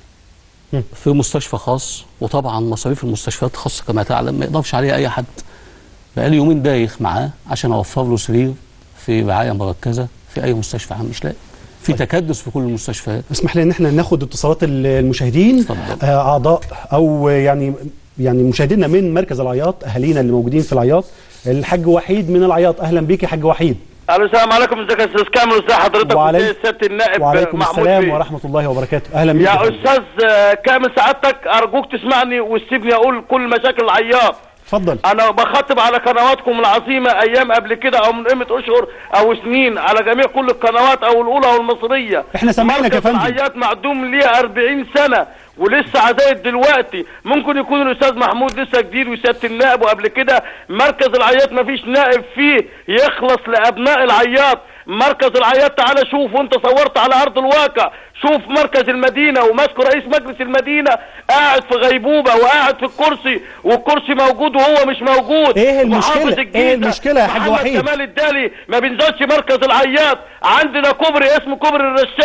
في مستشفى خاص وطبعا مصاريف المستشفيات الخاصه كما تعلم ما يقدرش عليها اي حد بقالي يومين دايخ معاه عشان اوفر له سرير في رعايه مركزه في اي مستشفى عام مش لاقي في تكدس في كل المستشفيات اسمح لي ان احنا ناخد اتصالات ال- المشاهدين آه، اعضاء او يعني يعني مشاهدينا من مركز العياط اهالينا اللي موجودين في العياط الحاج وحيد من العياط اهلا بيك يا حاج وحيد الو السلام عليكم ازيك يا استاذ كامل ازي حضرتك وعليك- وازي سياده النائب وعليكم محمود السلام بيه؟ ورحمه الله وبركاته اهلا بيك يا فندم. استاذ آه، كامل سعادتك ارجوك تسمعني وتسيبني اقول كل مشاكل العياط اتفضل انا بخاطب على قنواتكم العظيمه ايام قبل كده او من قيمه اشهر او سنين على جميع كل القنوات او الاولى او المصريه احنا سامعينك يا مركز فندم. العياط معدوم ليه 40 سنه ولسه عزايد دلوقتي ممكن يكون الاستاذ محمود لسه جديد وسياده النائب وقبل كده مركز العياط ما فيش نائب فيه يخلص لابناء العياط مركز العياط تعالى شوف وانت صورت على ارض الواقع شوف مركز المدينه وماسك رئيس مجلس المدينه قاعد في غيبوبه وقاعد في الكرسي والكرسي موجود وهو مش موجود ايه المشكلة؟ محافظ ايه الجيزة المشكلة يا حاج محمد وحيد؟ كمال الدالي ما بينزلش مركز العياط عندنا كوبري اسمه كوبري الرشاح في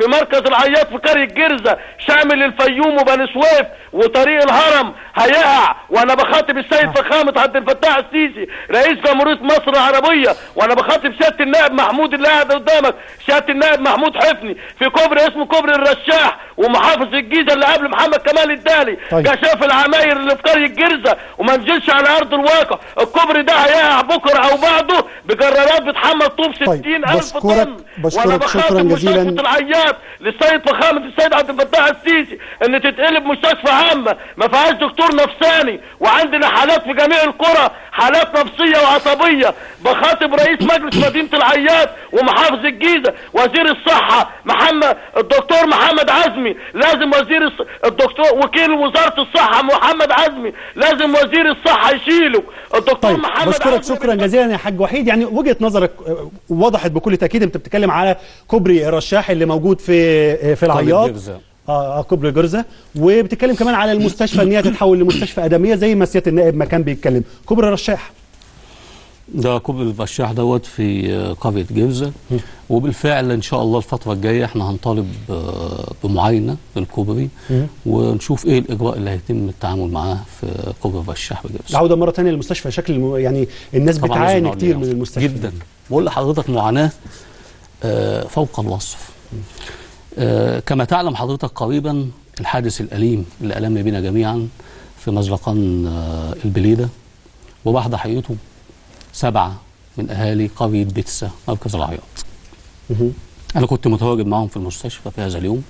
في مركز العياط في قريه جرزه شامل الفيوم وبني سويف وطريق الهرم هيقع وانا بخاطب السيد فخامه عبد الفتاح السيسي رئيس جمهوريه مصر العربيه وانا بخاطب سياده النائب محمود اللي قاعد قدامك سياده النائب محمود حفني في كوبري اسمه كوبري الرشاح ومحافظ الجيزه اللي قبل محمد كمال الدالي طيب. كشاف العماير اللي في قريه جرزه وما نزلش على ارض الواقع الكوبري ده هيقع بكره او بعده بجرارات بتحمل طوب 60000 بشكرك- طن بشكرك وانا شكراً بخاطب جزيلاً. مستشفى العياط للسيد فخامه السيد عبد الفتاح السيسي ان تتقلب مستشفى عامه ما فيهاش دكتور نفساني وعندنا حالات في جميع القرى حالات نفسيه وعصبيه بخاطب رئيس مجلس مدينه العياط ومحافظ الجيزه وزير الصحه محمد الدكتور محمد عزمي لازم وزير الص... الدكتور وكيل وزاره الصحه محمد عزمي لازم وزير الصحه يشيله الدكتور طيب محمد بشكرك عزمي شكرا جزيلا يا حاج وحيد يعني وجهه نظرك آه، وضحت بكل تاكيد انت بتتكلم على كوبري الرشاح اللي موجود في آه، في قرية العياط جرزة. اه آه، كوبري جرزه وبتتكلم كمان على المستشفى ان هي تتحول لمستشفى ادميه زي ما سياده النائب ما كان بيتكلم كوبري الرشاح ده كوبري البشاح دوت في آه، قرية جوزة وبالفعل ان شاء الله الفترة الجاية احنا هنطالب آه، بمعاينة للكوبري مم. ونشوف ايه الاجراء اللي هيتم التعامل معاه في كوبري البشاح بجوزة العوده مره ثانيه للمستشفى شكل الم- يعني الناس طبعاً لازم بتعاني نقعد كتير معاهم. من المستشفى جدا بقول لحضرتك معاناه آه، فوق الوصف آه، كما تعلم حضرتك قريبا الحادث الأليم اللي ألم بنا جميعا في مزرقان آه، البليدة وبعد حقيقته سبعة من أهالي قرية بيتسا مركز العياط مهم. أنا كنت متواجد معهم في المستشفى في هذا اليوم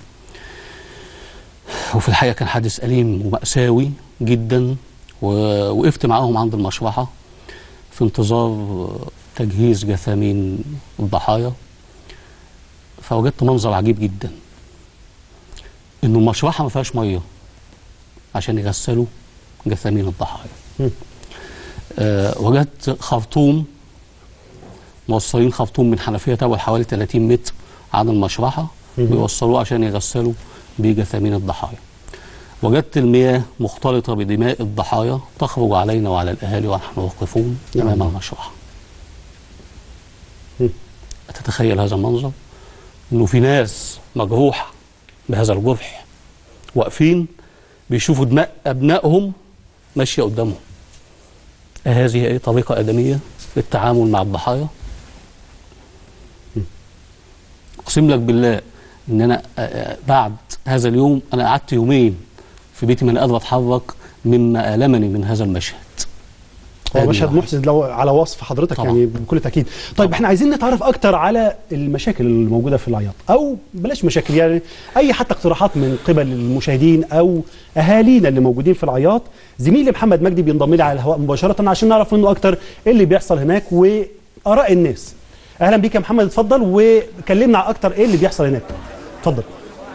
وفي الحقيقة كان حادث أليم ومأساوي جدا ووقفت معاهم عند المشرحة في انتظار تجهيز جثامين الضحايا فوجدت منظر عجيب جدا انه المشرحة ما فيهاش مية عشان يغسلوا جثامين الضحايا مم. آه وجدت خرطوم موصلين خرطوم من حنفية تول حوالي 30 متر عن المشرحة مم. بيوصلوه عشان يغسلوا بيه جثامين الضحايا وجدت المياه مختلطة بدماء الضحايا تخرج علينا وعلى الأهالي ونحن واقفون نعم. أمام المشرحة مم. أتتخيل هذا المنظر إنه في ناس مجروحة بهذا الجرح واقفين بيشوفوا دماء أبنائهم ماشية قدامهم هذه أي طريقة آدمية للتعامل مع الضحايا أقسم لك بالله إن أنا آه، آه، بعد هذا اليوم أنا قعدت يومين في بيتي من قادر أتحرك مما آلمني من هذا المشهد هو هذه مشهد واحدة. محزن لو على وصف حضرتك طبعاً. يعني بكل تاكيد طيب احنا عايزين نتعرف اكتر على المشاكل اللي موجوده في العياط او بلاش مشاكل يعني اي حتى اقتراحات من قبل المشاهدين او اهالينا اللي موجودين في العياط زميلي محمد مجدي بينضم لي على الهواء مباشره عشان نعرف منه اكتر ايه اللي بيحصل هناك واراء الناس اهلا بيك يا محمد اتفضل وكلمنا اكتر ايه اللي بيحصل هناك اتفضل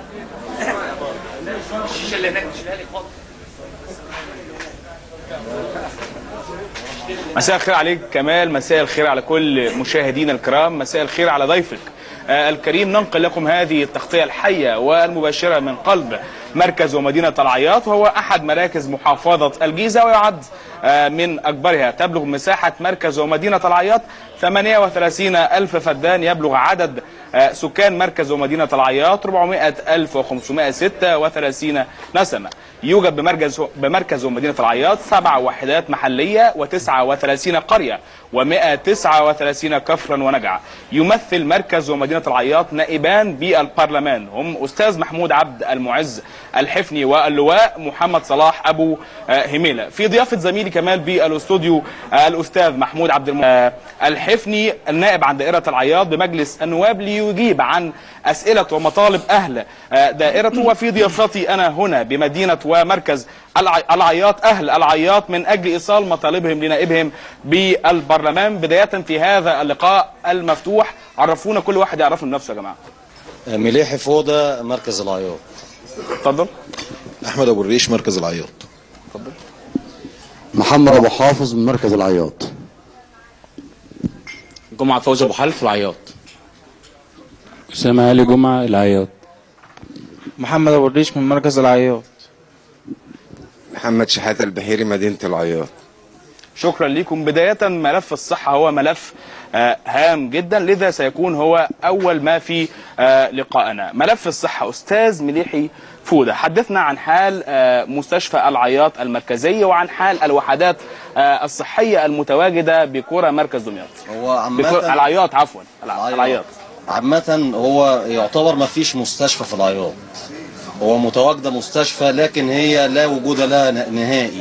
الشيشه اللي هناك تشيلها لي خالص مساء الخير عليك كمال مساء الخير على كل مشاهدينا الكرام مساء الخير على ضيفك آه، الكريم ننقل لكم هذه التغطية الحية والمباشرة من قلب مركز ومدينة العياط وهو أحد مراكز محافظة الجيزة ويعد آه، من أكبرها تبلغ مساحة مركز ومدينة العياط 38 ألف فدان يبلغ عدد آه، سكان مركز ومدينة العياط 400 ألف و536 نسمة يوجد بمركز بمركز ومدينة العياط سبع وحدات محلية و39 قرية و139 كفرا ونجعة يمثل مركز ومدينة العياط نائبان بالبرلمان هم أستاذ محمود عبد المعز الحفني واللواء محمد صلاح أبو آه، هميلة في ضيافة زميلي كمال بالاستوديو آه، الأستاذ محمود عبد الم... آه، الحفني النائب عن دائرة العياط بمجلس النواب ليجيب عن أسئلة ومطالب أهل آه، دائرته وفي ضيافتي أنا هنا بمدينة ومركز الع- العياط أهل العياط من أجل إيصال مطالبهم لنائبهم بالبرلمان بداية في هذا اللقاء المفتوح عرفونا كل واحد يعرفنا نفسه يا جماعة مليحي فوضى مركز العياط اتفضل احمد ابو الريش مركز العياط محمد ابو حافظ من مركز العياط جمعة فوزي أبو حلف العياط أسامة علي جمعة العياط محمد أبو الريش من مركز العياط محمد شحاتة البحيري مدينة العياط شكرا لكم بداية ملف الصحة هو ملف آه، هام جدا لذا سيكون هو اول ما في آه، لقائنا ملف الصحه استاذ مليحي فوده حدثنا عن حال آه، مستشفى العياط المركزي وعن حال الوحدات آه، الصحيه المتواجده بقرى مركز دمياط هو بقرى- عامة العياط عفوا الع- العياط عامة هو يعتبر ما فيش مستشفى في العياط هو متواجدة مستشفى لكن هي لا وجود لها ن- نهائي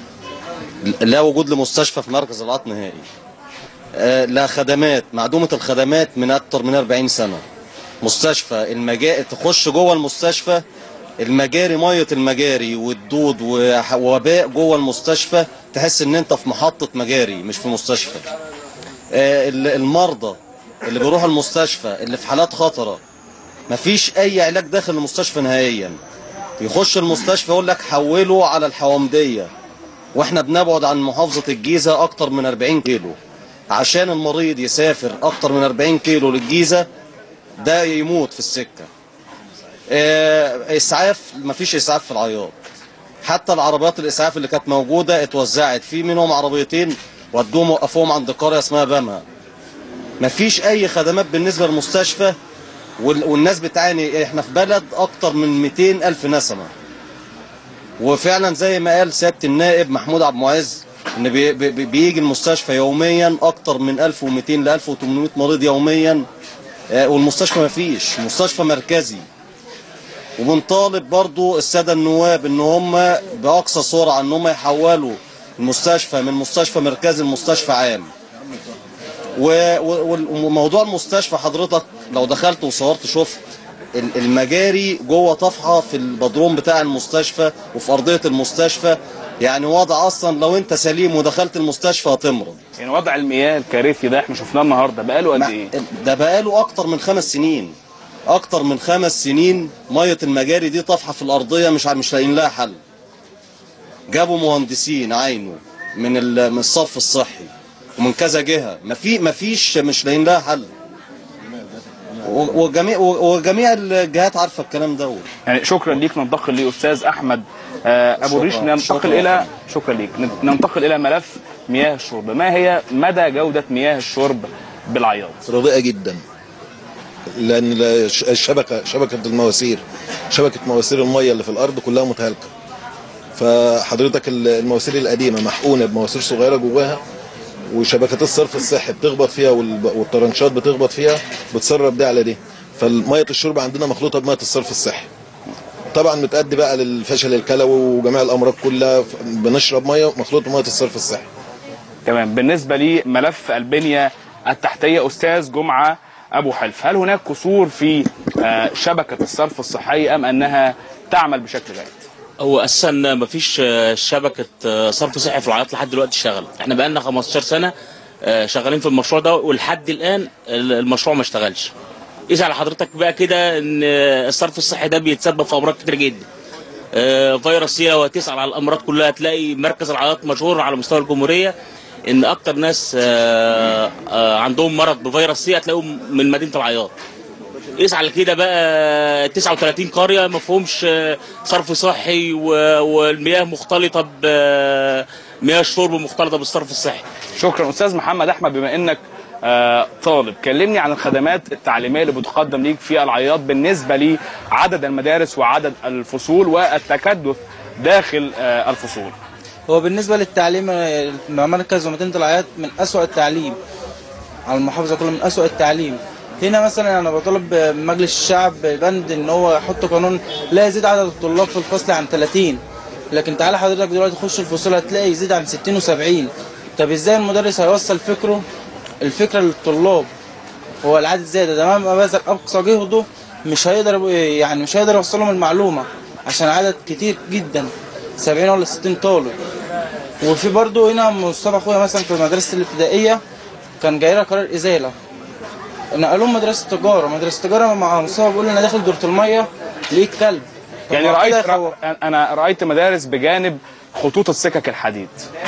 لا وجود لمستشفى في مركز العياط نهائي آه، لا خدمات معدومة الخدمات من أكتر من 40 سنة مستشفى المجاري تخش جوه المستشفى المجاري مية المجاري والدود وح- ووباء جوه المستشفى تحس ان انت في محطة مجاري مش في مستشفى آه، ال- المرضى اللي بيروحوا المستشفى اللي في حالات خطرة مفيش اي علاج داخل المستشفى نهائيا يخش المستشفى يقول لك حوله على الحوامدية واحنا بنبعد عن محافظة الجيزة اكتر من 40 كيلو عشان المريض يسافر اكتر من 40 كيلو للجيزة ده يموت في السكة آه، اسعاف مفيش اسعاف في العياط حتى العربيات الاسعاف اللي كانت موجودة اتوزعت في منهم عربيتين ودوهم وقفوهم عند قرية اسمها بامها مفيش اي خدمات بالنسبة للمستشفى وال- والناس بتعاني احنا في بلد اكتر من 200 الف نسمة وفعلا زي ما قال سيادة النائب محمود عبد المعز ان بي بي بيجي المستشفى يوميا اكتر من 1200 ل 1800 مريض يوميا آه، والمستشفى مفيش مستشفى مركزي وبنطالب برضو السادة النواب ان هم باقصى سرعة ان هم يحولوا المستشفى من مستشفى مركزي لمستشفى عام و- و- وموضوع المستشفى حضرتك لو دخلت وصورت شفت ال- المجاري جوه طفحه في البدروم بتاع المستشفى وفي ارضيه المستشفى يعني وضع اصلا لو انت سليم ودخلت المستشفى هتمرض يعني وضع المياه الكارثي ده احنا شفناه النهارده بقاله قد ايه؟ ده بقاله اكتر من خمس سنين اكتر من خمس سنين ميه المجاري دي طفحه في الارضيه مش ع- مش لاقيين لها حل جابوا مهندسين عينوا من ال- من الصرف الصحي ومن كذا جهه ما في ما فيش مش لاقيين لها حل و- وجميع و- وجميع الجهات عارفه الكلام ده يعني شكرا ليك ننتقل لاستاذ احمد آه، ابو شكراً. الريش ننتقل شكراً. الى شكرا ليك ننتقل الى ملف مياه الشرب ما هي مدى جوده مياه الشرب بالعياط رديئه جدا لان الش- الشبكه شبكه المواسير شبكه مواسير الميه اللي في الارض كلها متهالكه فحضرتك ال- المواسير القديمه محقونه بمواسير صغيره جواها وشبكات الصرف الصحي بتخبط فيها والب- والطرنشات بتخبط فيها بتسرب دي على دي فميه الشرب عندنا مخلوطه بميه الصرف الصحي طبعا متأدي بقى للفشل الكلوي وجميع الامراض كلها ف- بنشرب ميه مخلوطه بميه الصرف الصحي تمام بالنسبه لملف البنيه التحتيه استاذ جمعه ابو حلف هل هناك قصور في آه، شبكه الصرف الصحي ام انها تعمل بشكل جيد؟ هو اساسا مفيش آه، شبكه آه، صرف صحي في العياط لحد دلوقتي اشتغل احنا بقالنا 15 سنه آه، شغالين في المشروع ده ولحد الان ال- المشروع ما اشتغلش قيس على حضرتك بقى كده ان آه، الصرف الصحي ده بيتسبب في امراض كتير جدا آه، فيروس سي لو هتسال على الامراض كلها هتلاقي مركز العياط مشهور على مستوى الجمهوريه ان اكتر ناس آه، آه، عندهم مرض بفيروس سي هتلاقيهم من مدينه العياط قيس على كده بقى 39 قريه ما فيهمش آه، صرف صحي و- والمياه مختلطه بمياه الشرب مختلطه بالصرف الصحي شكرا استاذ محمد احمد بما انك آه، طالب كلمني عن الخدمات التعليميه اللي بتقدم ليك في العياط بالنسبه لعدد المدارس وعدد الفصول والتكدس داخل آه، الفصول هو بالنسبة للتعليم آه، مركز ومدينة العياط من أسوأ التعليم على المحافظة كلها من أسوأ التعليم هنا مثلا أنا بطالب من مجلس الشعب بند إن هو يحط قانون لا يزيد عدد الطلاب في الفصل عن 30 لكن تعالى حضرتك دلوقتي تخش الفصول هتلاقي يزيد عن 60 و70 طب ازاي المدرس هيوصل فكره الفكرة للطلاب هو العدد زاد ده مهما بذل أقصى جهده مش هيقدر يعني مش هيقدر يوصل لهم المعلومة عشان عدد كتير جدا 70 ولا 60 طالب وفي برضه هنا مصطفى اخويا مثلا في المدرسه الابتدائيه كان جاي لها قرار ازاله نقلوهم مدرسه تجاره مدرسه تجاره مع مصطفى بيقول لي انا داخل دوره الميه لقيت كلب طب يعني ما رايت كده يخوف. رأ- انا رايت مدارس بجانب خطوط السكك الحديد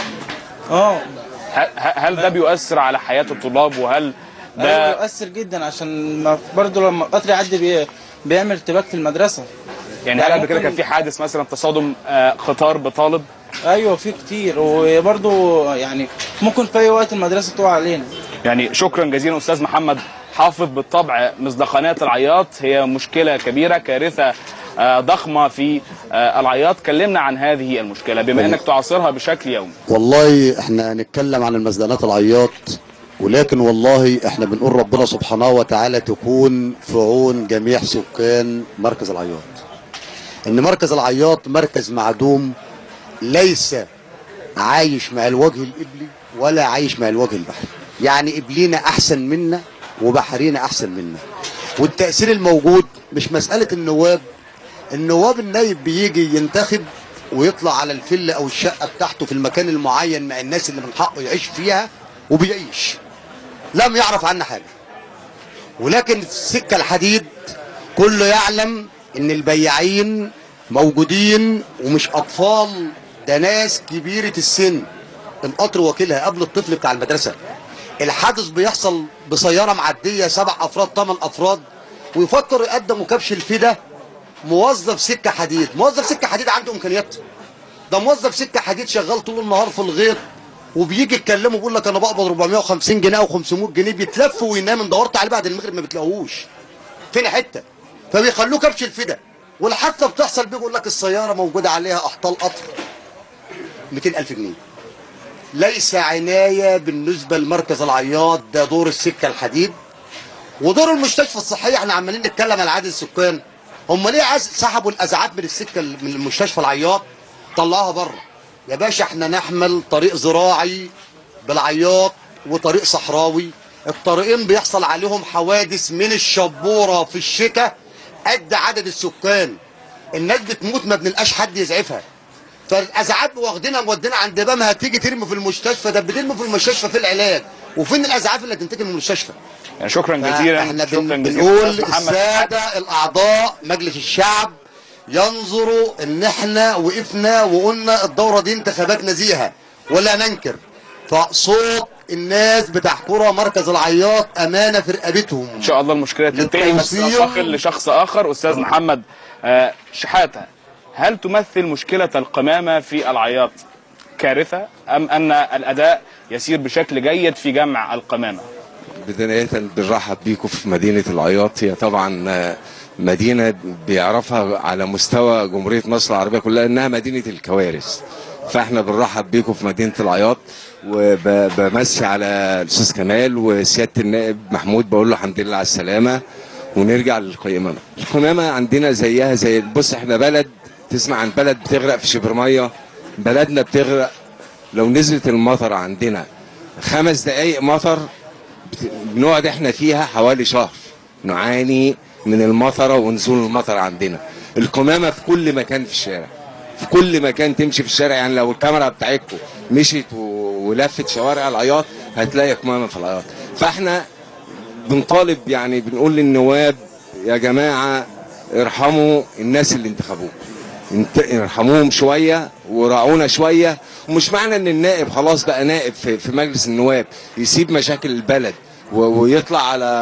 اه ه- ه- هل ده بيؤثر على حياه الطلاب وهل ده ده يؤثر جدا عشان ما برضه لما القطر يعدي بي... بيعمل ارتباك في المدرسه يعني هل قبل كده كان في حادث مثلا تصادم آه، قطار بطالب ايوه في كتير وبرضه يعني ممكن في اي وقت المدرسه تقع علينا يعني شكرا جزيلا استاذ محمد حافظ بالطبع مصداقانيه العياط هي مشكله كبيره كارثه آه، ضخمه في آه، العياط كلمنا عن هذه المشكله بما انك تعاصرها بشكل يومي والله احنا هنتكلم عن المزدانات العياط ولكن والله احنا بنقول ربنا سبحانه وتعالى تكون في عون جميع سكان مركز العياط ان مركز العياط مركز معدوم ليس عايش مع الوجه الإبلي ولا عايش مع الوجه البحري يعني إبلينا أحسن منا وبحرينا أحسن منا والتأثير الموجود مش مسألة النواب النواب النايب بيجي ينتخب ويطلع على الفيلا أو الشقة بتاعته في المكان المعين مع الناس اللي من حقه يعيش فيها وبيعيش لم يعرف عنا حاجة ولكن السكة الحديد كله يعلم ان البياعين موجودين ومش اطفال ده ناس كبيرة السن القطر واكلها قبل الطفل بتاع المدرسة الحادث بيحصل بسيارة معدية سبع افراد ثمان افراد ويفكر يقدم كبش الفدا موظف سكة حديد موظف سكة حديد عنده امكانيات ده موظف سكة حديد شغال طول النهار في الغيط وبيجي يتكلموا بيقول لك انا بقبض 450 جنيه او 500 جنيه بيتلف وينام ان دورت عليه بعد المغرب ما بتلاقوهوش فين حته فبيخلوه كبش الفدا والحادثه بتحصل بيقول لك السياره موجوده عليها احطال قطر 200000 جنيه ليس عنايه بالنسبه لمركز العياط ده دور السكه الحديد ودور المستشفى الصحيه احنا عمالين نتكلم على عدد السكان هم ليه عايز سحبوا الازعاج من السكه من المستشفى العياط طلعوها بره يا باشا احنا نحمل طريق زراعي بالعياط وطريق صحراوي الطريقين بيحصل عليهم حوادث من الشبوره في الشتاء قد عدد السكان الناس بتموت ما بنلقاش حد يسعفها فالازعاج واخدينها مودينا عند بامها تيجي ترمي في المستشفى ده بترمي في المستشفى في العلاج وفين الازعاف اللي هتنتج من المستشفى يعني شكرا جزيلا احنا شكرا بن... جزيلا بنقول أستاذ محمد الساده الاعضاء مجلس الشعب ينظروا ان احنا وقفنا وقلنا الدوره دي انتخابات نزيهه ولا ننكر فصوت الناس بتاع كرة مركز العياط امانه في رقبتهم ان شاء الله المشكله تنتهي بس للتوصيل. ننتقل لشخص اخر استاذ محمد آه، شحاته هل تمثل مشكله القمامه في العياط كارثه ام ان الاداء يسير بشكل جيد في جمع القمامه بداية بنرحب بيكم في مدينة العياط هي طبعا آه، مدينة بيعرفها على مستوى جمهورية مصر العربية كلها انها مدينة الكوارث فاحنا بنرحب بيكم في مدينة العياط وبمسي على الاستاذ كمال وسيادة النائب محمود بقول له الحمد لله على السلامة ونرجع للقيمامة القيمامة عندنا زيها زي بص احنا بلد تسمع عن بلد بتغرق في شبر مية بلدنا بتغرق لو نزلت المطر عندنا خمس دقايق مطر بنقعد احنا فيها حوالي شهر نعاني من المطره ونزول المطر عندنا القمامه في كل مكان في الشارع في كل مكان تمشي في الشارع يعني لو الكاميرا بتاعتكم مشيت و- ولفت شوارع العياط هتلاقي قمامه في العياط فاحنا بنطالب يعني بنقول للنواب يا جماعه ارحموا الناس اللي انتخبوه انت- ارحموهم شويه وراعونا شويه ومش معنى ان النائب خلاص بقى نائب في, في مجلس النواب يسيب مشاكل البلد و- ويطلع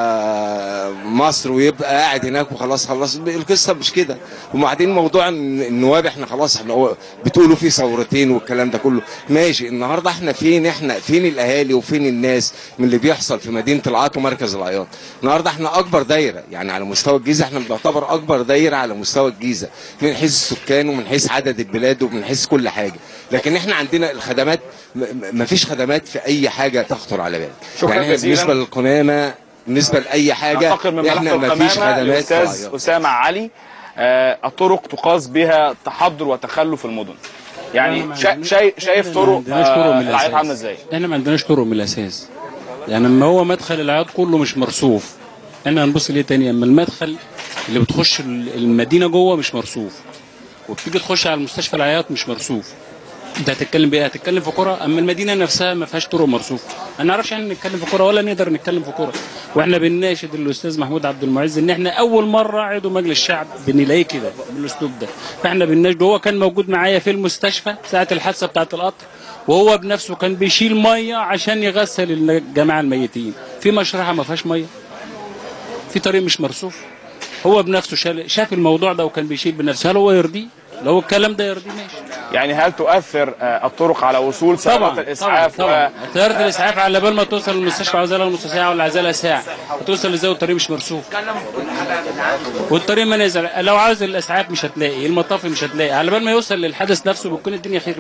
على مصر ويبقى قاعد هناك وخلاص خلاص القصه مش كده وبعدين موضوع إن النواب احنا خلاص احنا هو- بتقولوا في ثورتين والكلام ده كله ماشي النهارده احنا فين احنا فين الاهالي وفين الناس من اللي بيحصل في مدينه العياط ومركز العياط النهارده احنا اكبر دايره يعني على مستوى الجيزه احنا بنعتبر اكبر دايره على مستوى الجيزه من حيث السكان ومن حيث عدد البلاد ومن حيث كل حاجه لكن احنا عندنا الخدمات ما فيش خدمات في اي حاجه تخطر على بالك شكراً يعني إحنا جزيلاً. بالنسبه للقمامه بالنسبه لاي حاجه ننتقل من ملف احنا ما فيش القمامه خدمات في الاستاذ العياط. اسامه علي آه، الطرق تقاس بها تحضر وتخلف المدن يعني شا- شايف شايف طرق ما عندناش طرق آه، من العياط الأساس. عامله ازاي احنا ما عندناش طرق من الاساس يعني اما هو مدخل العياط كله مش مرصوف احنا هنبص ليه تاني اما المدخل اللي بتخش ال- المدينه جوه مش مرصوف وبتيجي تخش على المستشفى العياط مش مرصوف انت هتتكلم بايه هتتكلم في كره اما المدينه نفسها ما فيهاش طرق مرصوفه ما نعرفش احنا نتكلم في كره ولا نقدر نتكلم في كره واحنا بنناشد الاستاذ محمود عبد المعز ان احنا اول مره عضو مجلس الشعب بنلاقيه كده بالاسلوب ده فاحنا بنناشده هو كان موجود معايا في المستشفى ساعه الحادثه بتاعه القطر وهو بنفسه كان بيشيل ميه عشان يغسل الجماعه الميتين في مشرحه ما فيهاش ميه في طريق مش مرصوف هو بنفسه شال شاف الموضوع ده وكان بيشيل بنفسه هل هو يرضيه لو الكلام ده يرضي ماشي يعني هل تؤثر آه، الطرق على وصول سيارات طبعا الاسعاف طبعا, طبعا. طياره الاسعاف على بال ما توصل للمستشفى عاوزة لها نص ساعه ولا عايزة لها ساعه هتوصل ازاي والطريق مش مرسوم والطريق ما نزل لو عاوز الاسعاف مش هتلاقي المطافي مش هتلاقي على بال ما يوصل للحدث نفسه بتكون الدنيا خربت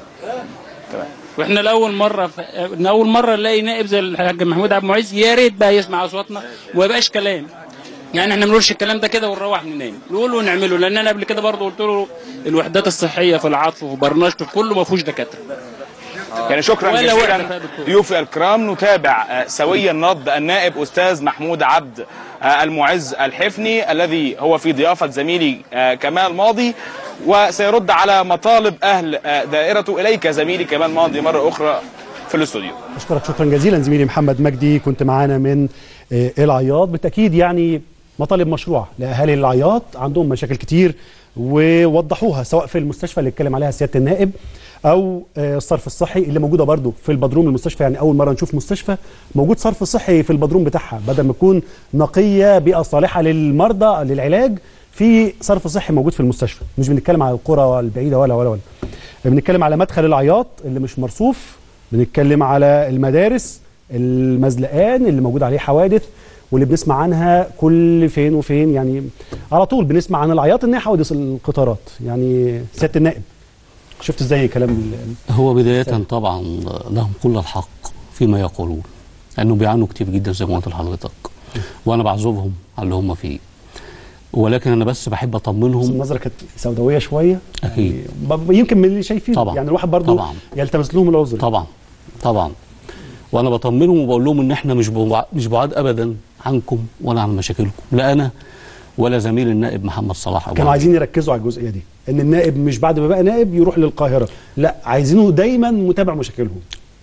واحنا لاول مره ف... إن اول مره نلاقي نائب زي الحاج محمود عبد المعز يا ريت بقى يسمع اصواتنا وما يبقاش كلام يعني احنا ما بنقولش الكلام ده كده ونروح ننام نقوله ونعمله لان انا قبل كده برضه قلت له الوحدات الصحيه في العطف وفي برنامج كله ما فيهوش دكاتره يعني شكرا ولا وحدة جزيلا ضيوفي الكرام نتابع آه، سويا نبض النائب استاذ محمود عبد آه، المعز الحفني الذي هو في ضيافه زميلي آه، كمال ماضي وسيرد على مطالب اهل آه، دائرته اليك زميلي كمال ماضي مره اخرى في الاستوديو اشكرك شكرا جزيلا زميلي محمد مجدي كنت معانا من آه، العياط بالتاكيد يعني مطالب مشروعه لاهالي العياط عندهم مشاكل كتير ووضحوها سواء في المستشفى اللي اتكلم عليها سياده النائب او آه، الصرف الصحي اللي موجوده برضو في البدروم المستشفى يعني اول مره نشوف مستشفى موجود صرف صحي في البدروم بتاعها بدل ما تكون نقيه بيئه صالحه للمرضى للعلاج في صرف صحي موجود في المستشفى مش بنتكلم على القرى البعيده ولا ولا ولا بنتكلم على مدخل العياط اللي مش مرصوف بنتكلم على المدارس المزلقان اللي موجود عليه حوادث واللي بنسمع عنها كل فين وفين يعني على طول بنسمع عن العياط ان هي حوادث القطارات يعني سياده النائب شفت ازاي كلام ال- هو بداية طبعا لهم كل الحق فيما يقولون لأنهم بيعانوا كتير جدا زي ما قلت لحضرتك وأنا بعذرهم على اللي هم فيه ولكن أنا بس بحب بس أطمنهم النظره كانت سوداويه شويه أكيد ب- يمكن من اللي شايفينه طبعا. يعني الواحد برضو طبعا. يلتمس لهم العذر طبعا طبعا وانا بطمنهم وبقول لهم ان احنا مش ببع- مش بعاد ابدا عنكم ولا عن مشاكلكم لا انا ولا زميل النائب محمد صلاح ابو كانوا عبد. عايزين يركزوا على الجزئيه دي ان النائب مش بعد ما بقى نائب يروح للقاهره لا عايزينه دايما متابع مشاكلهم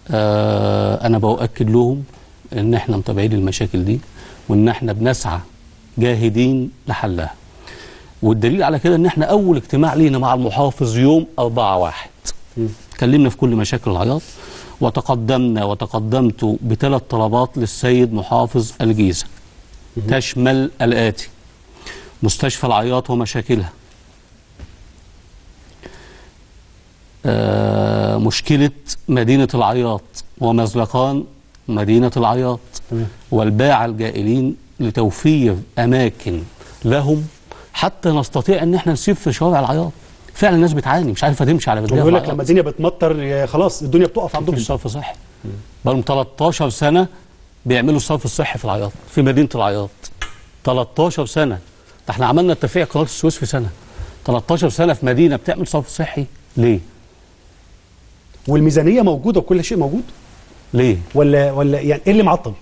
آه انا باكد لهم ان احنا متابعين المشاكل دي وان احنا بنسعى جاهدين لحلها والدليل على كده ان احنا اول اجتماع لينا مع المحافظ يوم 4 واحد اتكلمنا في كل مشاكل العياط وتقدمنا وتقدمت بثلاث طلبات للسيد محافظ الجيزه تشمل الاتي مستشفى العياط ومشاكلها آه، مشكلة مدينة العياط ومزلقان مدينة العياط والباعة الجائلين لتوفير أماكن لهم حتى نستطيع أن احنا نسيب في شوارع العياط فعلا الناس بتعاني مش عارفة تمشي على بداية بيقول لك لما الدنيا بتمطر يا خلاص الدنيا بتقف عندهم مفيش صرف صحي بقالهم 13 سنة بيعملوا الصرف الصحي في العياط في مدينة العياط 13 سنة ده احنا عملنا اتفاقية قناة السويس في سنة 13 سنة في مدينة بتعمل صرف صحي ليه؟ والميزانيه موجوده وكل شيء موجود ليه؟ ولا ولا يعني ايه اللي معطل؟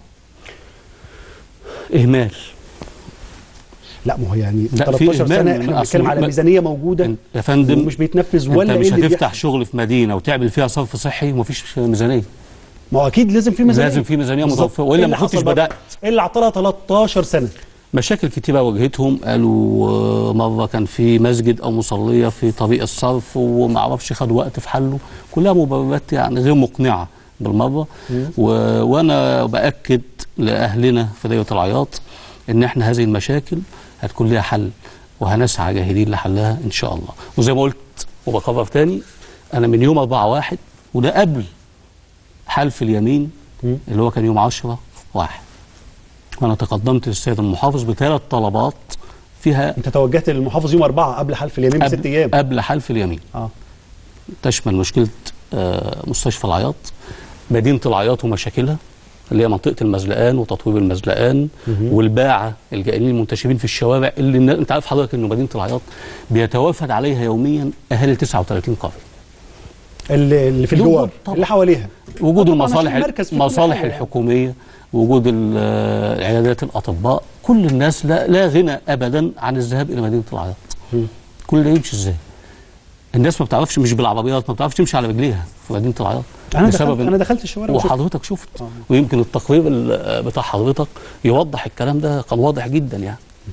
إهمال لا ما هو يعني لا، في 13 إهمال سنه من احنا أصل بنتكلم على ما- ميزانيه موجوده يا فندم ومش بيتنفذ انت ولا مش ايه اللي هتفتح بيحصل؟ شغل في مدينة وتعمل فيها صرف صحي ومفيش ميزانية ما هو اكيد لازم في ميزانيه لازم في ميزانية بالظبط. مضافة إيه وإلا اللي ما كنتش حصل بقى؟ بدأت ايه اللي عطلها 13 سنه؟ مشاكل كتيرة واجهتهم قالوا آه، مرة كان في مسجد أو مصلية في طريق الصرف وما اعرفش خد وقت في حله كلها مبررات يعني غير مقنعة بالمرة و... وأنا بأكد لأهلنا في دايرة العياط إن إحنا هذه المشاكل هتكون لها حل وهنسعى جاهدين لحلها إن شاء الله وزي ما قلت وبكرر تاني أنا من يوم 4 واحد وده قبل حلف اليمين اللي هو كان يوم 10 واحد وانا تقدمت للسيد المحافظ بثلاث طلبات فيها انت توجهت للمحافظ يوم اربعه قبل حلف اليمين بست ايام قبل حلف اليمين اه تشمل مشكله آه، مستشفى العياط مدينه العياط ومشاكلها اللي هي منطقه المزلقان وتطوير المزلقان مهم. والباعه الجائلين المنتشرين في الشوارع اللي النا- انت عارف حضرتك ان مدينه العياط بيتوافد عليها يوميا اهالي 39 قريه اللي, اللي في الجوار اللي حواليها وجود طبعاً المصالح عشان المركز فيه كل المصالح حاجة يعني. الحكوميه وجود ال- آه، عيادات الاطباء كل الناس لا, لا غنى ابدا عن الذهاب الى مدينه العياط كل ده يمشي ازاي الناس ما بتعرفش مش بالعربيات ما بتعرفش تمشي على رجليها في مدينه العياط انا دخلت انا دخلت الشوارع وشفت. وحضرتك شفت ويمكن التقرير ال- بتاع حضرتك يوضح الكلام ده كان واضح جدا يعني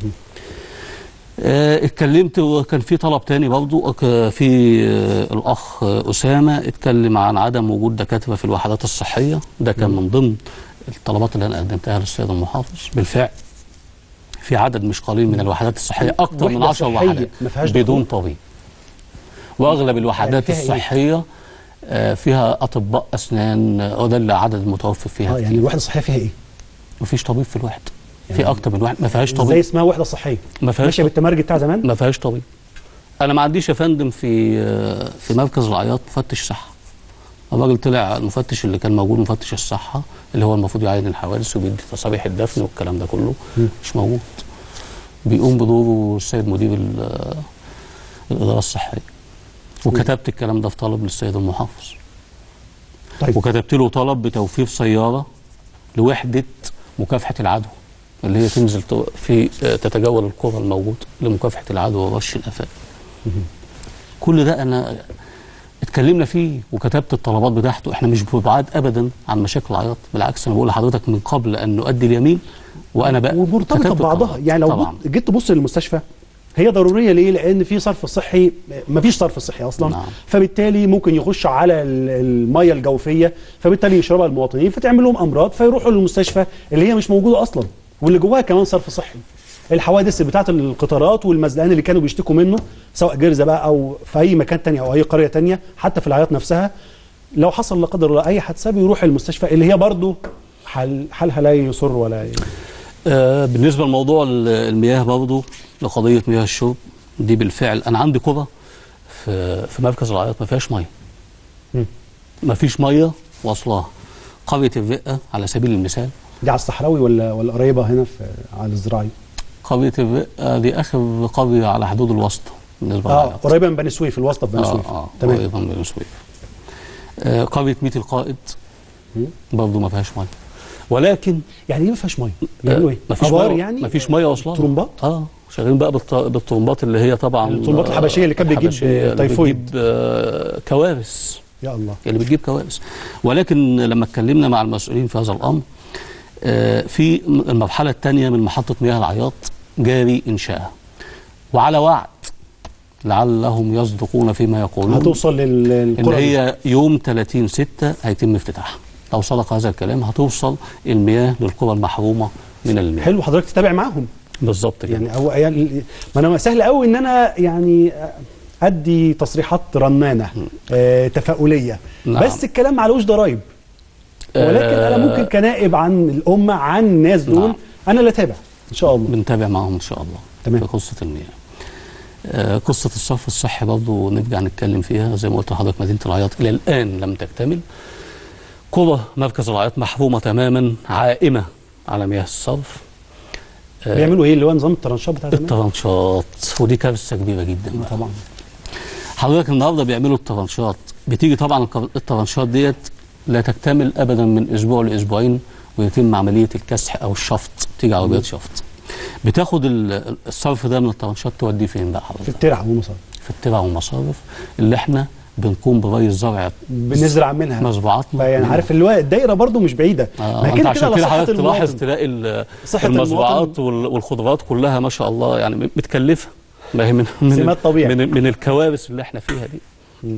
آه، اتكلمت وكان في طلب تاني برضو ك- في آه، الاخ آه، اسامه اتكلم عن عدم وجود دكاتره في الوحدات الصحيه ده كان من ضمن الطلبات اللي انا قدمتها للسيد المحافظ بالفعل في عدد مش قليل من الوحدات الصحيه اكثر من وحدة 10 صحية وحدات ما فيهاش بدون طبيب واغلب الوحدات فيها إيه؟ الصحيه آه، فيها اطباء اسنان آه، وده اللي عدد المتوفى فيها اه يعني الوحده الصحيه فيها ايه؟ مفيش طبيب في الوحده في يعني اكتر من واحد ما فيهاش ازاي طبيب اسمها وحده صحيه؟ ما فيهاش ماشيه بالتمرج بتاع زمان؟ ما فيهاش طبيب انا ما عنديش يا فندم في آه، في مركز العياط مفتش صحه الراجل طلع المفتش اللي كان موجود مفتش الصحه اللي هو المفروض يعاين الحوادث وبيدي تصاريح الدفن والكلام ده كله مش موجود بيقوم بدوره السيد مدير ال- آه، الاداره الصحيه وكتبت الكلام ده في طلب للسيد المحافظ طيب. وكتبت له طلب بتوفير سياره لوحده مكافحه العدوى اللي هي تنزل تو- في آه، تتجول القرى الموجوده لمكافحه العدوى ورش الافات كل ده انا اتكلمنا فيه وكتبت الطلبات بتاعته احنا مش بعاد ابدا عن مشاكل العياط بالعكس انا بقول لحضرتك من قبل ان نؤدي اليمين وانا بقى ومرتبطه كتبت ببعضها الطلبات. يعني لو طبعا جيت- جيت تبص للمستشفى هي ضروريه ليه؟ لان في صرف صحي مفيش صرف صحي اصلا نعم. فبالتالي ممكن يخش على ال- الميه الجوفيه فبالتالي يشربها المواطنين فتعمل لهم امراض فيروحوا للمستشفى اللي هي مش موجوده اصلا واللي جواها كمان صرف صحي الحوادث بتاعه القطارات والمزلقان اللي كانوا بيشتكوا منه سواء جرزه بقى او في اي مكان تاني او اي قريه تانية حتى في العياط نفسها لو حصل لا قدر الله اي حادثه بيروح المستشفى اللي هي برضه حال حالها لا يسر ولا ي... آه بالنسبه لموضوع ال- المياه برضه لقضيه مياه الشرب دي بالفعل انا عندي قرى في في مركز العياط ما فيهاش ميه مم. ما فيش ميه واصلاها قريه الرقه على سبيل المثال دي على الصحراوي ولا ولا قريبه هنا في على الزراعي قريه الرقه دي اخر قريه على حدود الوسط بالنسبه اه للعياط قريبه من بني سويف الواسطه في بني سويف اه اه تمام قريبه من بني سويف آه قريه ميت القائد برضه ما فيهاش ميه ولكن يعني ايه ما فيهاش ميه؟ بيعملوا ايه؟ ما فيش ابار ميه يعني؟ ما فيش ميه اصلا طرمبات؟ اه شغالين بقى بالط- بالطرمبات اللي هي طبعا الطرمبات الحبشية اللي كانت بتجيب الحبشية اللي تيفويد. بتجيب آه كوارث يا الله اللي بتجيب كوارث ولكن لما اتكلمنا مع المسؤولين في هذا الامر آه في المرحله الثانيه من محطه مياه العياط جاري انشائها وعلى وعد لعلهم يصدقون فيما يقولون هتوصل لل- ان للقرى دي. هي يوم 30 6 هيتم افتتاحها لو صدق هذا الكلام هتوصل المياه للقرى المحرومه من المياه حلو حضرتك تتابع معاهم بالظبط كده يعني هو يعني ما انا سهل قوي ان انا يعني ادي تصريحات رنانه آه تفاؤليه نعم. بس الكلام معلوش ضرايب ولكن انا ممكن كنائب عن الامه عن الناس دول نعم. انا اللي اتابع ان شاء الله بنتابع معاهم ان شاء الله تمام. في قصه المياه آه، قصه الصرف الصحي برضه نرجع نتكلم فيها زي ما قلت لحضرتك مدينه العياط الى الان لم تكتمل قرى مركز العياط محرومه تماما عائمه على مياه الصرف آه، بيعملوا ايه اللي هو نظام الترانشات بتاع زمان الترانشات ودي كارثه كبيره جدا بقى. طبعا حضرتك النهارده بيعملوا الترانشات بتيجي طبعا الك- الترانشات ديت لا تكتمل ابدا من اسبوع لاسبوعين ويتم عمليه الكسح او الشفط تيجي عربيات شفط بتاخد ال- الصرف ده من الترانشات توديه فين بقى في حضرتك؟ الترع والمصاري في الترع والمصارف اللي احنا بنقوم بري الزرع بنزرع منها مزروعاتنا فيعني منها. عارف اللي هو الدايره برضو مش بعيده آه ما هي انت كده عشان كده على كده صحه حضرتك تلاحظ المواطن تلاقي ال- صحة المزروعات المواطن. وال- والخضروات كلها ما شاء الله يعني متكلفه ما هي من من, سمات طبيعي. من, من الكوارث اللي احنا فيها دي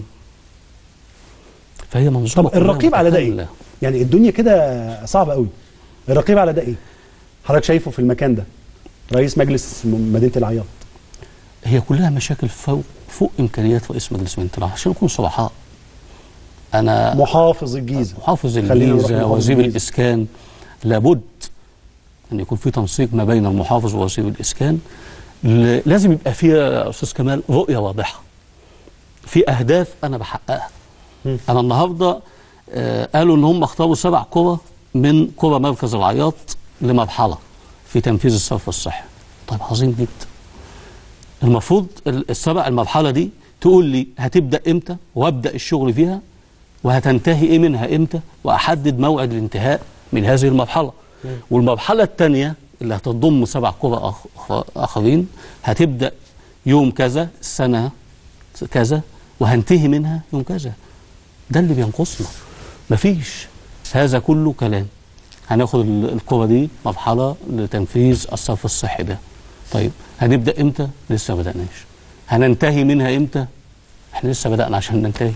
فهي منظومه طب الرقيب على ده ايه؟ متكاملة. يعني الدنيا كده صعبه قوي الرقيب على ده ايه؟ حضرتك شايفه في المكان ده رئيس مجلس م- مدينه العياط هي كلها مشاكل فوق فوق امكانيات رئيس مجلس مدينه العياط عشان نكون صرحاء انا محافظ الجيزه محافظ خلينا نروح الجيزه لمحافظ وزير الجيزة. الاسكان لابد ان يكون في تنسيق ما بين المحافظ ووزير الاسكان ل- لازم يبقى فيها يا استاذ كمال رؤيه واضحه في اهداف انا بحققها انا النهارده آه قالوا ان هم اختاروا سبع قرى من قرى مركز العياط لمرحله في تنفيذ الصرف الصحي طيب عظيم جدا المفروض ال- السبع المرحله دي تقول لي هتبدا امتى وابدا الشغل فيها وهتنتهي ايه منها امتى واحدد موعد الانتهاء من هذه المرحله والمرحله الثانيه اللي هتضم سبع قرى آخ- اخرين هتبدا يوم كذا السنه كذا وهنتهي منها يوم كذا ده اللي بينقصنا مفيش هذا كله كلام هناخد ال- القرى دي مرحله لتنفيذ الصرف الصحي ده طيب هنبدا امتى لسه ما بداناش هننتهي منها امتى احنا لسه بدانا عشان ننتهي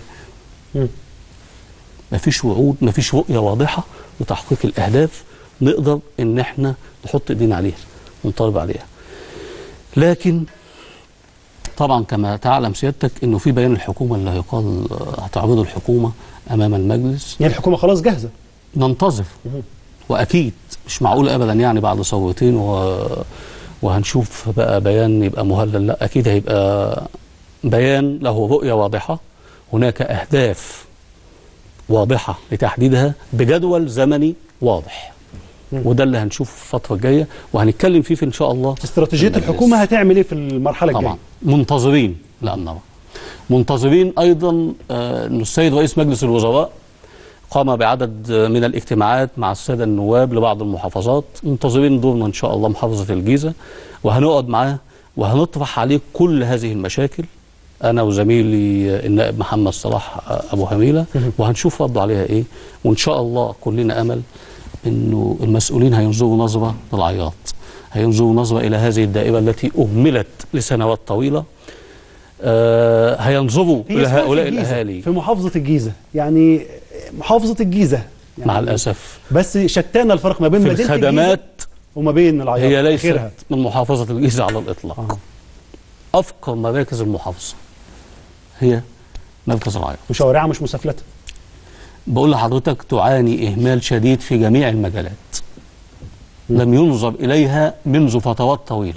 مفيش وعود مفيش رؤيه واضحه لتحقيق الاهداف نقدر ان احنا نحط ايدينا عليها ونطالب عليها لكن طبعا كما تعلم سيادتك انه في بيان الحكومه اللي هيقال آه، هتعرضه الحكومه امام المجلس يعني الحكومه خلاص جاهزه ننتظر واكيد مش معقول ابدا يعني بعد ثورتين و... وهنشوف بقى بيان يبقى مهلل لا اكيد هيبقى بيان له رؤيه واضحه هناك اهداف واضحه لتحديدها بجدول زمني واضح وده اللي هنشوفه في الفتره الجايه وهنتكلم فيه في ان شاء الله استراتيجيه في المجلس. الحكومه هتعمل ايه في المرحله الجايه طبعا منتظرين لا نرى منتظرين ايضا آه، ان السيد رئيس مجلس الوزراء قام بعدد آه، من الاجتماعات مع الساده النواب لبعض المحافظات منتظرين دورنا ان شاء الله محافظه الجيزه وهنقعد معاه وهنطرح عليه كل هذه المشاكل انا وزميلي آه، النائب محمد صلاح آه، ابو هميله وهنشوف رد عليها ايه وان شاء الله كلنا امل انه المسؤولين هينظروا نظره للعياط هينظروا نظره الى هذه الدائره التي اهملت لسنوات طويله آه هينظروا هي الى اسمها في هؤلاء الجيزة، الاهالي في محافظه الجيزه يعني محافظه الجيزه يعني مع الاسف بس شتان الفرق ما بين في مدينه الخدمات الجيزة وما بين العياط هي ليست آخرها. من محافظه الجيزه على الاطلاق افقر مراكز المحافظه هي مركز العياط وشوارعها مش مسافلته بقول لحضرتك تعاني إهمال شديد في جميع المجالات لم ينظر إليها منذ فترات طويلة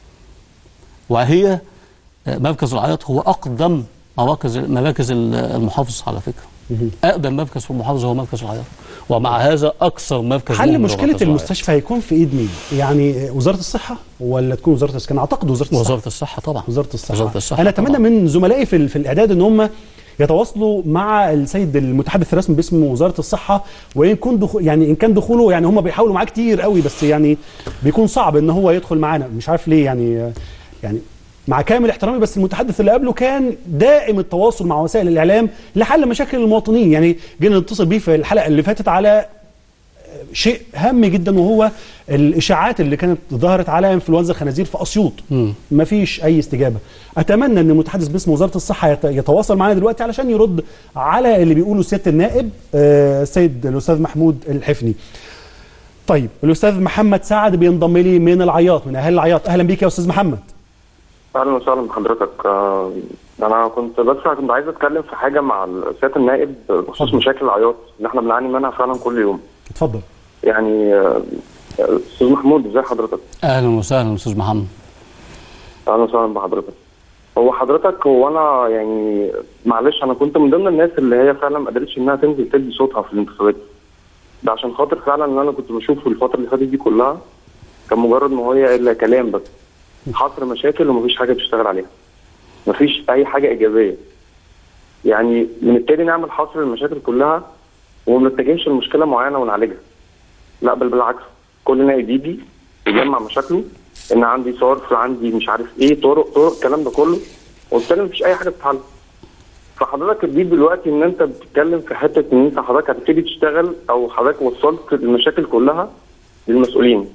وهي آه، مركز العياط هو أقدم مراكز مراكز المحافظة على فكرة أقدم مركز في المحافظة هو مركز العياط ومع هذا أكثر مركز حل مهم هو مشكله مركز العياط. المستشفى هيكون في ايد مين يعني وزاره الصحه ولا تكون وزاره الاسكان اعتقد وزاره الصحه وزارة الصحة طبعا وزاره الصحه وزارة الصحة انا اتمنى من زملائي في, ال- في الاعداد ان هم يتواصلوا مع السيد المتحدث الرسمي باسم وزاره الصحه وان يكون دخول يعني ان كان دخوله يعني هم بيحاولوا معاه كتير قوي بس يعني بيكون صعب ان هو يدخل معانا مش عارف ليه يعني يعني مع كامل احترامي بس المتحدث اللي قبله كان دائم التواصل مع وسائل الاعلام لحل مشاكل المواطنين يعني جينا نتصل بيه في الحلقه اللي فاتت على شيء هام جدا وهو الاشاعات اللي كانت ظهرت على انفلونزا الخنازير في اسيوط ما فيش اي استجابه اتمنى ان المتحدث باسم وزاره الصحه يت- يتواصل معنا دلوقتي علشان يرد على اللي بيقوله سياده النائب آه، السيد الاستاذ محمود الحفني طيب الاستاذ محمد سعد بينضم لي من العياط من اهل العياط اهلا بيك يا استاذ محمد اهلا وسهلا بحضرتك آه، انا كنت بس كنت عايز اتكلم في حاجه مع سياده النائب بخصوص مشاكل العياط اللي احنا بنعاني منها فعلا كل يوم اتفضل يعني آه، استاذ محمود ازي حضرتك أهلا وسهلا أستاذ محمد اهلا وسهلا بحضرتك هو حضرتك هو انا يعني معلش انا كنت من ضمن الناس اللي هي فعلا ما قدرتش انها تنزل تدي صوتها في الانتخابات ده عشان خاطر فعلا اللي انا كنت بشوفه الفتره اللي فاتت دي كلها كان مجرد ما هي الا كلام بس حصر مشاكل ومفيش حاجه بتشتغل عليها مفيش اي حاجه ايجابيه يعني بنبتدي نعمل حصر المشاكل كلها وما بنتجهش لمشكله معينه ونعالجها لا بل بالعكس كل نائب يجي يجمع مشاكله ان عندي صرف عندي مش عارف ايه طرق طرق الكلام ده كله وبالتالي مفيش اي حاجه بتتحل فحضرتك الجديد دلوقتي ان انت بتتكلم في حته ان انت حضرتك هتبتدي تشتغل او حضرتك وصلت المشاكل كلها للمسؤولين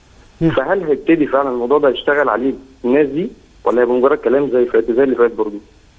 فهل هيبتدي فعلا الموضوع ده يشتغل عليه الناس دي ولا هيبقى مجرد كلام زي في زي اللي فات برضه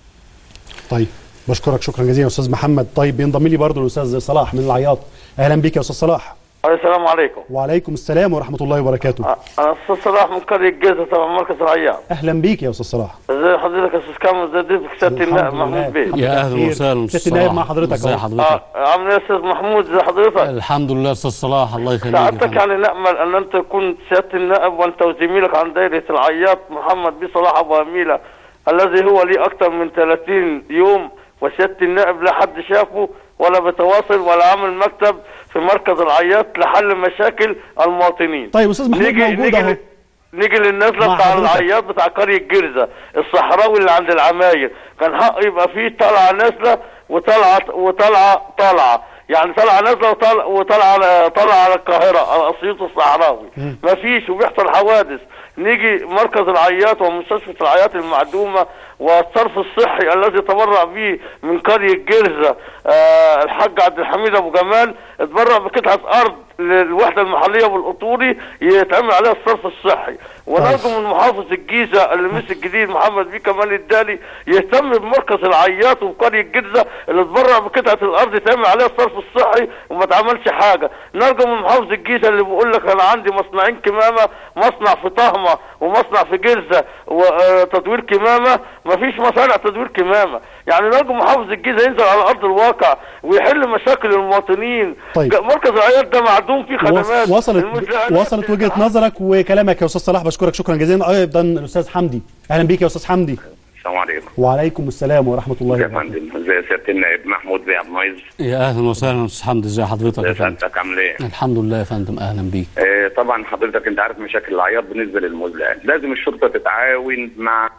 طيب بشكرك شكرا جزيلا يا استاذ محمد طيب بينضم لي برضه الاستاذ صلاح من العياط اهلا بيك يا استاذ صلاح السلام عليكم وعليكم السلام ورحمه الله وبركاته انا استاذ صلاح من قريه الجيزه تبع مركز العيار اهلا بيك يا استاذ صلاح ازي حضرتك يا استاذ كامل ازي ضيفك سياده النائب محمود بيه يا أهلا وسهلا أستاذ سياده النائب صلاح. مع حضرتك ازي أهو. حضرتك آه، عامل ايه يا استاذ محمود ازي حضرتك الحمد لله أستاذ صلاح الله يخليك يا سعادتك فندم. يعني نامل ان انت تكون سياده النائب وانت وزميلك عن دائره العياط محمد بيه صلاح ابو اميله الذي هو لي اكثر من 30 يوم وسياده النائب لا حد شافه ولا بتواصل ولا عامل مكتب في مركز العياط لحل مشاكل المواطنين طيب استاذ محمود نيجي موجود نيجي اهو نيجي للنازله مع بتاع حضرتك. العياط بتاع قريه جرزه الصحراوي اللي عند العماير كان حق يبقى فيه طالعه نازله وطالعه وطالعه طالعه يعني طالعه نازله وطالعه وطالعه طالعه على القاهره على اسيوط الصحراوي مفيش وبيحصل حوادث نيجي مركز العياط ومستشفى العياط المعدومه والصرف الصحي الذي تبرع به من قريه جرزه آه الحاج عبد الحميد ابو جمال اتبرع بقطعه ارض للوحده المحليه والقطوري يتعمل عليها الصرف الصحي ونرجو من محافظ الجيزه اللي مسك جديد محمد بيه كمال الدالي يهتم بمركز العياط وقريه الجيزه اللي اتبرع بقطعه الارض يتعمل عليها الصرف الصحي وما اتعملش حاجه نرجو من محافظ الجيزه اللي بيقول لك انا عندي مصنعين كمامه مصنع في طهمه ومصنع في جيزه وتدوير كمامه مفيش مصانع تدوير كمامه يعني نرجو محافظ الجيزه ينزل على ارض الواقع ويحل مشاكل المواطنين طيب. مركز العياط ده معدوم فيه خدمات وص- وصلت المزارعين- وصلت وجهه نظرك وكلامك يا استاذ صلاح بشكرك شكرا جزيلا ايضا الاستاذ حمدي اهلا بيك يا استاذ حمدي السلام عليكم وعليكم السلام ورحمه الله يا وبركاته فندم ازي سياده النائب محمود بيه عبد المعز يا اهلا وسهلا استاذ حمدي ازي حضرتك يا ازي فندم سعادتك عامل ايه؟ الحمد لله يا فندم اهلا بيك آه طبعا حضرتك انت عارف مشاكل العياط بالنسبه للمزلقات لازم الشرطه تتعاون مع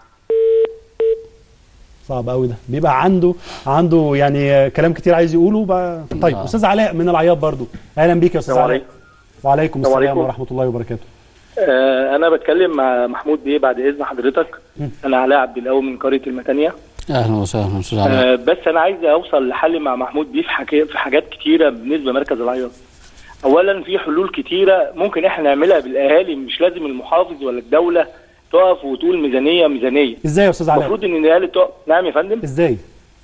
صعب قوي ده بيبقى عنده عنده يعني كلام كتير عايز يقوله بقى طيب آه. استاذ علاء من العياط برضو اهلا بيك يا استاذ السلام علاء وعليكم السلام السلام عليكم. ورحمه الله وبركاته آه، انا بتكلم مع محمود بيه بعد اذن حضرتك انا علاء عبد القوي من قريه المتانيه اهلا وسهلا استاذ علاء آه، بس انا عايز اوصل لحل مع محمود بيه في حكي... في حاجات كتيره بالنسبه لمركز العياط اولا في حلول كتيره ممكن احنا نعملها بالاهالي مش لازم المحافظ ولا الدوله تقف وتقول ميزانيه ميزانيه ازاي يا استاذ علاء المفروض ان الاهالي تقف نعم يا فندم ازاي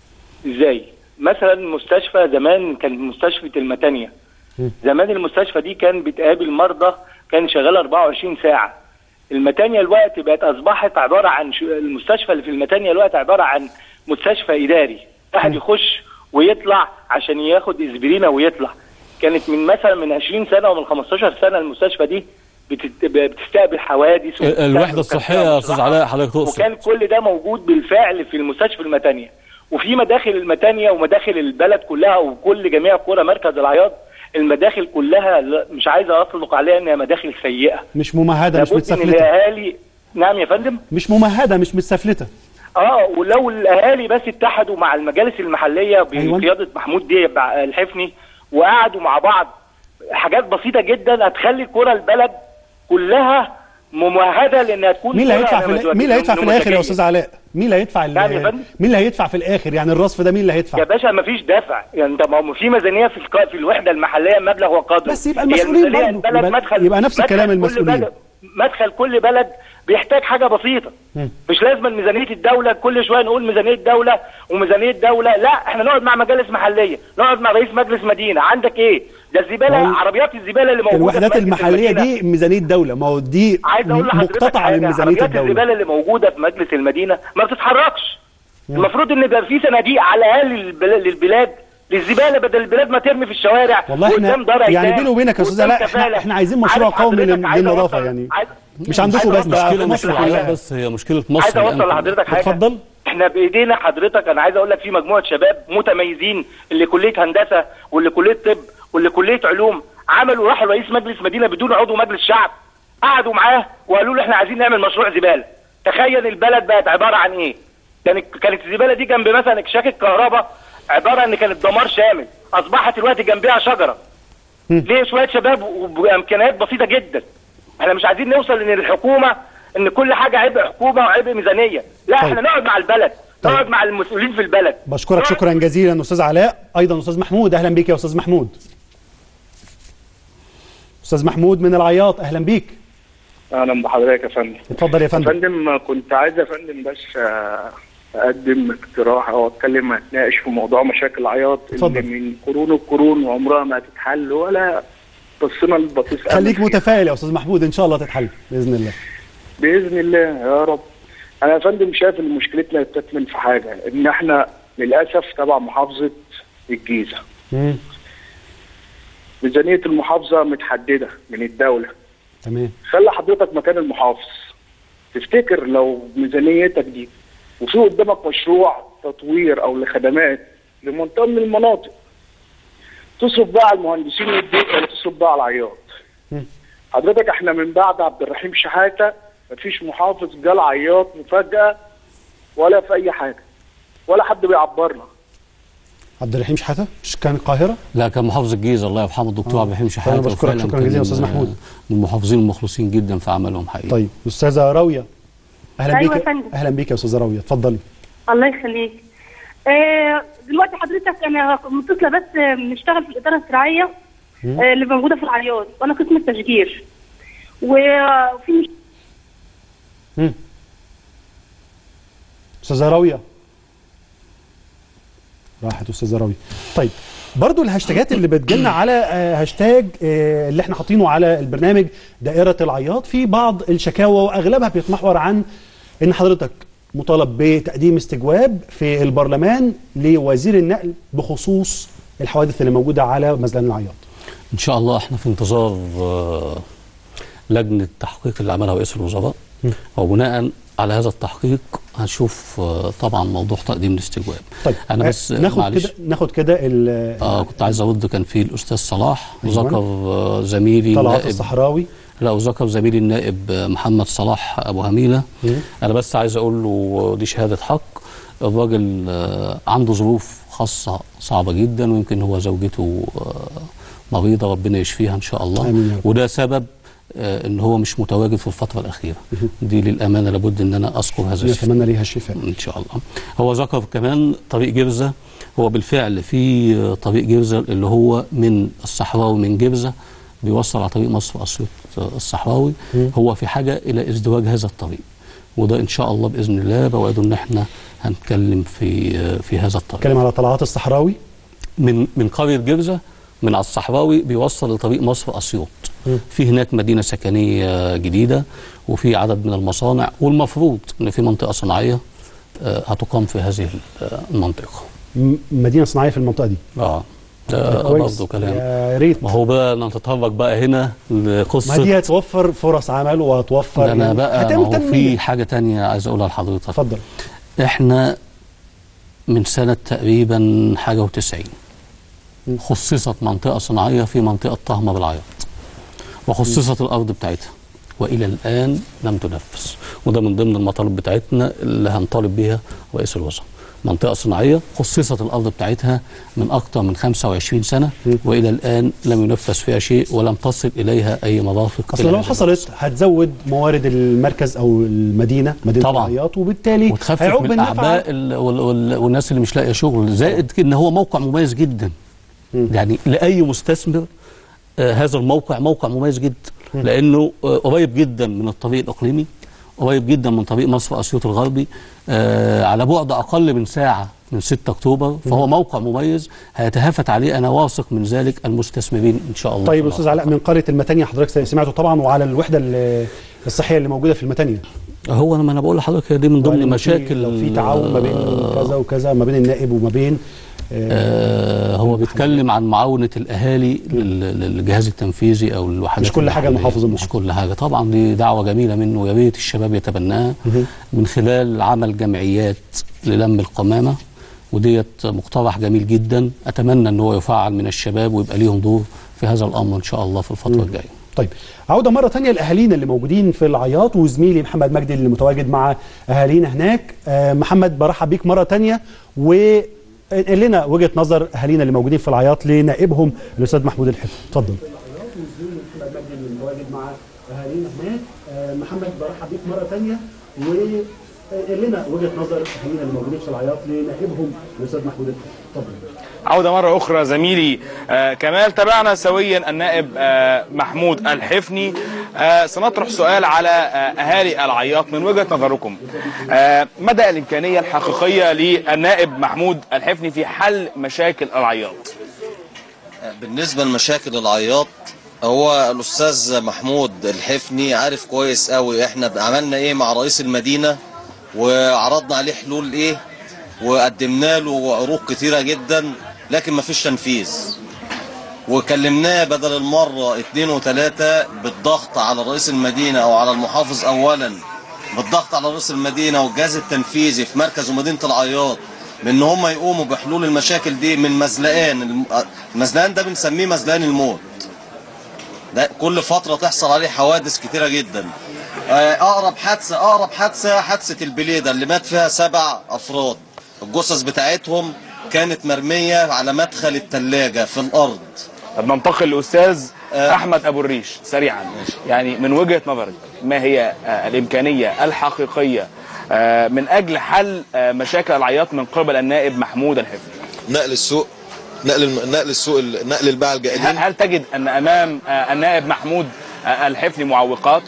ازاي مثلا مستشفى زمان كان مستشفى المتانية زمان المستشفى دي كان بتقابل مرضى كان شغال 24 ساعة المتانية الوقت بقت أصبحت عبارة عن شو المستشفى اللي في المتانية الوقت عبارة عن مستشفى إداري واحد يخش ويطلع عشان ياخد إسبرينة ويطلع كانت من مثلا من 20 سنة ومن 15 سنة المستشفى دي بتت- بتستقبل حوادث ال- الوحده وبتستقبل الصحيه يا استاذ علاء حضرتك تقصد وكان كل ده موجود بالفعل في المستشفى المتانية وفي مداخل المتانية ومداخل البلد كلها وكل جميع قرى مركز العياط المداخل كلها لا- مش عايز اطلق عليها انها مداخل سيئه مش ممهده مش لابد ان متسفلته الاهالي نعم يا فندم مش ممهده مش متسفلته اه ولو الاهالي بس اتحدوا مع المجالس المحليه أيوة. بقياده محمود دي الحفني وقعدوا مع بعض حاجات بسيطه جدا هتخلي قرى البلد كلها ممهده لانها تكون مين اللي قرى هيدفع في نموذجية. مين اللي هيدفع في الاخر يا نموذجية. استاذ علاء مين اللي هيدفع ال- نعم يا فندم؟ مين اللي هيدفع في الاخر يعني الرصف ده مين اللي هيدفع يا باشا ما فيش دفع يعني انت ما هو في ميزانيه في الق- في الوحده المحليه مبلغ وقدره بس يبقى هي المسؤولين الميزانية برضه. البلد يبقى- مدخل يبقى نفس مدخل الكلام كل المسؤولين. بلد مدخل كل بلد بيحتاج حاجه بسيطه مم. مش لازم ميزانيه الدوله كل شويه نقول ميزانيه دوله وميزانيه دوله لا احنا نقعد مع مجالس محليه نقعد مع رئيس مجلس مدينه عندك ايه ده الزباله ما هو عربيات الزباله اللي موجوده الوحدات في مركز المحليه المدينة. دي ميزانيه دوله ما هو دي عايز اقول لحضرتك مقتطعه من حاجة، ميزانيه عربيات الدوله الزباله اللي موجوده في مجلس المدينه ما بتتحركش المفروض ان يبقى في صناديق على الاقل للبل- للبلاد للزباله بدل البلاد ما ترمي في الشوارع والله قدام احنا دار يعني أيتام، بيني وبينك يا استاذ قدام علاء احنا, كفالة. احنا عايزين مشروع عارف قومي حضرتك لل- عايز للنظافه أوصل- يعني عايز- مش عندكم عايز بس ده أوصل في لحضرتك مصر حاجة. كلها بس هي مشكله مصر عايز اوصل الآن. لحضرتك حاجه اتفضل احنا بايدينا حضرتك انا عايز اقول لك في مجموعه شباب متميزين اللي كليه هندسه واللي كليه طب واللي كليه علوم عملوا راحوا رئيس مجلس مدينه بدون عضو مجلس شعب قعدوا معاه وقالوا له احنا عايزين نعمل مشروع زباله تخيل البلد بقت عباره عن ايه كانت كانت الزباله دي جنب مثلا اكشاك الكهرباء عباره ان كانت دمار شامل اصبحت دلوقتي جنبها شجره ليه شويه شباب وبامكانيات بسيطه جدا احنا مش عايزين نوصل ان الحكومه ان كل حاجه عبء حكومه وعبء ميزانيه لا طيب. احنا نقعد مع البلد نقعد مع المسؤولين في البلد بشكرك شكرا جزيلا استاذ علاء ايضا استاذ محمود اهلا بيك يا استاذ محمود استاذ محمود من العياط اهلا بيك اهلا بحضرتك يا فندم اتفضل يا يا فندم فندم كنت عايز يا فندم بس آه، اقدم اقتراح او اتكلم اتناقش في موضوع مشاكل العياط اتفضل. اللي من قرون القرون وعمرها ما هتتحل ولا بصينا للبطيس أبداً. خليك متفائل يا استاذ محمود ان شاء الله تتحل باذن الله باذن الله يا رب انا يا فندم شايف ان مشكلتنا بتكمن في حاجه ان احنا للاسف تبع محافظه الجيزه مم. ميزانيه المحافظه متحدده من الدوله تمام خلي حضرتك مكان المحافظ تفتكر لو ميزانيتك دي وفي قدامك مشروع تطوير او لخدمات لمنطقه من المناطق تصرف بقى على المهندسين والبيت ولا تصرف بقى على العياط مم. حضرتك احنا من بعد عبد الرحيم شحاته مفيش محافظ جال عياط مفاجاه ولا في اي حاجه ولا حد بيعبرنا عبد الرحيم شحاته مش كان القاهره لا كان محافظ الجيزه الله يرحمه الدكتور آه. عبد الرحيم شحاته أنا بشكرك وفعلاً شكراً كان جزيلاً أستاذ من- محمود. من المحافظين المخلصين جدا في عملهم حقيقي طيب استاذه راويه اهلا أيوة بيك يا فندم. اهلا بيك يا استاذه راويه اتفضلي الله يخليك آه دلوقتي حضرتك انا متصله بس آه، بنشتغل في الاداره الزراعيه مم. آه، اللي موجوده في العياط وانا قسم التشجير وفي مش... مم. استاذه راويه راحت استاذه راويه طيب برضو الهاشتاجات اللي بتجيلنا على آه، هاشتاج آه، اللي احنا حاطينه على البرنامج دائره العياط في بعض الشكاوى واغلبها بيتمحور عن ان حضرتك مطالب بتقديم استجواب في البرلمان لوزير النقل بخصوص الحوادث اللي موجوده على مزلان العياط ان شاء الله احنا في انتظار آه، لجنه التحقيق اللي عملها رئيس الوزراء وبناء على هذا التحقيق هنشوف آه، طبعا موضوع تقديم الاستجواب طيب انا آه، بس ناخد معلش كده ناخد كده ال- اه كنت عايز ارد كان في الاستاذ صلاح أيوة. وذكر آه، زميلي طلعت النائب- الصحراوي لا وذكر زميلي النائب آه، محمد صلاح ابو هميله مم. انا بس عايز اقول له دي شهاده حق الراجل آه، عنده ظروف خاصه صعبه جدا ويمكن هو زوجته آه، مريضه ربنا يشفيها ان شاء الله آمين يا رب. وده سبب آه، ان هو مش متواجد في الفتره الاخيره دي للامانه لابد ان انا اذكر هذا الشيء نتمنى ليها الشفاء ان شاء الله هو ذكر كمان طريق جرزه هو بالفعل في آه، طريق جرزه اللي هو من الصحراوي من جرزه بيوصل على طريق مصر اسيوط آه، الصحراوي مم. هو في حاجه الى ازدواج هذا الطريق وده ان شاء الله باذن الله بوعده ان احنا هنتكلم في آه، في هذا الطريق اتكلم على طلعات الصحراوي من من قريه جرزه من على الصحراوي بيوصل لطريق مصر اسيوط مم. في هناك مدينه سكنيه جديده وفي عدد من المصانع والمفروض ان في منطقه صناعيه آه، هتقام في هذه المنطقه م- مدينه صناعيه في المنطقه دي اه ده ده كويس. برضه كلام يا ريت ما هو بقى نتطرق بقى هنا ما لقصه دي هتوفر فرص عمل وهتوفر ده انا يعني بقى ما هتعمل هو تنمية. في حاجه تانية عايز اقولها لحضرتك اتفضل احنا من سنه تقريبا حاجه وتسعين خصصت منطقه صناعيه في منطقه طهمه بالعياط وخصصت الارض بتاعتها والى الان لم تنفذ وده من ضمن المطالب بتاعتنا اللي هنطالب بيها رئيس الوزراء منطقه صناعيه خصصت الارض بتاعتها من اكثر من 25 سنه والى الان لم ينفذ فيها شيء ولم تصل اليها اي مرافق اصل إلى لو هذه حصلت هتزود موارد المركز او المدينه مدينه طبعاً. العياط وبالتالي وتخفف هيعود من بالنفع اعباء ال- وال- وال- والناس اللي مش لاقيه شغل زائد ان هو موقع مميز جدا يعني لاي مستثمر آه هذا الموقع موقع مميز جدا لانه آه قريب جدا من الطريق الاقليمي قريب جدا من طريق مصر اسيوط الغربي آه على بعد اقل من ساعه من 6 اكتوبر فهو موقع مميز هيتهافت عليه انا واثق من ذلك المستثمرين ان شاء الله طيب في استاذ علاء من قريه المتانيه حضرتك سمعته طبعا وعلى الوحده ال- الصحيه اللي موجوده في المتانيه هو انا ما انا بقول لحضرتك هي دي من ضمن وقال إن في- مشاكل لو في تعاون ما بين كذا وكذا ما بين النائب وما بين آه هو بيتكلم عن معاونة الأهالي لل- للجهاز التنفيذي أو الوحدات مش كل حاجة المحلية. المحافظ مش كل حاجة طبعا دي دعوة جميلة منه يا ريت الشباب يتبناها من خلال عمل جمعيات للم القمامة وديت مقترح جميل جدا أتمنى أن هو يفعل من الشباب ويبقى ليهم دور في هذا الأمر إن شاء الله في الفترة الجاية طيب عودة مرة تانية لأهالينا اللي موجودين في العياط وزميلي محمد مجدي اللي متواجد مع أهالينا هناك آه، محمد برحب بيك مرة تانية وقل لنا وجهة نظر أهالينا اللي موجودين في العياط لنائبهم الأستاذ محمود الحفظ اتفضل محمد مجدي اللي متواجد مع أهالينا هناك آه، محمد برحب بيك مرة تانية وقل لنا وجهة نظر أهالينا اللي موجودين في العياط لنائبهم الأستاذ محمود الحفظ اتفضل عودة مرة أخرى زميلي آه كمال تابعنا سويا النائب آه محمود الحفني آه سنطرح سؤال على آه أهالي العياط من وجهة نظركم آه مدى الإمكانية الحقيقية للنائب محمود الحفني في حل مشاكل العياط بالنسبة لمشاكل العياط هو الأستاذ محمود الحفني عارف كويس قوي احنا عملنا ايه مع رئيس المدينة وعرضنا عليه حلول ايه وقدمنا له عروض كتيرة جدا لكن مفيش تنفيذ وكلمناه بدل المرة اتنين وتلاتة بالضغط على رئيس المدينة او على المحافظ اولا بالضغط على رئيس المدينة والجهاز التنفيذي في مركز ومدينة العياط بان هم يقوموا بحلول المشاكل دي من مزلقان الم- المزلقان ده بنسميه مزلقان الموت ده كل فترة تحصل عليه حوادث كتيرة جدا آه، اقرب حادثة اقرب حادثة حادثة البليدة اللي مات فيها سبع افراد الجثث بتاعتهم كانت مرمية على مدخل التلاجة في الارض طب ننتقل لأستاذ أحمد أبو الريش سريعا يعني من وجهة نظرك ما هي آه الإمكانية الحقيقية آه من أجل حل آه مشاكل العياط من قبل النائب محمود الحفني نقل السوق نقل الم- نقل السوق ال- نقل الباعة الجائلين هل, هل تجد ان امام آه، النائب محمود آه، الحفني معوقات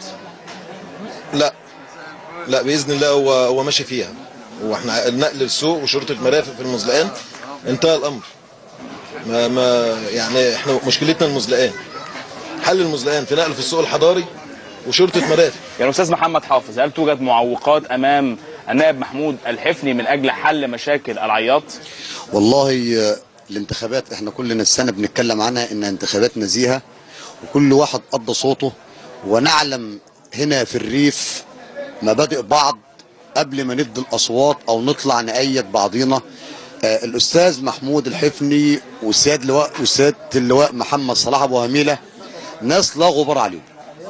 لا لا باذن الله هو هو ماشي فيها واحنا نقل السوق وشرطه مرافق في المزلقان انتهى الامر ما ما يعني احنا مشكلتنا المزلقان حل المزلقان في نقل في السوق الحضاري وشرطه مرافق يعني استاذ محمد حافظ هل توجد معوقات امام النائب محمود الحفني من اجل حل مشاكل العياط والله آه، الانتخابات احنا كلنا السنه بنتكلم عنها انها انتخابات نزيهه وكل واحد قضى صوته ونعلم هنا في الريف مبادئ بعض قبل ما ندي الاصوات او نطلع نأيد بعضينا آه الاستاذ محمود الحفني والسياد لواء والسياده اللواء محمد صلاح ابو هميله ناس لا غبار عليهم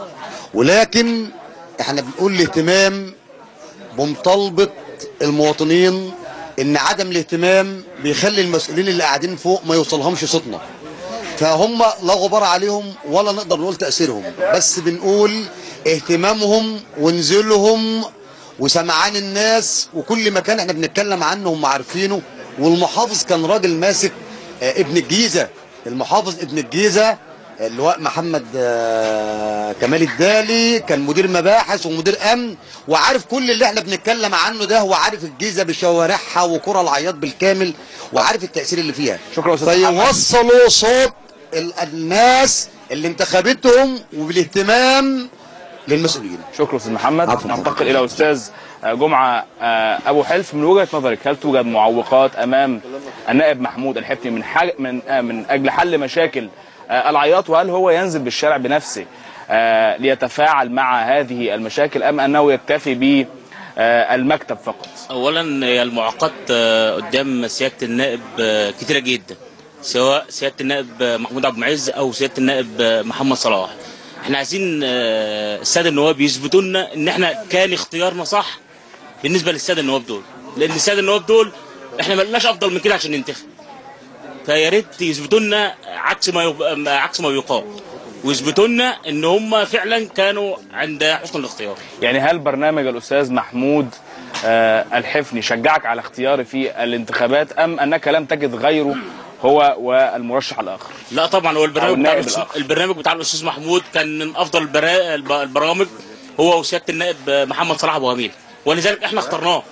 ولكن احنا بنقول الاهتمام بمطالبه المواطنين ان عدم الاهتمام بيخلي المسؤولين اللي قاعدين فوق ما يوصلهمش صوتنا فهم لا غبار عليهم ولا نقدر نقول تاثيرهم بس بنقول اهتمامهم ونزلهم وسمعان الناس وكل مكان احنا بنتكلم عنه هم عارفينه والمحافظ كان راجل ماسك آه، ابن الجيزه المحافظ ابن الجيزه اللواء محمد آه، كمال الدالي كان مدير مباحث ومدير امن وعارف كل اللي احنا بنتكلم عنه ده هو عارف الجيزه بشوارعها وقرى العياط بالكامل وعارف التاثير اللي فيها شكرا استاذ محمد. فيوصلوا صوت ال- الناس اللي انتخبتهم وبالاهتمام للمسؤولين شكرا استاذ محمد ننتقل الى استاذ آه، جمعه آه، ابو حلف من وجهه نظرك هل توجد معوقات امام النائب محمود الحفني من حاج من آه، من اجل حل مشاكل آه، العياط وهل هو ينزل بالشارع بنفسه آه، ليتفاعل مع هذه المشاكل ام انه يكتفي ب آه، المكتب فقط اولا هي المعوقات آه، قدام سياده النائب آه، كتيره جدا سواء سياده النائب آه، محمود عبد المعز او سياده النائب آه، محمد صلاح احنا عايزين آه، الساده النواب يثبتوا لنا ان احنا كان اختيارنا صح بالنسبه للساده النواب دول لان الساده النواب دول احنا ما لناش افضل من كده عشان ننتخب فيا ريت يثبتوا لنا عكس ما يب... عكس ما يقال ويثبتوا لنا ان هم فعلا كانوا عند حسن الاختيار يعني هل برنامج الاستاذ محمود آه، الحفني شجعك على اختياري في الانتخابات ام انك لم تجد غيره هو والمرشح الاخر لا طبعا هو أو البرنامج بتاع النائب الأستاذ- الآخر. البرنامج بتاع الاستاذ محمود كان من افضل البرا... الب- البرامج هو وسياده النائب محمد صلاح ابو هميل ولذلك احنا اخترناه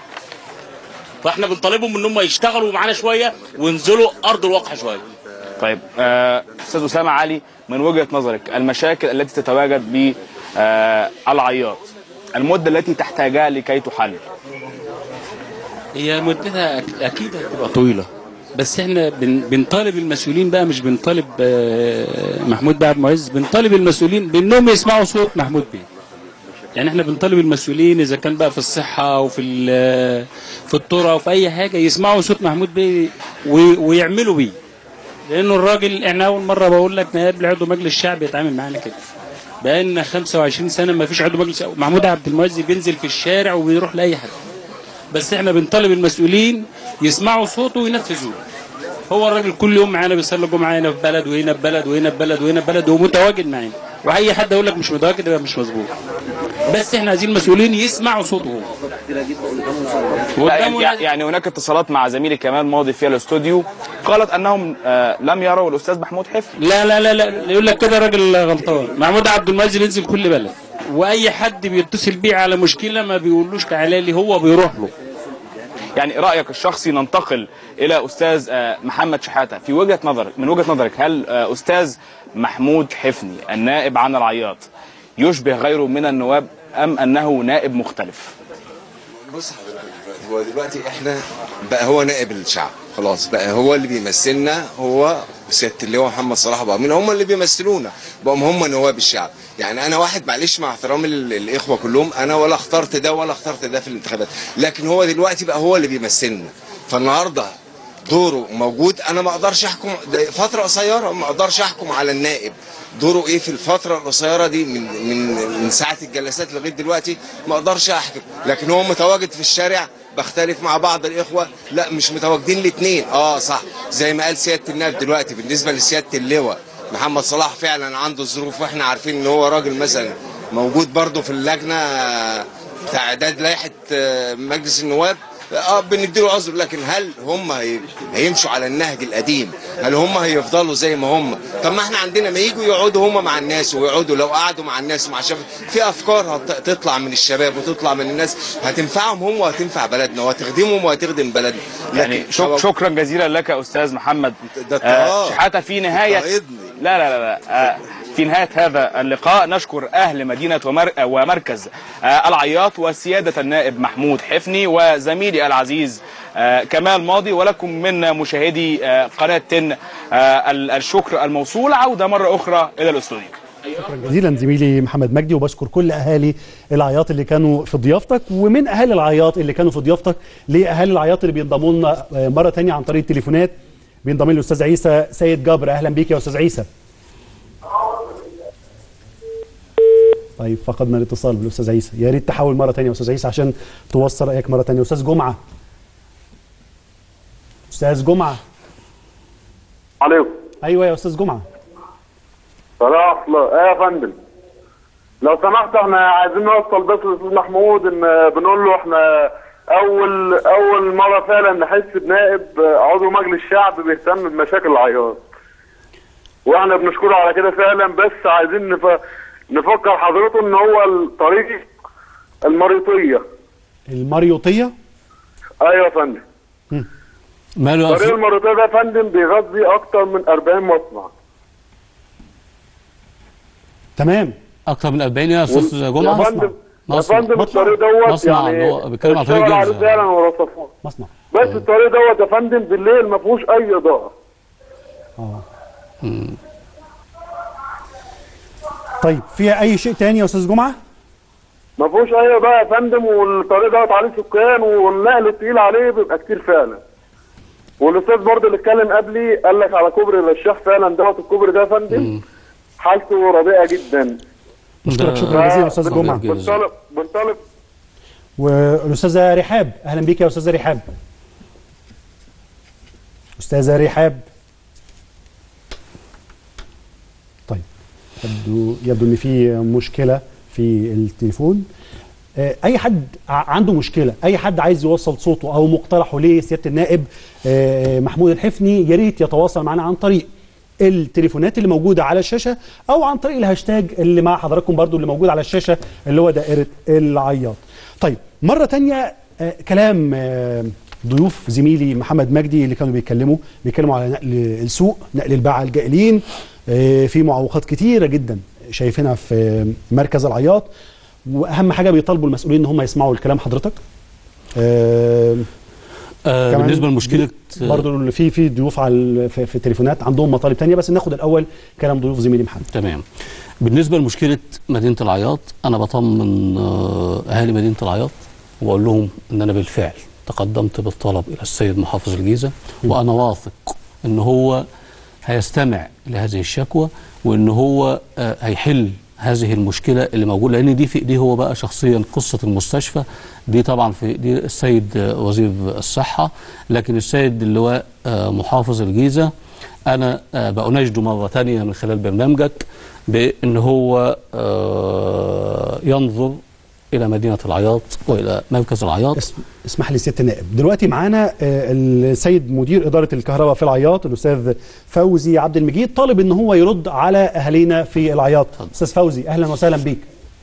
فاحنا بنطالبهم ان هم يشتغلوا معانا شويه وينزلوا ارض الواقع شويه طيب آه، استاذ اسامه علي من وجهه نظرك المشاكل التي تتواجد بالعياط المده التي تحتاجها لكي تحل هي مدتها أك- اكيد هتبقى طويله بس احنا بن بنطالب المسؤولين بقى مش بنطالب آه، محمود بقى عبد المعز بنطالب المسؤولين بانهم يسمعوا صوت محمود بيه يعني احنا بنطالب المسؤولين اذا كان بقى في الصحه وفي ال- في الطرق وفي اي حاجه يسمعوا صوت محمود بيه وي- ويعملوا بيه لانه الراجل احنا اول مره بقول لك نقابل عضو مجلس الشعب يتعامل معانا كده بقالنا 25 سنه ما فيش عضو مجلس محمود عبد المعز بينزل في الشارع وبيروح لاي حد بس احنا بنطالب المسؤولين يسمعوا صوته وينفذوه هو الراجل كل يوم معانا بيصلي الجمعه هنا في بلد وهنا في بلد وهنا في بلد وهنا في بلد ومتواجد معانا واي حد يقول لك مش متواجد يبقى مش مظبوط بس احنا عايزين المسؤولين يسمعوا صوته هو لا، يعني, يعني هناك اتصالات مع زميلي كمال ماضي في الاستوديو قالت انهم آه، لم يروا الاستاذ محمود حفني لا لا لا لا يقول لك كده راجل غلطان محمود عبد المعز بينزل كل بلد واي حد بيتصل بيه على مشكله ما بيقولوش تعالى لي هو بيروح له يعني رايك الشخصي ننتقل الى استاذ آه، محمد شحاته في وجهه نظرك من وجهه نظرك هل آه، استاذ محمود حفني النائب عن العياط يشبه غيره من النواب ام انه نائب مختلف بص حضرتك دلوقتي هو دلوقتي احنا بقى هو نائب الشعب خلاص بقى هو اللي بيمثلنا هو سياده اللواء محمد صلاح ابو امين هم اللي بيمثلونا بقوا هم نواب الشعب يعني انا واحد معلش مع احترامي لل- للاخوه كلهم انا ولا اخترت ده ولا اخترت ده في الانتخابات لكن هو دلوقتي بقى هو اللي بيمثلنا فالنهارده دوره موجود انا ما اقدرش احكم ده فتره قصيره ما اقدرش احكم على النائب دوره ايه في الفتره القصيره دي من من من ساعه الجلسات لغايه دلوقتي ما اقدرش احكم لكن هو متواجد في الشارع بختلف مع بعض الاخوه لا مش متواجدين الاثنين اه صح زي ما قال سياده النائب دلوقتي بالنسبه لسياده اللواء محمد صلاح فعلا عنده الظروف واحنا عارفين ان هو راجل مثلا موجود برضه في اللجنه بتاع اعداد لائحه آه، مجلس النواب اه بنديله عذر لكن هل هم هي- هيمشوا على النهج القديم هل هم هيفضلوا زي ما هم طب ما احنا عندنا ما يجوا يقعدوا هم مع الناس ويقعدوا لو قعدوا مع الناس ومع الشباب في افكار هتطلع من الشباب وتطلع من الناس هتنفعهم هم وهتنفع بلدنا وهتخدمهم وهتخدم بلدنا يعني شك شكرا جزيلا لك يا استاذ محمد ده آه اضطهاد. شحاته في نهايه لا لا لا, لا. آه في نهايه هذا اللقاء نشكر اهل مدينه ومر... ومركز آه العياط وسياده النائب محمود حفني وزميلي العزيز آه كمال ماضي ولكم من مشاهدي آه قناه تن آه ال- الشكر الموصول عوده مره اخرى الى الاستوديو شكرا جزيلا زميلي محمد مجدي وبشكر كل اهالي العياط اللي كانوا في ضيافتك ومن اهالي العياط اللي كانوا في ضيافتك لاهالي العياط اللي بينضموا لنا آه، مره ثانيه عن طريق التليفونات بينضم لي الاستاذ عيسى سيد جابر اهلا بيك يا استاذ عيسى طيب فقدنا الاتصال بالاستاذ عيسى يا ريت تحاول مره ثانيه يا استاذ عيسى عشان توصل رايك مره ثانيه استاذ جمعه استاذ جمعه عليكم ايوه يا استاذ جمعه صلاح ايه يا فندم لو سمحت احنا عايزين نوصل بس للاستاذ محمود ان بنقول له احنا اول اول مره فعلا نحس بنائب عضو مجلس الشعب بيهتم بمشاكل العياط واحنا بنشكره على كده فعلا بس عايزين نف... نفكر حضرته ان هو الطريق المريطيه المريوطيه ايوه يا فندم ماله يا طريق أستاذ- المريطيه ده يا فندم بيغذي اكتر من 40 مصنع تمام اكتر من 40 يا استاذ جمعه يا فندم يا مصنع. فندم الطريق دوت مصنع يعني اللي هو بيتكلم عن طريق اشتغل عليه جوزة. فعلا ورصفوه مصنع بس الطريق دوت يا فندم بالليل ما فيهوش اي اضاءه طيب في اي شيء تاني يا استاذ جمعه ما فيهوش اي اضاءه يا فندم والطريق دوت عليه سكان والنقل التقيل عليه بيبقى كتير فعلا والاستاذ برضه اللي اتكلم قبلي قال لك على كوبري الرشاح فعلا دوت الكوبري ده يا فندم حالته رديئه جدا اشكرك شكرا جزيلا يا استاذ جمعه بنطالب بنطالب والاستاذه رحاب اهلا بيك يا استاذه رحاب استاذه رحاب طيب يبدو يبدو ان في مشكله في التليفون آه، اي حد ع- عنده مشكله اي حد عايز يوصل صوته او مقترحه لسياده النائب آه، محمود الحفني يا ريت يتواصل معنا عن طريق التليفونات اللي موجوده على الشاشه او عن طريق الهاشتاج اللي مع حضراتكم برضو اللي موجود على الشاشه اللي هو دائره العياط طيب مره تانية آه، كلام آه، ضيوف زميلي محمد مجدي اللي كانوا بيتكلموا بيتكلموا على نقل السوق نقل الباعة الجائلين آه، في معوقات كتيره جدا شايفينها في مركز العياط واهم حاجه بيطالبوا المسؤولين ان هم يسمعوا الكلام حضرتك آه آه كمان بالنسبه لمشكله برضو اللي في في ضيوف على ال- في, في التليفونات عندهم مطالب تانية بس ناخد الاول كلام ضيوف زميلي محمد تمام بالنسبه لمشكله مدينه العياط انا بطمن آه، اهالي مدينه العياط وبقول لهم ان انا بالفعل تقدمت بالطلب الى السيد محافظ الجيزه وانا واثق ان هو هيستمع لهذه الشكوى وان هو آه، هيحل هذه المشكله اللي موجوده لان دي في ايديه هو بقى شخصيا قصه المستشفى دي طبعا في دي السيد آه، وزير الصحه لكن السيد اللواء آه، محافظ الجيزه انا آه، بأناشده مره ثانيه من خلال برنامجك بان هو آه، ينظر الى مدينه العياط والى مركز العياط اسمح لي سياده النائب دلوقتي معانا آه، السيد مدير اداره الكهرباء في العياط الاستاذ فوزي عبد المجيد طالب ان هو يرد على اهالينا في العياط استاذ فوزي اهلا وسهلا بيك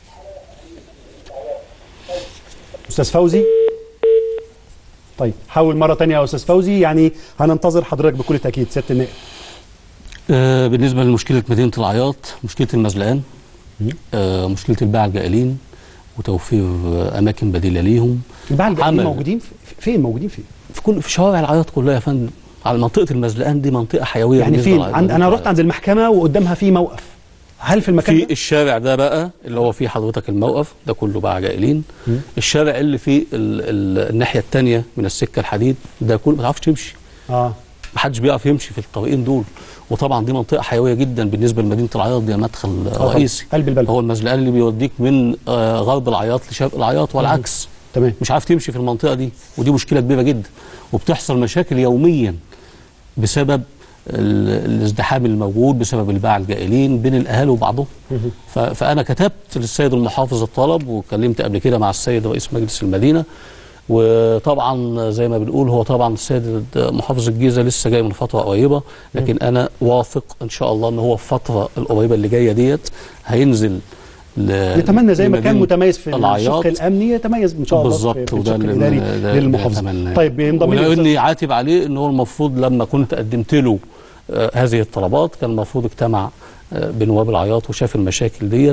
استاذ فوزي طيب حاول مره تانية يا استاذ فوزي يعني هننتظر حضرتك بكل تاكيد سياده النائب آه، بالنسبه لمشكله مدينه العياط مشكله المزلقان آه، مشكله الباعة الجائلين وتوفير آه، اماكن بديله ليهم الباعة الجائلين عمل- موجودين في- فين موجودين فين في كل في شوارع العياط كلها يا فندم على منطقه المزلقان دي منطقه حيويه يعني بالنسبة فين للعياط. عند انا رحت عند المحكمه وقدامها في موقف هل في المكان في الشارع ده بقى اللي هو فيه حضرتك الموقف ده كله باعة جائلين الشارع اللي فيه ال ال الناحيه الثانيه من السكه الحديد ده كله ما تعرفش تمشي اه محدش بيعرف يمشي في الطريقين دول وطبعا دي منطقه حيويه جدا بالنسبه لمدينه العياط دي مدخل آه طبعاً. رئيسي قلب البلد هو المزلقان اللي بيوديك من آه، غرب العياط لشرق العياط والعكس تمام مش عارف تمشي في المنطقه دي ودي مشكله كبيره جدا وبتحصل مشاكل يوميا بسبب ال- الازدحام الموجود بسبب الباعة الجائلين بين الاهالي وبعضهم ف- فانا كتبت للسيد المحافظ الطلب وكلمت قبل كده مع السيد رئيس مجلس المدينه وطبعا زي ما بنقول هو طبعا السيد محافظ الجيزه لسه جاي من فتره قريبه لكن انا واثق ان شاء الله ان هو في الفتره القريبه اللي جايه ديت هينزل ل- نتمنى زي ما كان لمدينة متميز في العياط. الشق الامني يتميز ان شاء الله في- بالظبط في وده الشق اللي الاداري ده- ده للمحافظه أتمناه. طيب ينضم لي ولو أستاذ- اني عاتب عليه ان هو المفروض لما كنت قدمت له آه، هذه الطلبات كان المفروض اجتمع آه، بنواب العياط وشاف المشاكل ديت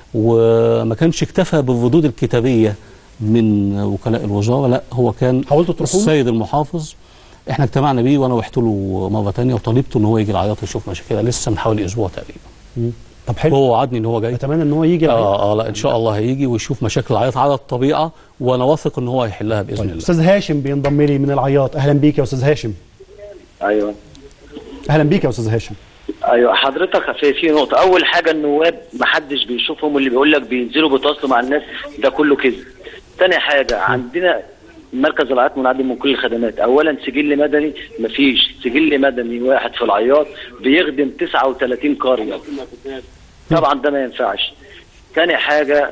وما كانش اكتفى بالردود الكتابيه من وكلاء الوزاره لا هو كان حاولتوا تروحوا له؟ السيد المحافظ احنا اجتمعنا بيه وانا رحت له مره ثانيه وطالبته ان هو يجي العياط يشوف مشاكلها لسه من حوالي اسبوع تقريبا مم. طب حلو هو وعدني ان هو جاي اتمنى ان هو يجي اه اه لا ان شاء الله هيجي ويشوف مشاكل العياط على الطبيعه وانا واثق ان هو هيحلها باذن الله استاذ هاشم بينضم لي من العياط اهلا بيك يا استاذ هاشم ايوه اهلا بيك يا استاذ هاشم ايوه حضرتك في في نقطه اول حاجه النواب محدش بيشوفهم واللي بيقول لك بينزلوا بيتواصلوا مع الناس ده كله كذب تاني حاجه عندنا مركز العياط منعدم من كل الخدمات اولا سجل مدني مفيش سجل مدني واحد في العياط بيخدم 39 قريه طبعا ده ما ينفعش تاني حاجه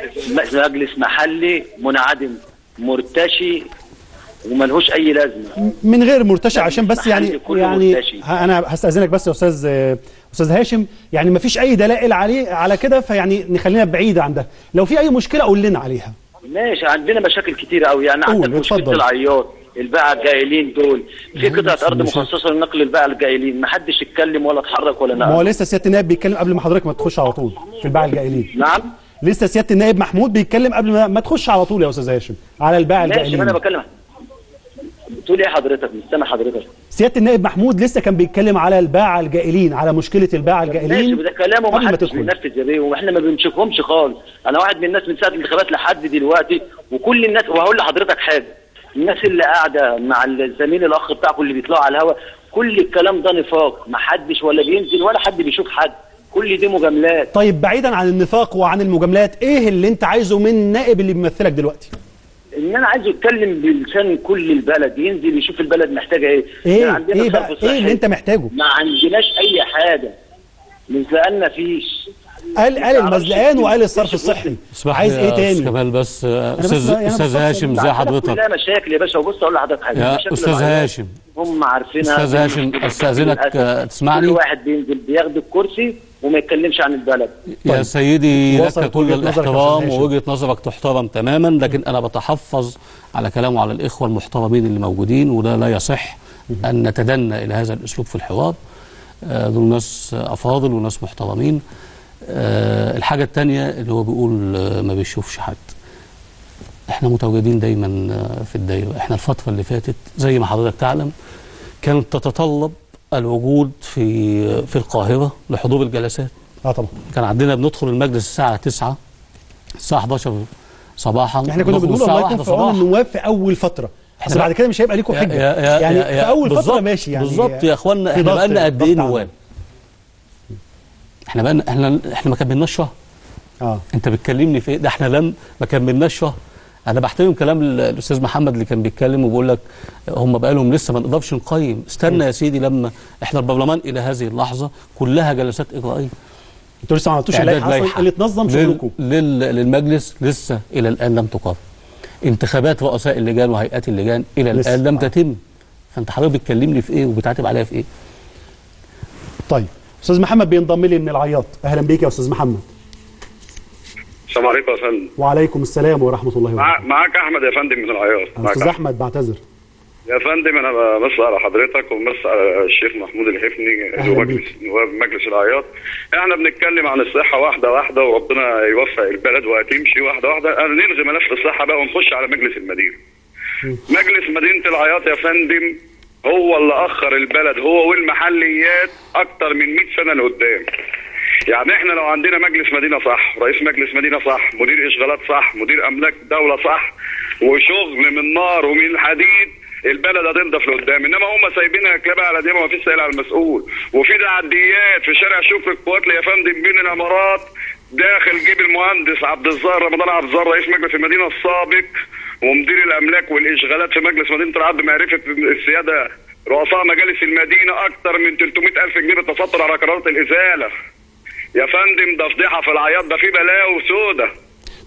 مجلس محلي منعدم مرتشي وملهوش اي لازمه من غير مرتشى عشان بس يعني محلي كله يعني مرتشي. ه- انا هستاذنك بس يا استاذ آه، استاذ هاشم يعني ما فيش اي دلائل عليه على كده فيعني نخلينا بعيد عن ده لو في اي مشكله قول لنا عليها ماشي عندنا مشاكل كتير قوي يعني قول، عندك مشكله اتفضل. العياط الباعة الجاهلين دول في قطعة أرض مشاكل. مخصصة لنقل الباعة الجاهلين محدش اتكلم ولا اتحرك ولا ما هو نقل لسه سياده النائب بيتكلم قبل ما حضرتك ما تخش على طول في الباعة الجائلين نعم لسه سياده النائب محمود بيتكلم قبل ما, ما تخش على طول يا استاذ هاشم على الباعة ماشي ما أنا الجائلين بكلم بتقول إيه حضرتك مش سامع حضرتك سياده النائب محمود لسه كان بيتكلم على الباعة الجائلين على مشكله الباعة ماشي الجائلين وده كلامه قبل ما محدش تدخل بينفذ يا بيه واحنا ما بنشوفهمش خالص انا واحد من الناس من ساعه الانتخابات لحد دلوقتي وكل الناس وهقول لحضرتك حاجه الناس اللي قاعده مع الزميل الاخ بتاعكم اللي بيطلعوا على الهواء كل الكلام ده نفاق ما حدش ولا بينزل ولا حد بيشوف حد كل دي مجاملات طيب بعيدا عن النفاق وعن المجاملات ايه اللي انت عايزه من النائب اللي بيمثلك دلوقتي ان انا عايزه يتكلم بلسان كل البلد ينزل يشوف البلد محتاجه ايه ايه يعني عندنا ايه بقى صرف ايه اللي صحي. انت محتاجه ما عندناش اي حاجه مزلقنا فيش قال قال المزلقان وقال الصرف الصحي اسمح عايز لي ايه يا تاني أستاذ كمال بس آه، بس- استاذ أنا استاذ بفصل. هاشم زي عندنا حضرتك كلها مشاكل يا باشا وبص اقول لحضرتك حاجه يا مشاكل استاذ العيال هاشم هم عارفينها أستاذ هاشم، أستأذنك، آه، تسمعني؟ كل واحد بينزل بياخد الكرسي وما يتكلمش عن البلد يا سيدي وصلت لك كل وجهة نظرك يا الاحترام أستاذ هاشم. ووجهه نظرك تحترم تماما لكن انا بتحفظ على كلامه على الاخوه المحترمين اللي موجودين وده لا يصح ان نتدنى الى هذا الاسلوب في الحوار آه، دول ناس افاضل وناس محترمين آه، الحاجه الثانيه اللي هو بيقول آه، ما بيشوفش حد احنا متواجدين دايما آه، في الدايره احنا الفتره اللي فاتت زي ما حضرتك تعلم كانت تتطلب الوجود في في القاهره لحضور الجلسات اه طبعا كان عندنا بندخل المجلس الساعة 9 الساعة 11 صباحا احنا كنا نخرج بنقول الساعة الله يكون 1 في عون صباحا النواب في اول فتره إحنا بس بعد بقى- كده مش هيبقى ليكم يا- حجه يا- يا- يعني يا- في يا- اول فتره بالظبط- ماشي يعني بالظبط يا اخوانا في احنا ضغط- بقالنا قد ايه ضغط على- نواب احنا بقالنا احنا احنا ما كملناش شهر اه انت بتكلمني في ايه ده احنا لم ما كملناش شهر انا بحترم كلام ال- الاستاذ محمد اللي كان بيتكلم وبيقول لك هم بقالهم لسه ما نقدرش نقيم استنى يا سيدي لما احنا البرلمان الى هذه اللحظه كلها جلسات اجرائيه انتوا لسه ما عملتوش إعداد اللائحه اصلا لائحة. اللي تنظم لل- شغلكم لل... للمجلس لسه الى الان لم تقام انتخابات رؤساء اللجان وهيئات اللجان الى لسه. الان لم تتم فانت حضرتك بتكلمني في ايه وبتعاتب عليا في ايه طيب استاذ محمد بينضم لي من العياط اهلا بيك يا استاذ محمد السلام عليكم يا فندم وعليكم السلام ورحمه الله مع... وبركاته معاك احمد يا فندم من العياط معاك استاذ أحمد. احمد بعتذر يا فندم انا بمس على حضرتك وبمس على الشيخ محمود الحفني أهلا هو بيك. مجلس نواب مجلس العياط احنا بنتكلم عن الصحه واحده واحده وربنا يوفق البلد وهتمشي واحده واحده انا نلغي ملف الصحه بقى ونخش على مجلس المدينه مجلس مدينه العياط يا فندم هو اللي اخر البلد هو والمحليات اكتر من 100 سنه لقدام يعني احنا لو عندنا مجلس مدينه صح رئيس مجلس مدينه صح مدير اشغالات صح مدير املاك دوله صح وشغل من نار ومن حديد البلد هتنضف لقدام انما هم سايبينها كلابها على ديما ومفيش سائل على المسؤول وفي تعديات في شارع شكر الكواتلي يا فندم بين الامارات داخل جيب المهندس عبد الظاهر رمضان عبد الظاهر رئيس مجلس المدينه السابق ومدير الاملاك والاشغالات في مجلس مدينه العبد بمعرفه السياده رؤساء مجالس المدينه اكثر من 300 الف جنيه بالتستر على قرارات الازاله يا فندم ده فضيحه في العياط ده في بلاوي سودة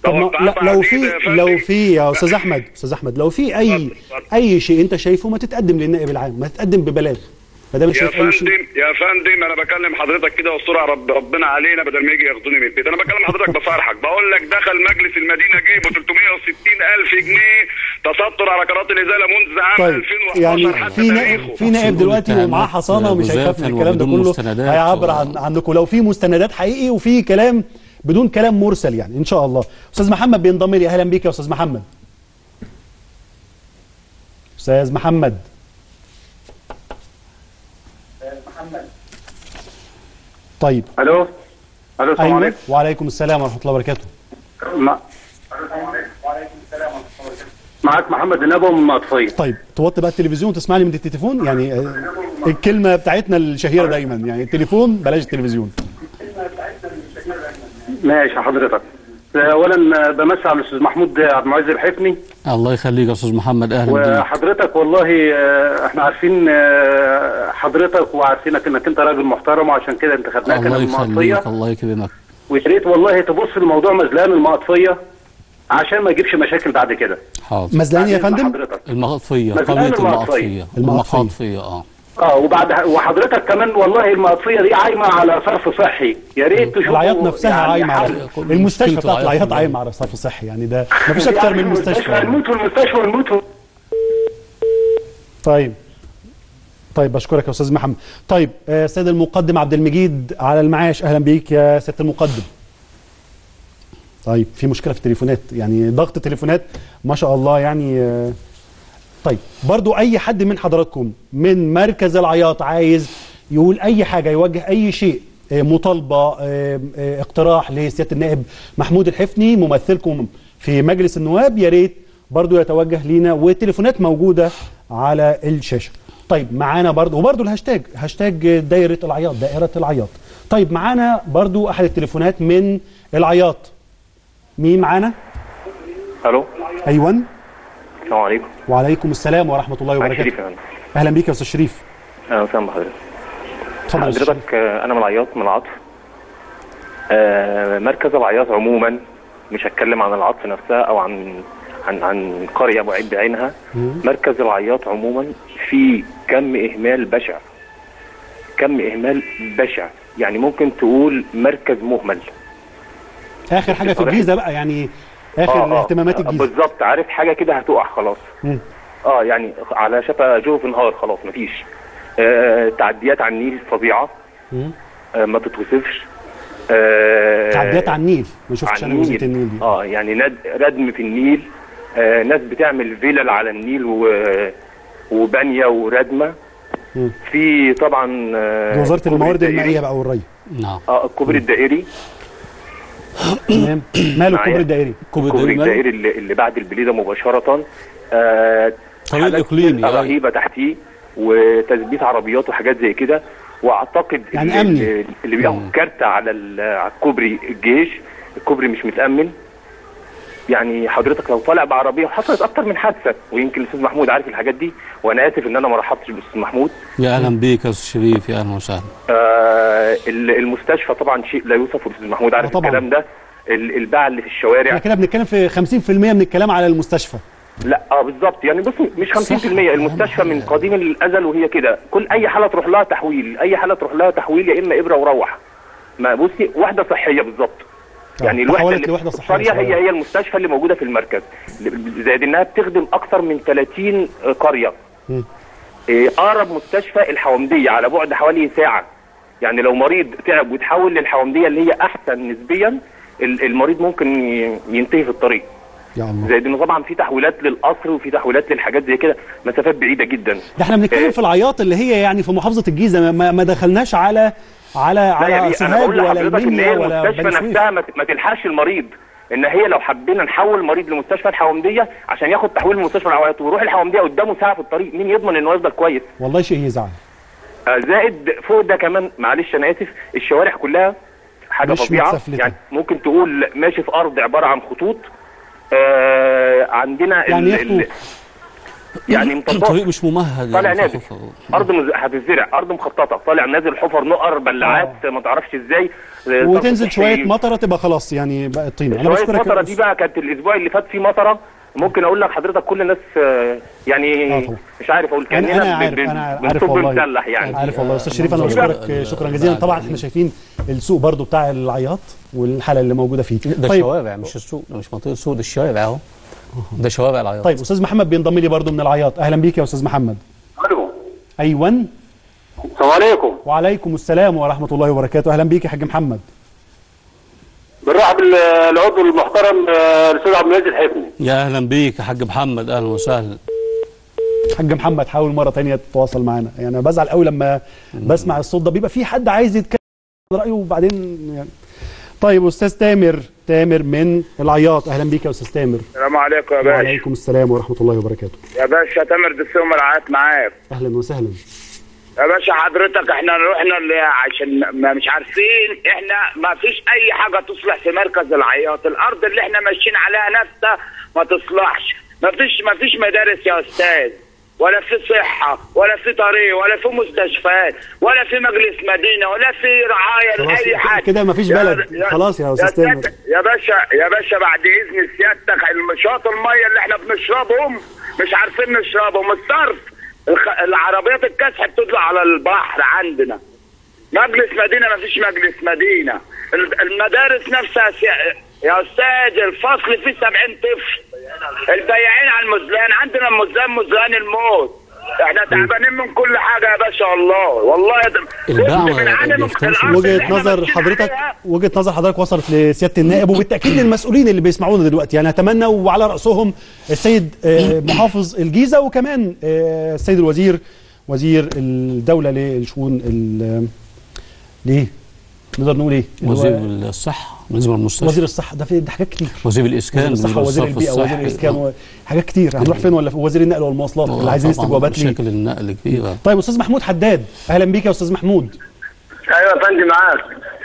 طب ما لا لو في لو في يا استاذ احمد استاذ احمد لو في اي اي شيء انت شايفه ما تتقدم للنائب العام ما تتقدم ببلاغ ما دام انت يا شايف اي شيء فندم يا فندم انا بكلم حضرتك كده والصوره رب ربنا علينا بدل ما يجي ياخدوني من البيت انا بكلم حضرتك بصارحك بقول لك دخل مجلس المدينه جيبه 360 الف جنيه تستر على قرارات الازاله منذ عام طيب 2011 يعني حتى في نائب في نائب دلوقتي ومعاه حصانه ومش هيخاف من الكلام ده وبدون كله مستندات. هيعبر عن عنكم لو في مستندات حقيقي وفي كلام بدون كلام مرسل يعني ان شاء الله استاذ محمد بينضم لي اهلا بيك يا استاذ محمد استاذ محمد طيب الو الو السلام ايوه عليكم وعليكم السلام ورحمه الله وبركاته مع... معاك محمد النبوي من مطفيه طيب توطي بقى التلفزيون وتسمعني من التليفون يعني آه، الكلمه بتاعتنا الشهيره دايما يعني التليفون بلاش التلفزيون ماشي حضرتك اولا بمسي على الاستاذ محمود عبد المعز الحفني الله يخليك يا استاذ محمد اهلا بيك وحضرتك والله آه، احنا عارفين آه، حضرتك وعارفينك انك انت راجل محترم وعشان كده انت خدناك الله انا من المقطيه يخليك الله يكرمك ويا ريت والله تبص لموضوع مزلان المقطيه عشان ما يجيبش مشاكل بعد كده حاضر مزلان يا فندم المقطفيه مزلان قريه المقطفية. المقطفيه المقطفيه اه اه وبعد وحضرتك كمان والله المقطفيه دي عايمه على صرف صحي يا ريت تشوفوا العياط نفسها يعني عايمه على حاول- المستشفى بتاعت العياط العياط كلها. عايمه على صرف صحي يعني ده ما فيش اكتر من يعني مستشفى الموت والمستشفى والموت طيب طيب بشكرك يا استاذ محمد طيب آه، سيد المقدم عبد المجيد على المعاش اهلا بيك يا سياده المقدم طيب في مشكله في التليفونات يعني ضغط تليفونات ما شاء الله يعني آه، طيب برضو اي حد من حضراتكم من مركز العياط عايز يقول اي حاجه يوجه اي شيء آه، مطالبه آه، آه، اقتراح لسياده النائب محمود الحفني ممثلكم في مجلس النواب يا ريت برضو يتوجه لينا والتليفونات موجوده على الشاشه طيب معانا برضو وبرضو الهاشتاج هاشتاج دايره العياط دائره العياط طيب معانا برضو احد التليفونات من العياط مين معانا الو ايوه السلام عليكم وعليكم السلام ورحمه الله معاك وبركاته شريف يا فندم اهلا بيك يا استاذ شريف اهلا وسهلا بحضرتك اتفضل يا أستاذ حضرتك آه، انا من العياط من العطف آه، مركز العياط عموما مش هتكلم عن العطف نفسها او عن عن عن قريه بعيد بعينها مركز العياط عموما في كم اهمال بشع كم اهمال بشع يعني ممكن تقول مركز مهمل اخر حاجه في الجيزه بقى يعني اخر آه، آه، اهتمامات آه، الجيزه بالظبط عارف حاجه كده هتقع خلاص مم. اه يعني على شفا جوف انهار خلاص مفيش آه تعديات على النيل فظيعه مم. آه ما تتوصفش آه تعديات على النيل ما شفتش على انا جزيره النيل دي اه يعني ند ردم في النيل آه ناس بتعمل فيلل على النيل و وبانيه وردمه مم. في طبعا آه دي وزاره الكوبري الموارد الدائري. المائيه بقى والري نعم اه الكوبري الدائري تمام ماله معايا؟ الكوبري الدائري الكوبري الدائري اللي, اللي بعد البليده مباشره آه طريق حالات إقليمي، سرقة أيوة. رهيبه تحتيه وتثبيت عربيات وحاجات زي كده واعتقد يعني اللي, أمني. اللي- اللي بياخد كارتة على ال- على الكوبري الجيش الكوبري مش متامن يعني حضرتك لو طالع بعربيه وحصلت اكتر من حادثه ويمكن الاستاذ محمود عارف الحاجات دي وانا اسف ان انا ما رحبتش بالاستاذ محمود يا اهلا بيك يا استاذ شريف يا اهلا وسهلا آه ال- المستشفى طبعا شيء لا يوصف والاستاذ محمود عارف طبعاً. الكلام ده ال- الباعة اللي في الشوارع احنا كده بنتكلم في 50% من الكلام على المستشفى لا اه بالظبط يعني بص مش 50% المستشفى من قديم الازل وهي كده كل اي حاله تروح لها تحويل اي حاله تروح لها تحويل يا اما ابره وروح ما بصي وحده صحيه بالظبط يعني الوحده تحولت اللي لوحدة في صحية القريه هي صغيرة. هي المستشفى اللي موجوده في المركز زائد انها بتخدم اكثر من 30 قريه مم. إيه، اقرب مستشفى الحومديه على بعد حوالي ساعه يعني لو مريض تعب وتحول للحومديه اللي هي احسن نسبيا ال- المريض ممكن ي- ينتهي في الطريق يا الله زائد انه طبعا في تحويلات للقصر وفي تحويلات للحاجات زي كده مسافات بعيده جدا ده احنا بنتكلم في العياط اللي هي يعني في محافظه الجيزه ما, ما دخلناش على على لا على يعني انا سوهاج بقول ولا لحضرتك ان المنيا هي ولا المستشفى بني سويف نفسها ما ت- ما تلحقش المريض ان هي لو حبينا نحول مريض لمستشفى الحومديه عشان ياخد تحويل من مستشفى العوائط ويروح الحومديه قدامه ساعه في الطريق مين يضمن انه يفضل كويس والله شيء يزعل آه، زائد فوق ده كمان معلش انا اسف الشوارع كلها حاجه مش فظيعه متسفلتة. يعني ممكن تقول ماشي في ارض عباره عن خطوط آه عندنا يعني ايه ال- ال- خطوط؟ يعني مطبق الطريق مش ممهد طالع يعني نازل ارض مز... هتزرع ارض مخططه طالع نازل حفر نقر بلعات ما تعرفش ازاي آه، وتنزل صرف شويه صحي. مطره تبقى خلاص يعني بقى طينه انا شويه بشكرك مطره يا دي بقى كانت الاسبوع اللي فات فيه مطره ممكن اقول لك حضرتك كل الناس آه، يعني مش عارف اقول انا كاننا انا ب- عارف ب- انا عارف بنصب والله مسلح يعني عارف والله استاذ شريف انا دي بقى- بشكرك شكرا جزيلا طبعا احنا شايفين السوق برضو بتاع العياط والحاله اللي موجوده فيه ده طيب شوارع مش السوق ده مش منطقه السوق ده الشوارع اهو ده شوارع العياط طيب استاذ محمد بينضم لي برضو من العياط اهلا بيك يا استاذ محمد الو ايوه السلام عليكم وعليكم السلام ورحمه الله وبركاته اهلا بيك يا حاج محمد بنرحب بالعضو المحترم آه، الاستاذ عبد المجيد الحفني يا اهلا بيك يا حاج محمد اهلا وسهلا حاج محمد حاول مره تانية تتواصل معانا يعني انا بزعل قوي لما بسمع الصوت ده بيبقى في حد عايز يتكلم رايه وبعدين يعني طيب استاذ تامر تامر من العياط اهلا بيك يا استاذ تامر السلام عليكم يا باشا وعليكم السلام ورحمه الله وبركاته يا باشا تامر دسوم رعايات معاك اهلا وسهلا يا باشا حضرتك احنا رحنا اللي عشان ما مش عارفين احنا ما فيش اي حاجه تصلح في مركز العياط الارض اللي احنا ماشيين عليها نفسها ما تصلحش ما فيش ما فيش مدارس يا استاذ ولا في صحة ولا في طريق ولا في مستشفيات ولا في مجلس مدينة ولا في رعاية خلاص لأي حاجة كده مفيش يا- بلد. يا- خلاص يا أستاذ تامر. سيادتك- يا باشا يا باشا بعد إذن سيادتك المشاط المية اللي احنا بنشربهم مش عارفين نشربهم الصرف الخ- العربيات الكاسحة بتطلع على البحر عندنا مجلس مدينة مفيش مجلس مدينة ال- المدارس نفسها سي- يا أستاذ الفصل فيه 70 طفل البياعين على المزلان عندنا المزلان مزلان الموت احنا تعبانين من كل حاجة يا باشا والله والله يا دم- الباع بص من عدم الأرض اللي وجهه احنا نظر ماشيين حضرتك عليها وجهه نظر حضرتك وصلت لسياده النائب وبالتاكيد للمسؤولين اللي بيسمعونا دلوقتي يعني اتمنى وعلى راسهم السيد آه، محافظ الجيزه وكمان آه، السيد الوزير وزير الدوله للشؤون ال- ليه نقدر نقول ايه اللي هو وزير الصحه بالنسبه للمستشفى وزير الصحه ده في ده حاجات كتير وزير الاسكان وزير الصحه وزير الصرف البيئه وزير الصحي. الاسكان و- حاجات كتير هنروح فين ولا في وزير النقل والمواصلات اللي عايزين طبعاً استجوابات ليه مشاكل النقل كبيره طيب استاذ محمود حداد اهلا بيك يا استاذ محمود ايوه يا فندم معاك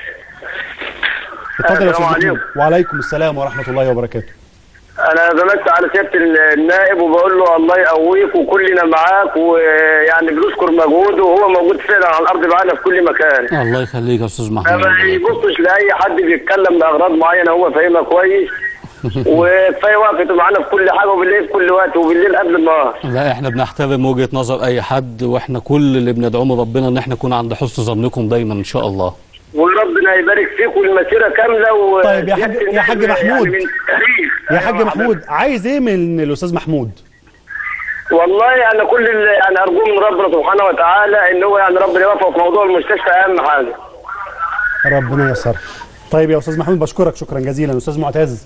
اتفضل يا استاذ السلام محمود عليكم. وعليكم السلام ورحمه الله وبركاته انا زملت على سياده النائب وبقول له الله يقويك وكلنا معاك ويعني بنذكر مجهوده وهو موجود فعلا على الارض معانا في كل مكان الله يخليك يا استاذ محمود ما يبصش لاي حد بيتكلم باغراض معينه هو فاهمها كويس وكفايه وقفته معانا في كل حاجه وبالليل في كل وقت وبالليل قبل النهار لا احنا بنحترم وجهه نظر اي حد واحنا كل اللي بندعوه من ربنا ان احنا نكون عند حسن ظنكم دايما ان شاء الله وربنا يبارك فيكم المسيره كامله و طيب يا حاج يا حاج محمود يعني من التاريخ يا حاج محمود عايز ايه من الاستاذ محمود والله انا كل اللي يعني ارجوه من ربنا سبحانه وتعالى ان هو يعني ربنا يوفقه في موضوع المستشفى اهم حاجه ربنا ييسر طيب يا استاذ محمود بشكرك شكرا جزيلا استاذ معتز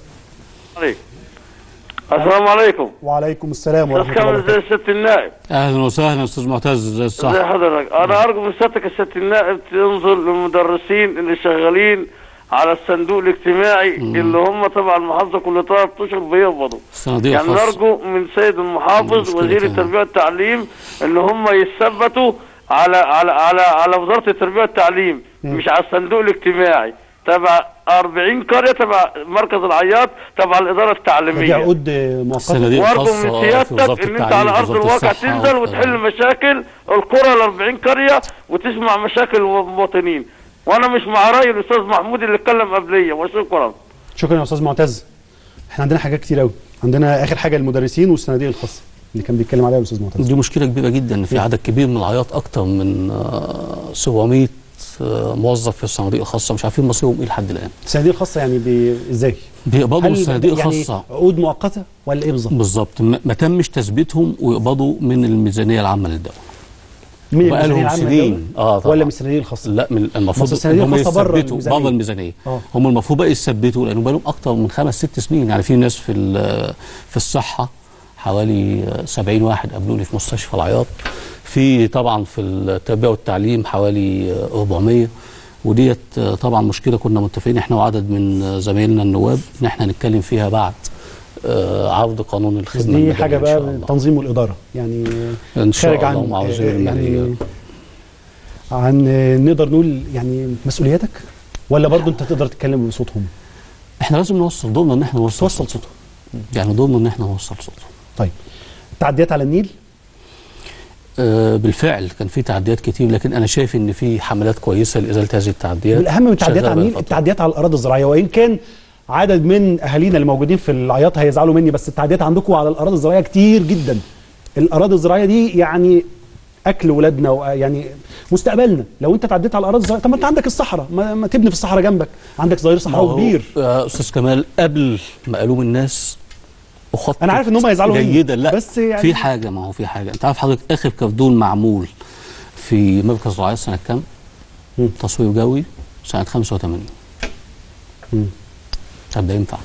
السلام عليكم وعليكم السلام ورحمه الله كامل وبركاته زي ست النائب اهلا وسهلا استاذ معتز زي زي الصح حضرتك انا ارجو من سيادتك يا ست النائب تنظر للمدرسين اللي شغالين على الصندوق الاجتماعي اللي هم تبع المحافظه كل ثلاث اشهر بيقبضوا الصناديق يعني الخاصة. نرجو من سيد المحافظ مشكلة وزير كمان. التربيه والتعليم ان هم يثبتوا على على على على وزاره التربيه والتعليم مش على الصندوق الاجتماعي تبع 40 قريه تبع مركز العياط تبع الاداره دي التعليميه عقود مؤقته الصناديق وارجو الخاصة من في سيادتك وزارة ان انت التعليم على ارض ووزارة الواقع الصحة تنزل وفي- وتحل مشاكل القرى ال 40 قريه وتسمع مشاكل المواطنين وانا مش مع راي الاستاذ محمود اللي اتكلم قبليه وشكرا شكرا يا استاذ معتز احنا عندنا حاجات كتير قوي عندنا اخر حاجه المدرسين والصناديق الخاصه اللي كان بيتكلم عليها الاستاذ معتز دي مشكله كبيره جدا ان في عدد كبير من العياط اكتر من آه، 700 آه، موظف في الصناديق الخاصه مش عارفين مصيرهم ايه لحد الان الصناديق الخاصه يعني بي... ازاي بيقبضوا هل الصناديق يعني الخاصه عقود مؤقته ولا ايه بالظبط بالظبط ما ما تمش تثبيتهم ويقبضوا من الميزانيه العامه للدوله من وبقى الميزانية لهم العامة سنين للدولة؟ اه طبعا ولا من الصناديق الخاصه لا من المفروض بس الصناديق هم الخاصة بره يثبتوا الميزانية. بره الميزانيه آه. هم المفروض بقى يثبتوا لانه بقى لهم اكتر من خمس ست سنين يعني في ناس في ال- في الصحه حوالي 70 واحد قابلوا لي في مستشفى العياط في طبعا في التربيه والتعليم حوالي 400 وديت طبعا مشكله كنا متفقين احنا وعدد من زمايلنا النواب ان احنا نتكلم فيها بعد آه، عرض قانون بس الخدمه دي المدنية حاجه إن شاء بقى الله. تنظيم والاداره يعني إن شاء خارج الله عن مع وزير يعني المالية. عن نقدر نقول يعني مسؤولياتك ولا برضو انت تقدر تتكلم بصوتهم احنا لازم نوصل دورنا ان احنا نوصل توصل صوتهم يعني دورنا ان احنا نوصل صوتهم طيب تعديات على النيل آه، بالفعل كان في تعديات كتير لكن انا شايف ان في حملات كويسه لازاله هذه التعديات والاهم من التعديات شغالة على النيل بقالها التعديات على الاراضي الزراعيه وان كان عدد من اهالينا اللي موجودين في العياط هيزعلوا مني بس التعديات عندكم على الاراضي الزراعيه كتير جدا الاراضي الزراعيه دي يعني اكل ولادنا ويعني مستقبلنا لو انت تعديت على الاراضي الزراعيه طب ما انت عندك الصحراء ما, ما تبني في الصحراء جنبك عندك ظهير ما صحراوي هو، كبير آه، استاذ كمال قبل ما الوم الناس وخطط أنا عارف إن هم هيزعلوا مني، جيدا لا بس يعني- في حاجه ما هو في حاجه انت عارف حضرتك اخر كردون معمول في مركز الرعايه سنه كام؟ تصوير جوي سنه 85 طب ده ينفع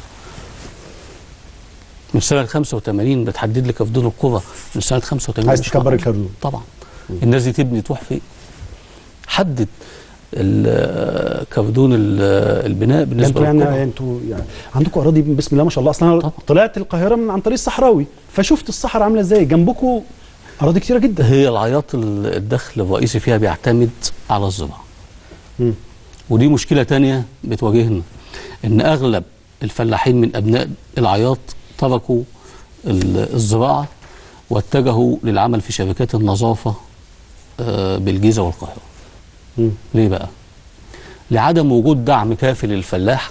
من سنه 85 بتحدد لي كردون القرى من سنه 85 عايز مش تكبر معقول. الكردون طبعا الناس دي تبني تروح فين؟ حدد ال- كردون ال- البناء بالنسبه انتوا يعني للقرى انتوا يعني عندكم اراضي بسم الله ما شاء الله اصلا انا طلعت القاهره من عن طريق الصحراوي فشفت الصحراء عامله ازاي جنبكم اراضي كتيره جدا هي العياط ال- الدخل الرئيسي فيها بيعتمد على الزراعه مم. ودي مشكله تانية بتواجهنا ان اغلب الفلاحين من ابناء العياط تركوا ال- الزراعه واتجهوا للعمل في شركات النظافه آه، بالجيزه والقاهره مم. ليه بقى لعدم وجود دعم كافي للفلاح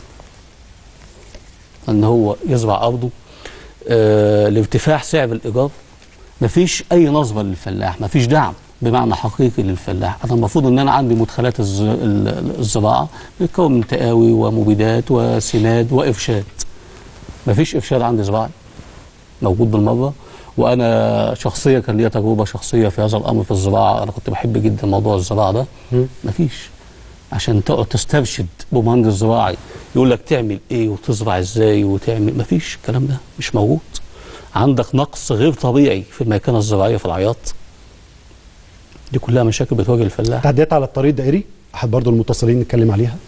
ان هو يزرع ارضه آه، لارتفاع سعر الايجار مفيش اي نظره للفلاح مفيش دعم بمعنى حقيقي للفلاح انا المفروض ان انا عندي مدخلات الز- ال- الزراعه بتتكون من تقاوي ومبيدات وسماد وارشاد مفيش ارشاد عندي زراعي موجود بالمره وانا شخصيا كان ليا تجربه شخصيه في هذا الامر في الزراعه انا كنت بحب جدا موضوع الزراعه ده مفيش عشان تقعد تسترشد بمهندس زراعي يقول لك تعمل ايه وتزرع ازاي وتعمل مفيش الكلام ده مش موجود عندك نقص غير طبيعي في الميكنه الزراعيه في العياط دي كلها مشاكل بتواجه الفلاح تعديات على الطريق الدائري احد برضو المتصلين نتكلم عليها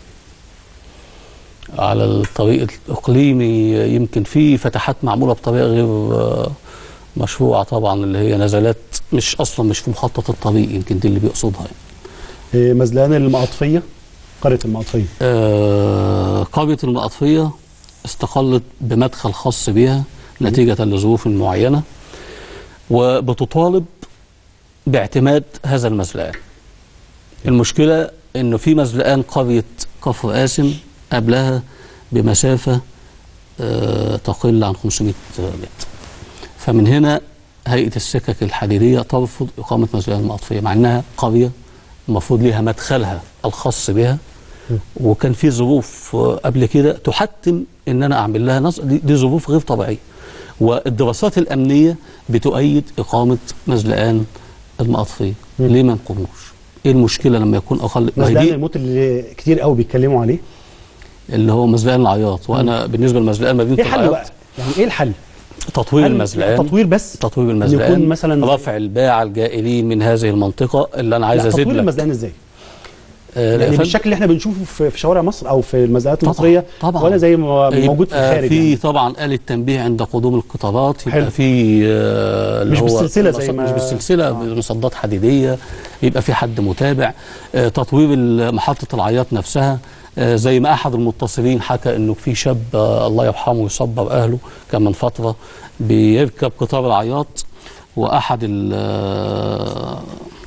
على الطريق الاقليمي يمكن في فتحات معموله بطريقه غير آه، مشروعه طبعا اللي هي نزلات مش اصلا مش في مخطط الطريق يمكن دي اللي بيقصدها يعني. إيه، مزلقان المقاطفيه قريه المقاطفيه آه، قرية المقاطفية استقلت بمدخل خاص بها نتيجة لظروف معينة وبتطالب باعتماد هذا المزلقان المشكلة انه في مزلقان قرية كفر قاسم قبلها بمسافة آه، تقل عن 500 متر فمن هنا هيئة السكك الحديدية ترفض إقامة مزلقان المقاطفية مع أنها قرية المفروض ليها مدخلها الخاص بها وكان في ظروف آه، قبل كده تحتم ان انا اعمل لها نص دي, دي ظروف غير طبيعيه والدراسات الامنيه بتؤيد اقامه مزلقان المقاطفيه ليه ما نقوموش ايه المشكله لما يكون اقل ما هي مزلقان دي الموت اللي كتير قوي بيتكلموا عليه اللي هو مزلقان العياط وانا بالنسبه لمزلقان مدينه ايه الحل العياط بقى يعني ايه الحل تطوير هل المزلقان تطوير بس تطوير إن المزلقان يكون مثلا رفع الباعة الجائلين من هذه المنطقه اللي انا عايز لا ازيد تطوير لك المزلقان ازاي آه، يعني فن- بالشكل اللي احنا بنشوفه في في شوارع مصر او في المزلقات طبعاً، المصريه طبعا ولا زي ما موجود في يبقى الخارج في يعني. طبعا آلة تنبيه عند قدوم القطارات يبقى حلو. في آه، اللي مش هو بالسلسلة زي مص- ما- مش بالسلسله بمصدات حديديه يبقى في حد متابع آه، تطوير ال- محطه العياط نفسها آه، زي ما احد المتصلين حكى انه في شاب آه، الله يرحمه ويصبر اهله كان من فتره بيركب قطار العياط واحد ال- آه،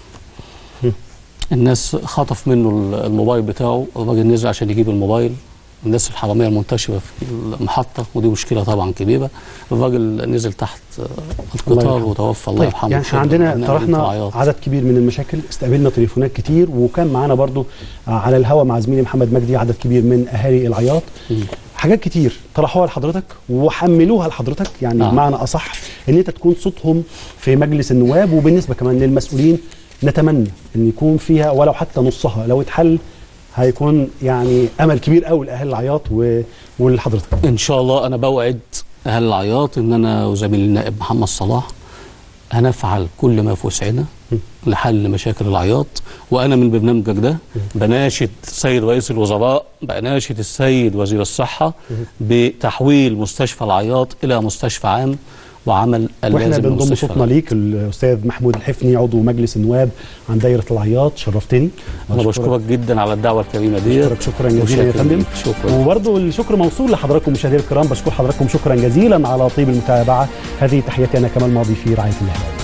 الناس خطف منه الموبايل بتاعه الراجل نزل عشان يجيب الموبايل الناس الحراميه المنتشره في المحطه ودي مشكله طبعا كبيره الراجل نزل تحت آه، الله القطار يرحمه. وتوفى الله طيب يرحمه يعني احنا بسبب عندنا إنها طرحنا بنت العياط. عدد كبير من المشاكل استقبلنا تليفونات كتير وكان معانا برضو آه، على الهوا مع زميلي محمد مجدي عدد كبير من اهالي العياط حاجات كتير طرحوها لحضرتك وحملوها لحضرتك يعني نعم. بمعنى اصح ان انت تكون صوتهم في مجلس النواب وبالنسبه كمان للمسؤولين نتمنى ان يكون فيها ولو حتى نصها لو اتحل هيكون يعني امل كبير قوي لاهالي العياط و- ولحضرتك ان شاء الله انا بوعد اهل العياط ان انا وزميلي النائب محمد صلاح هنفعل كل ما في وسعنا لحل مشاكل العياط وانا من برنامجك ده بناشد سيد رئيس الوزراء بناشد السيد وزير الصحه بتحويل مستشفى العياط الى مستشفى عام وعمل واحنا اللازم بنضم للمستشفى صوتنا ليك الاستاذ محمود الحفني عضو مجلس النواب عن دايره العياط شرفتني انا بشكرك جدا على الدعوه الكريمه دي بشكرك شكرا جزيلا يا فندم شكرا وبرضه الشكر موصول لحضراتكم مشاهدينا الكرام بشكر حضراتكم شكرا جزيلا على طيب المتابعه هذه تحياتي انا كمال ماضي في رعايه الله